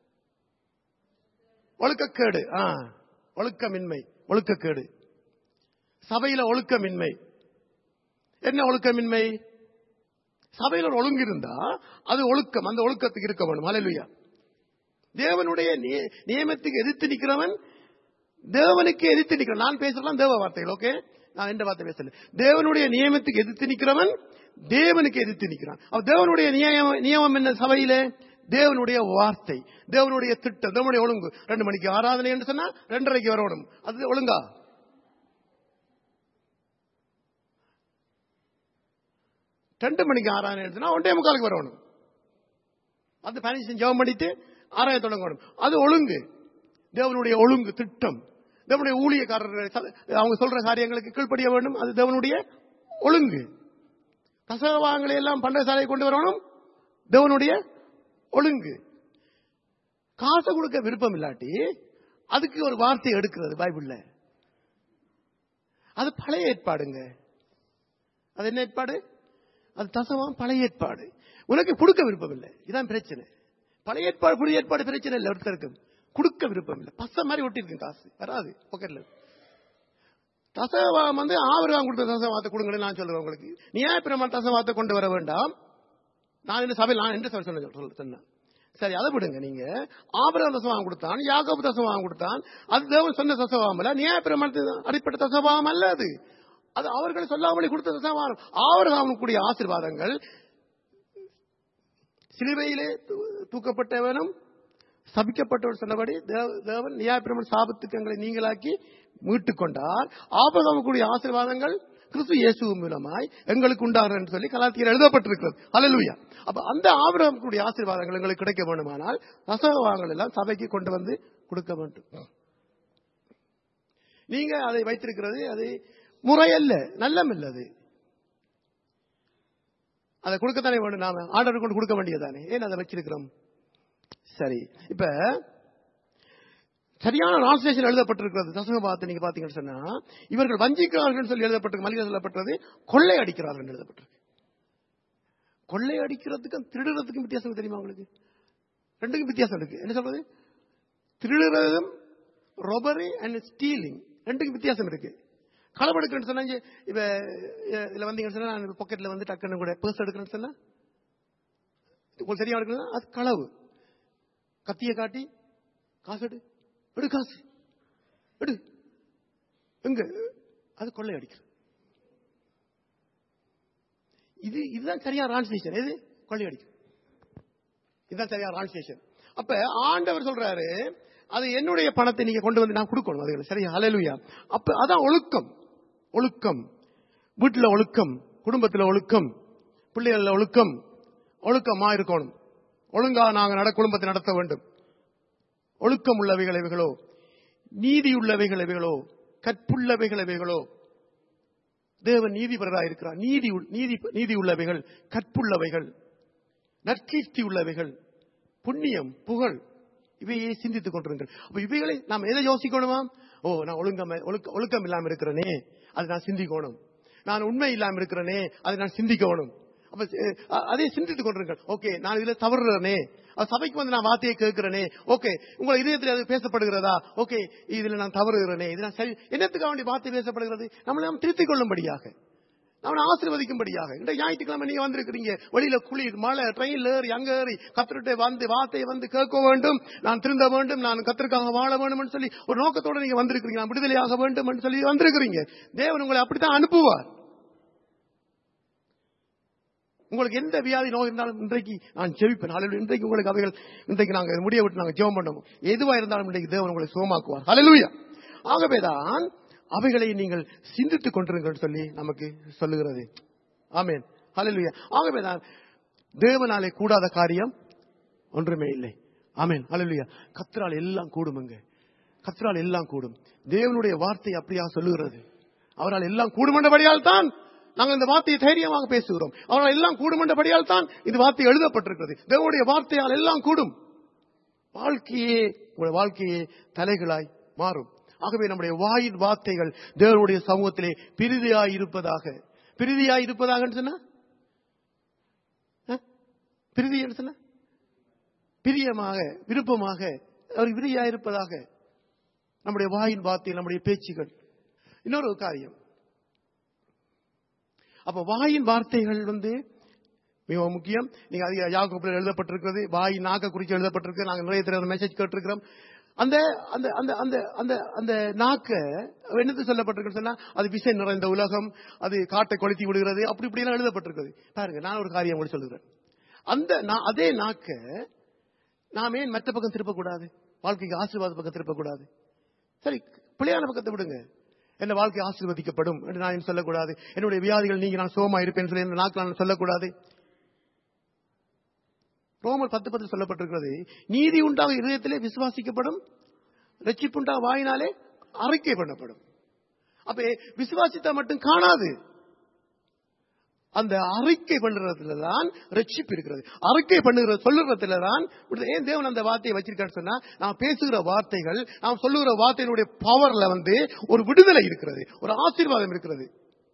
ஒழுக்கக்கேடு ஆ ஒழுக்கமின்மை ஒழுக்கக்கேடு சபையில ஒழுக்கமின்மை என்ன ஒழுக்கமின்மை சபையில ஒரு ஒழுங்கு இருந்தா அது ஒழுக்கம் அந்த ஒழுக்கத்துக்கு இருக்க வேணும் ஹalleluya தேவனுடைய நிய- நியமத்துக்கு எதிர்த்து நிக்கிறவன் தேவனுக்கு எதிர்த்து நிக்கிறான் நான் பேசலாம் தேவ வார்த்தைகள் ஓகே நான் எந்த வார்த்தை பேசல தேவனுடைய நியமத்துக்கு எதிர்த்து நிக்கிறவன் தேவனுக்கு எதிர்த்து நிக்கிறான் அப்ப தேவனுடைய நியமம் நியமம் என்ன சபையிலே தேவனுடைய வார்த்தை தேவனுடைய திட்டம் தேவனுடைய ஒழுங்கு ரெண்டு மணிக்கு ஆராதனை என்று சொன்னா ரெண்டரைக்கு வரணும் அது ஒழுங்கா ரெண்டு மணிக்கு ஆராதனை எடுத்துனா ஒன்றே முக்காலுக்கு வரணும் அது பனிஷன் ஜெபம் பண்ணிட்டு ஆராய தொடங்கணும் அது ஒழுங்கு தேவனுடைய ஒழுங்கு திட்டம் தேவனுடைய ஊழியக்காரர்கள் ச- அவங்க சொல்ற காரியங்களுக்கு கீழ்ப்படிய வேண்டும் அது தேவனுடைய ஒழுங்கு தசவாங்களை எல்லாம் பண்டசாலையை கொண்டு வரணும் தேவனுடைய ஒழுங்கு காசை கொடுக்க விருப்பம் இல்லாட்டி அதுக்கு ஒரு வார்த்தை எடுக்கிறது பைபிள்ல அது பழைய ஏற்பாடுங்க அது என்ன ஏற்பாடு அது தசவம் பழைய ஏற்பாடு உனக்கு கொடுக்க விருப்பம் இல்லை இதான் பிரச்சனை பழைய ஏற்பாடு புதிய ஏற்பாடு பிரச்சனை இல்லை ஒருத்தருக்கு கொடுக்க விருப்பம் இல்லை பச மாதிரி ஒட்டிருக்கு காசு வராது பாக்கெட்ல தசவாம் வந்து ஆவரகம் கொடுத்த தசவாத்தை கொடுங்கன்னு நான் சொல்றேன் உங்களுக்கு நியாயப்பிரமாண தசவாத்தை கொண்டு வர வேண்டாம் நான் இந்த சபையில் நான் என்று சொல்ல சொன்ன- சொன்னேன் சரி அதை விடுங்க நீங்க ஆபரகம் தசவாகம் கொடுத்தான் யாக்கோபு தசவாகம் கொடுத்தான் அது தேவன் சொன்ன தசவாகம் அல்ல நியாயப்பிரமாணத்தின் அடிப்பட்ட தசவாகம் அல்ல அது அது அவர்கள் சொல்லாமலே கொடுத்த தசவாகம் ஆபரகம் கூடிய ஆசீர்வாதங்கள் சிலுவையிலே தூ- தூக்கப்பட்டவனும் சபிக்கப்பட்டவர் சொன்னபடி தேவ- தேவன் நியாயப்பிரமன் சாபத்துக்கு எங்களை நீங்களாக்கி மீட்டுக் கொண்டார் ஆபகமக்கூடிய ஆசீர்வாதங்கள் கிறிஸ்து இயேசு மூலமாய் எங்களுக்கு உண்டாகும் என்று சொல்லி கலாத்தியர் எழுதப்பட்டிருக்கிறது அல்லேலூயா அப்ப அந்த ஆபிரகமுடைய ஆசீர்வாதங்கள் எங்களுக்கு கிடைக்க வேண்டுமானால் ரசவாதங்கள் எல்லாம் சபைக்கு கொண்டு வந்து கொடுக்க வேண்டும் நீங்க அதை வைத்திருக்கிறது அது முறையல்ல நல்லமில்ல அது அதை கொடுக்கத்தானே வேணும் நாம ஆர்டர் கொண்டு கொடுக்க வேண்டியதானே ஏன் அதை வச்சிருக்கிறோம் சரி இப்ப சரியான டிரான்ஸ்லேஷன் எழுதப்பட்டிருக்கிறது தசமபாத்தை நீங்க பாத்தீங்கன்னு சொன்னா இவர்கள் வஞ்சிக்கிறார்கள் சொல்லி எழுதப்பட்டிருக்கு மல்லிகை சொல்லப்பட்டது கொள்ளை அடிக்கிறார்கள் எழுதப்பட்டிருக்கு கொள்ளை அடிக்கிறதுக்கும் திருடுறதுக்கும் வித்தியாசம் தெரியுமா உங்களுக்கு ரெண்டுக்கும் வித்தியாசம் இருக்கு என்ன சொல்றது திருடுறதும் ரொபரி அண்ட் ஸ்டீலிங் ரெண்டுக்கும் வித்தியாசம் இருக்கு களவெடுக்கிறேன்னு சொன்னா இங்க இப்ப அஹ், இதுல வந்தீங்கன்னு சொன்னா நான் பாக்கெட்ல வந்து டக்குன்னு கூட பர்ஸ் எடுக்கிறேன்னு சொன்னா உங்களுக்கு சரியா எடுக்கணும் அது களவு கத்தியை காட்டி காசு எடு எடு காசு எடு எங்க அது கொள்ளை அடிக்கிறது இது இதுதான் சரியா டிரான்ஸ்லேஷன் எது கொள்ளை அடிக்கிறது இதுதான் சரியா டிரான்ஸ்லேஷன் அப்ப ஆண்டவர் சொல்றாரு அது என்னுடைய பணத்தை நீங்க கொண்டு வந்து நான் கொடுக்கணும் அதுகளை சரியா ஹalleluya அப்ப அதான் ஒழுக்கம் ஒழுக்கம் வீட்டுல ஒழுக்கம் குடும்பத்துல ஒழுக்கம் பிள்ளைகள ஒழுக்கம் ஒழுக்கமா இருக்கணும் ஒழுங்கா நாங்க நட குடும்பத்தை நடத்த வேண்டும் ஒழுக்கம் உள்ளவைகள் எவைகளோ நீதி உள்ளவைகள் எவைகளோ கற்புள்ளவைகள் எவைகளோ தேவன் நீதிபரராக இருக்கிறார் நீதி உள்- நீதி நீதி உள்ளவைகள் கற்புள்ளவைகள் நற்கீர்த்தி உள்ளவைகள் புண்ணியம் புகழ் இவையே சிந்தித்துக் கொண்டிருங்கள் அப்ப இவைகளை நாம் எதை யோசிக்கணுமா ஓ நான் ஒழுங்கம் ஒழுக்க ஒழுக்கம் இல்லாம இருக்கிறனே அது நான் சிந்திக்கணும் நான் உண்மை இல்லாம இருக்கிறனே அதை நான் சிந்திக்கணும் அப்ப அஹ், அதை சிந்தித்துக் கொண்டிருங்கள் ஓகே நான் இதுல தவறுறனே அப்ப சபைக்கு வந்து நான் வார்த்தையை கேட்கிறனே ஓகே உங்கள் இதயத்தில் அது பேசப்படுகிறதா ஓகே இதுல நான் தவறுகிறனே இது நான் சரி என்னத்துக்காக வேண்டிய வார்த்தை பேசப்படுகிறது நம்மளை நாம் திருத்திக் கொள்ளும்படியாக அவனை ஆசீர்வதிக்கும்படியாக இந்த ஞாயிற்றுக்கிழமை நீங்க வந்திருக்கிறீங்க வெளியில குளிர் மழை ட்ரெயின்ல ஏறி அங்க ஏறி கத்திரிட்டு வந்து வார்த்தையை வந்து கேட்க வேண்டும் நான் திருந்த வேண்டும் நான் கத்திற்காக வாழ வேண்டும் சொல்லி ஒரு நோக்கத்தோட நீங்க வந்திருக்கிறீங்க நான் விடுதலையாக வேண்டும் சொல்லி வந்திருக்கிறீங்க தேவன் உங்களை அப்படித்தான் அனுப்புவார் உங்களுக்கு எந்த வியாதி நோய் இருந்தாலும் இன்றைக்கு நான் ஜெபிப்பேன் ஹalleluya இன்றைக்கு உங்களுக்கு அவைகள் இன்றைக்கு நாங்க முடிய விட்டு நாங்க ஜெபம் பண்ணுவோம் எதுவா இருந்தாலும் இன்றைக்கு தேவன் உங்களை சுகமாக்குவார் ஹalleluya ஆகவேதான் அவைகளை நீங்கள் சிந்தித்துக் கொண்டிருங்கள் சொல்லி நமக்கு சொல்லுகிறது ஆமென் ஹalleluya ஆகவேதான் தேவனாலே கூடாத காரியம் ஒன்றுமே இல்லை ஆமென் ஹalleluya கத்ரால் எல்லாம் கூடுமுங்க கத்ரால் எல்லாம் கூடும் தேவனுடைய வார்த்தை அப்படியா சொல்லுகிறது அவரால் எல்லாம் கூடுமென்றபடியால் தான் நாங்கள் இந்த வார்த்தையை தைரியமாக பேசுகிறோம் அவரால் எல்லாம் கூடுமென்றபடியால் தான் இந்த வார்த்தை எழுதப்பட்டிருக்கிறது தேவனுடைய வார்த்தையால் எல்லாம் கூடும் வாழ்க்கையே உங்களுடைய வாழ்க்கையே தலைகளாய் மாறும் ஆகவே நம்முடைய வாயின் வார்த்தைகள் தேவனுடைய சமூகத்திலே பிரிதியாய் இருப்பதாக பிரிதியாய் இருப்பதாக சொன்னா அஹ்? பிரிதி என்று சொன்னா பிரியமாக விருப்பமாக அவர் விரியா இருப்பதாக நம்முடைய வாயின் வார்த்தை நம்முடைய பேச்சுகள் இன்னொரு காரியம் அப்ப வாயின் வார்த்தைகள் வந்து மிக முக்கியம் நீங்க அதிக யாக்கோப்பில் எழுதப்பட்டிருக்கிறது வாய் நாக்க குறித்து எழுதப்பட்டிருக்கு நாங்க நிறைய தடவை மெசேஜ் கேட்டிருக்கிறோம் அந்த அந்த அந்த அந்த அந்த அந்த நாக்க என்னது சொல்லப்பட்டிருக்குன்னு சொன்னா அது விசை நிறைந்த உலகம் அது காட்டை கொளுத்தி விடுகிறது அப்படி இப்படி எல்லாம் எழுதப்பட்டிருக்கிறது பாருங்க நான் ஒரு காரியம் உங்களுக்கு சொல்லுகிறேன் அந்த நா- அதே நாக்க நாம ஏன் மற்ற பக்கம் திருப்பக்கூடாது வாழ்க்கைக்கு ஆசீர்வாத பக்கம் திருப்பக்கூடாது சரி பிள்ளையான பக்கத்தை விடுங்க என்ன வாழ்க்கை ஆசீர்வதிக்கப்படும் என்று நான் ஏன் சொல்லக்கூடாது என்னுடைய வியாதிகள் நீங்க நான் சோமா இருப்பேன் சொல்லி இந்த நாட்கள் நான் சொல்லக்கூடாது ரோமர் பத்து பத்து சொல்லப்பட்டிருக்கிறது நீதி உண்டாக இதயத்திலே விசுவாசிக்கப்படும் ரட்சிப்புண்டா வாயினாலே அறிக்கை பண்ணப்படும் அப்ப விசுவாசித்தா மட்டும் காணாது அந்த அறிக்கை பண்ணுறதுல தான் ரட்சிப்பு இருக்கிறது அறிக்கை பண்ணுகிற சொல்லுறதுல தான் விடுதலை. ஏன் தேவன் அந்த வார்த்தையை வச்சிருக்கான்னு சொன்னா நாம் பேசுகிற வார்த்தைகள் நாம் சொல்லுகிற வார்த்தையினுடைய பவர்ல வந்து ஒரு விடுதலை இருக்கிறது ஒரு ஆசீர்வாதம் இருக்கிறது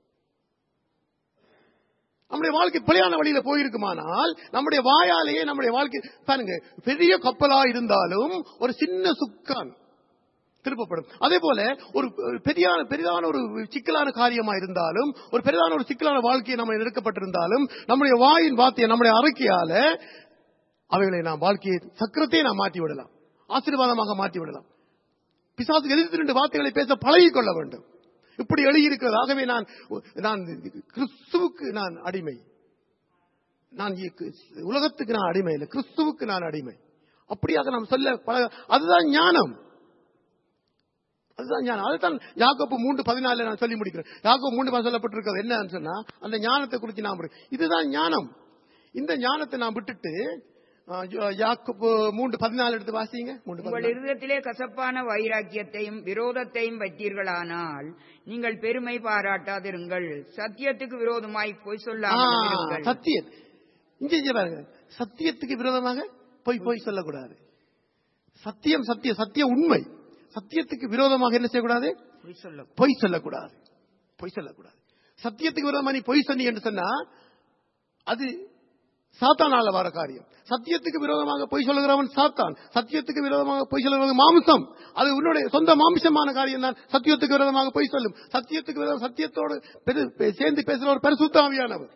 நம்முடைய வாழ்க்கை பிழையான வழியில போயிருக்குமானால் நம்முடைய வாயாலேயே நம்முடைய வாழ்க்கை பாருங்க பெரிய கப்பலா இருந்தாலும் ஒரு சின்ன சுக்கான் திருப்பப்படும் அதே போல ஒரு ஒரு பெரியான பெரிதான ஒரு சிக்கலான காரியமா இருந்தாலும் ஒரு பெரிதான ஒரு சிக்கலான வாழ்க்கையை நம்ம எடுக்கப்பட்டிருந்தாலும் நம்முடைய வாயின் வார்த்தையை நம்முடைய அறிக்கையால அவைகளை நாம் வாழ்க்கையை சக்கரத்தை நாம் மாற்றி விடலாம் ஆசீர்வாதமாக மாற்றி விடலாம் பிசாசுக்கு எதிர்த்து ரெண்டு வார்த்தைகளை பேச பழகிக் கொள்ள வேண்டும் இப்படி எழுதியிருக்கிறது ஆகவே நான் நான் கிறிஸ்துவுக்கு நான் அடிமை நான் இ- உலகத்துக்கு நான் அடிமை இல்லை கிறிஸ்துவுக்கு நான் அடிமை அப்படியாக நாம் சொல்ல பழக அதுதான் ஞானம் அதுதான் ஞானம் அதுதான் யாக்கோப்பு மூன்று பதினாலுல நான் சொல்லி முடிக்கிறேன் யாக்கோப்பு மூன்று பதினாலு சொல்லப்பட்டிருக்கிறது என்னன்னு சொன்னா அந்த ஞானத்தை குறித்து நாம் விடு- இதுதான் ஞானம் இந்த ஞானத்தை நாம் விட்டுட்டு ஆ, யா- யாக்கோப்பு மூன்று பதினாலு எடுத்து வாசிங்க மூன்று உங்கள் பதினாலு. இருதயத்திலே கசப்பான வைராக்கியத்தையும் விரோதத்தையும் வைத்தீர்களானால் நீங்கள் பெருமை பாராட்டாதிருங்கள் சத்தியத்துக்கு விரோதமாய் பொய் ஆ, சொல்லாமல் இருங்கள் சத்தியம் இங்க இங்க பாருங்க சத்தியத்துக்கு விரோதமாக பொய் பொய் சொல்லக்கூடாது சத்தியம் சத்தியம் சத்திய உண்மை சத்தியத்துக்கு விரோதமாக என்ன செய்யக்கூடாது பொய் சொல்ல பொய் சொல்லக்கூடாது பொய் சொல்லக்கூடாது சத்தியத்துக்கு விரோதமா நீ பொய் சொன்னி என்று சொன்னா அது சாத்தானால வர காரியம் சத்தியத்துக்கு விரோதமாக பொய் சொல்லுகிறவன் சாத்தான் சத்தியத்துக்கு விரோதமாக பொய் சொல்லுகிறவன் மாம்சம் அது உன்னுடைய சொந்த மாம்சமான காரியம் தான் சத்தியத்துக்கு விரோதமாக பொய் சொல்லும் சத்தியத்துக்கு விரோதம் சத்தியத்தோடு பெரு- சேர்ந்து பேசுகிற ஒரு பரிசுத்தாவியானவர்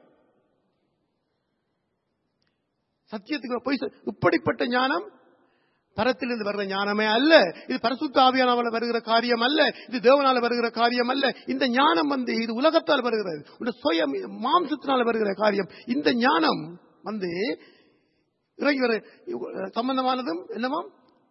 சத்தியத்துக்கு பொய் சொல் இப்படிப்பட்ட ஞானம் பரத்திலிருந்து வருகிற ஞானமே அல்ல இது பரிசுத்த ஆவியானவரால வருகிற காரியம் அல்ல இது தேவனால வருகிற காரியம் அல்ல இந்த ஞானம் வந்து இது உலகத்தால் வருகிறது உடைய சுய மாம்சத்தினால வருகிற காரியம் இந்த ஞானம் வந்து இறங்கி வர சம்பந்தமானதும் என்னவாம்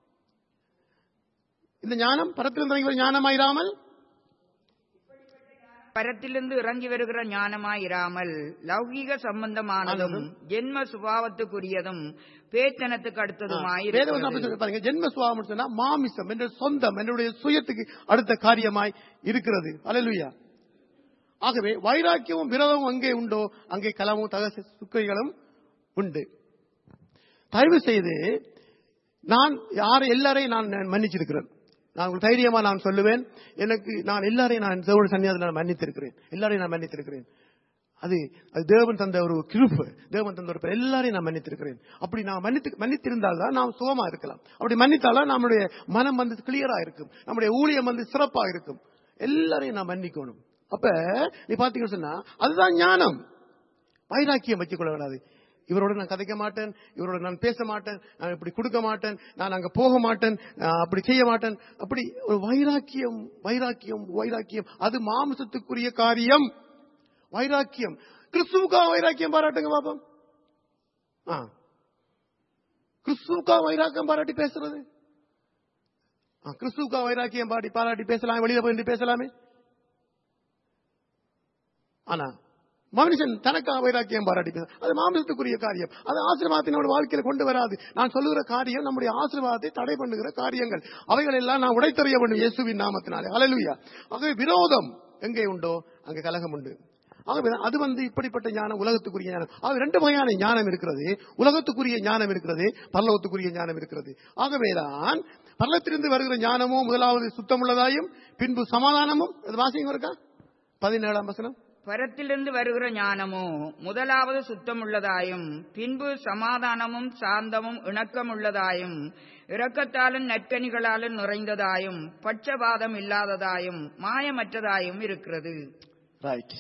இந்த ஞானம் பரத்திலிருந்து இறங்கி வர ஞானமாயிராமல் பரத்திலிருந்து இறங்கி வருகிற ஞானமாயிராமல் லௌகீக சம்பந்தமானதும் ஜென்ம சுபாவத்துக்குரியதும் பேச்சனத்துக்கு அடுத்ததுமாய் வேதம் அப்படி இருக்கிறது. சொல்லி பாருங்க ஜென்ம சுவாபம் சொன்னா மாமிசம் என்ற சொந்தம் என்னுடைய சுயத்துக்கு அடுத்த காரியமாய் இருக்கிறது அல்லேலூயா ஆகவே வைராக்கியமும் விரோதமும் அங்கே உண்டோ அங்கே கலமும் தக சுக்கைகளும் உண்டு தயவு செய்து நான் யாரை எல்லாரையும் நான் மன்னிச்சிருக்கிறேன் நான் உங்களுக்கு தைரியமா நான் சொல்லுவேன் எனக்கு நான் எல்லாரையும் நான் தேவன் சன்னியாசத்தில் நான் மன்னித்திருக்கிறேன் எல்லாரையும் நான் மன்னித்திருக்கிறேன் அது அது தேவன் தந்த ஒரு கிருப்பு தேவன் தந்த ஒரு பெ- எல்லாரையும் நான் மன்னித்திருக்கிறேன் அப்படி நான் மன்னித்து மன்னித்திருந்தால் தான் நாம் சுகமா இருக்கலாம் அப்படி மன்னித்தாலும் நம்முடைய மனம் வந்து கிளியரா இருக்கும் நம்முடைய ஊழியம் வந்து சிறப்பா இருக்கும் எல்லாரையும் நான் மன்னிக்கணும் அப்ப நீ பாத்தீங்கன்னு சொன்னா அதுதான் ஞானம் வைராக்கியம் வச்சுக்கொள்ள கூடாது இவரோட நான் கதைக்க மாட்டேன் இவரோட நான் பேச மாட்டேன் நான் இப்படி கொடுக்க மாட்டேன் நான் அங்க போக மாட்டேன் நான் அப்படி செய்ய மாட்டேன் அப்படி ஒரு வைராக்கியம் வைராக்கியம் வைராக்கியம் அது மாம்சத்துக்குரிய காரியம் வைராக்கியம் கிறிஸ்துவுக்கா வைராக்கியம் பாராட்டுங்க பாப்போம் ஆ கிறிஸ்துவுக்கா வைராக்கியம் பாராட்டி பேசுறது ஆ, கிறிஸ்துவுக்கா வைராக்கியம் பாடி பாராட்டி பேசலாம் வெளியில போய் நின்று பேசலாமே ஆனா மனுஷன் தனக்கா வைராக்கியம் பாராட்டி பேச அது மாமிசத்துக்குரிய காரியம் அது ஆசீர்வாதத்தினோட வாழ்க்கையில கொண்டு வராது நான் சொல்லுகிற காரியம் நம்முடைய ஆசீர்வாதத்தை தடை பண்ணுகிற காரியங்கள் அவைகள் எல்லாம் நான் உடைத்தறிய வேண்டும் இயேசுவின் நாமத்தினாலே அலலுயா ஆகவே விரோதம் எங்கே உண்டோ அங்கே கலகம் உண்டு ஆகவே அது வந்து இப்படிப்பட்ட ஞானம் உலகத்துக்குரிய ஞானம் அது ரெண்டு வகையான ஞானம் இருக்கிறது உலகத்துக்குரிய ஞானம் இருக்கிறது பரலோகத்துக்குரிய ஞானம் இருக்கிறது ஆகவேதான் பரலத்திலிருந்து வருகிற ஞானமோ முதலாவது சுத்தமுள்ளதாயும் பின்பு சமாதானமும் அது வாசியம் இருக்கா பதினேழாம் வசனம் பரத்திலிருந்து வருகிற ஞானமோ முதலாவது சுத்தமுள்ளதாயும் பின்பு சமாதானமும் சாந்தமும் இணக்கமுள்ளதாயும் இரக்கத்தாலும் நற்கனிகளாலும் நிறைந்ததாயும் பட்சபாதம் இல்லாததாயும் மாயமற்றதாயும் இருக்கிறது ரைட்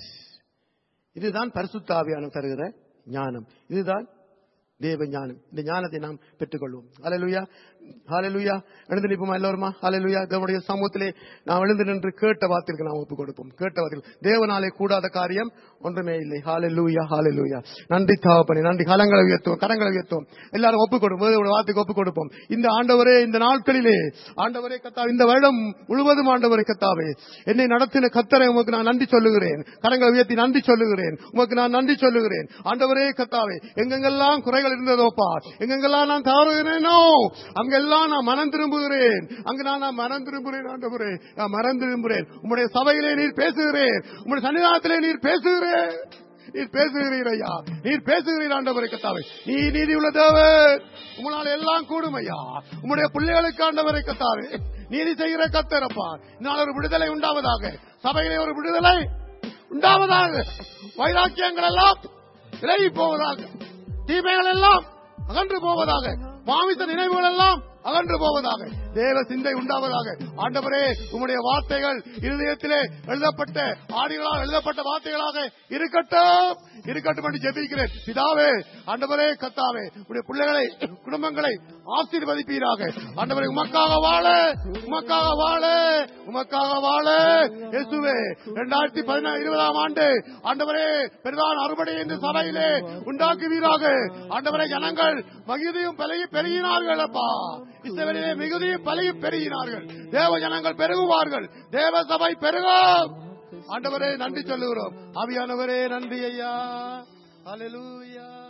இதுதான் பரிசுத்தாவியான தருகிற ஞானம் இதுதான் தேவ ஞானம் இந்த ஞானத்தை நாம் பெற்றுக்கொள்வோம் ஹalleluya ஹalleluya எழுந்து நிற்போமா எல்லோருமா ஹalleluya தேவனுடைய சமூகத்திலே நாம் எழுந்து நின்று கேட்ட வார்த்தைக்கு நாம் ஒப்புக் கொடுப்போம் கேட்ட வார்த்தைகள் தேவனாலே கூடாத காரியம் ஒன்றுமே இல்லை ஹalleluya ஹalleluya நன்றி தாவப்பனே நன்றி கரங்களை உயர்த்துவோம் கரங்களை உயர்த்துவோம் எல்லாரும் ஒப்புக் கொடுப்போம் தேவனுடைய வார்த்தைக்கு ஒப்புக் கொடுப்போம் இந்த ஆண்டவரே இந்த நாட்களிலே ஆண்டவரே கத்தா இந்த வருடம் முழுவதும் ஆண்டவரே கத்தாவே என்னை நடத்தின கத்தரை உமக்கு நான் நன்றி சொல்லுகிறேன் கரங்களை உயர்த்தி நன்றி சொல்லுகிறேன் உமக்கு நான் நன்றி சொல்லுகிறேன் ஆண்டவரே கத்தாவே எங்கெங்கெல்லாம் குறைகள் இருந்ததோப்பா எங்கெங்கெல்லாம் நான் தவறுகிறேனோ அங்கெல்லாம் நான் மனம் திரும்புகிறேன் அங்கு நான் நான் மனம் திரும்புகிறேன் ஆண்டவரே நான் மனம் திரும்புகிறேன் உம்முடைய சபையிலே நீர் பேசுகிறேன் உம்முடைய சன்னிதானத்திலே நீர் பேசுகிறேன் நீர் பேசுகிறீர் ஐயா நீர் பேசுகிறீர் ஆண்டவரை கத்தாவே நீ நீதி உள்ள தேவன் உங்களால் எல்லாம் கூடும் ஐயா உம்முடைய பிள்ளைகளுக்கு ஆண்டவரை கத்தாவே நீதி செய்கிற கத்தரப்பா இதனால் ஒரு விடுதலை உண்டாவதாக சபையிலே ஒரு விடுதலை உண்டாவதாக வைராக்கியங்கள் எல்லாம் விலகி போவதாக தீமைகள் எல்லாம் அகன்று போவதாக மாமிச நினைவுகள் எல்லாம் அகன்று போவதாக தேவ சிந்தை உண்டாவதாக ஆண்டவரே உம்முடைய வார்த்தைகள் இருதயத்திலே எழுதப்பட்ட ஆடிகளால் எழுதப்பட்ட வார்த்தைகளாக இருக்கட்டும் இருக்கட்டும் என்று ஜெபிக்கிறேன் பிதாவே ஆண்டவரே கத்தாவே உடைய பிள்ளைகளை குடும்பங்களை ஆசீர்வதிப்பீராக ஆண்டவரே உமக்காக வாழ உமக்காக வாழ உமக்காக வாழ இயேசுவே இரண்டாயிரத்தி பதினாறு இருபதாம் ஆண்டு ஆண்டவரே பெரிதான அறுபடை என்று சபையிலே உண்டாக்குவீராக ஆண்டவரே ஜனங்கள் மகிழ்ச்சியும் பெருகி பெருகினார்கள் அப்பா இஸ்ரவேலிலே மிகுதியும் பலியும் பெருகினார்கள் தேவ ஜனங்கள் பெருகுவார்கள் தேவ சபை பெருகும் ஆண்டவரே நன்றி சொல்லுகிறோம் ஆவியானவரே நன்றி ஐயா ஹalleluya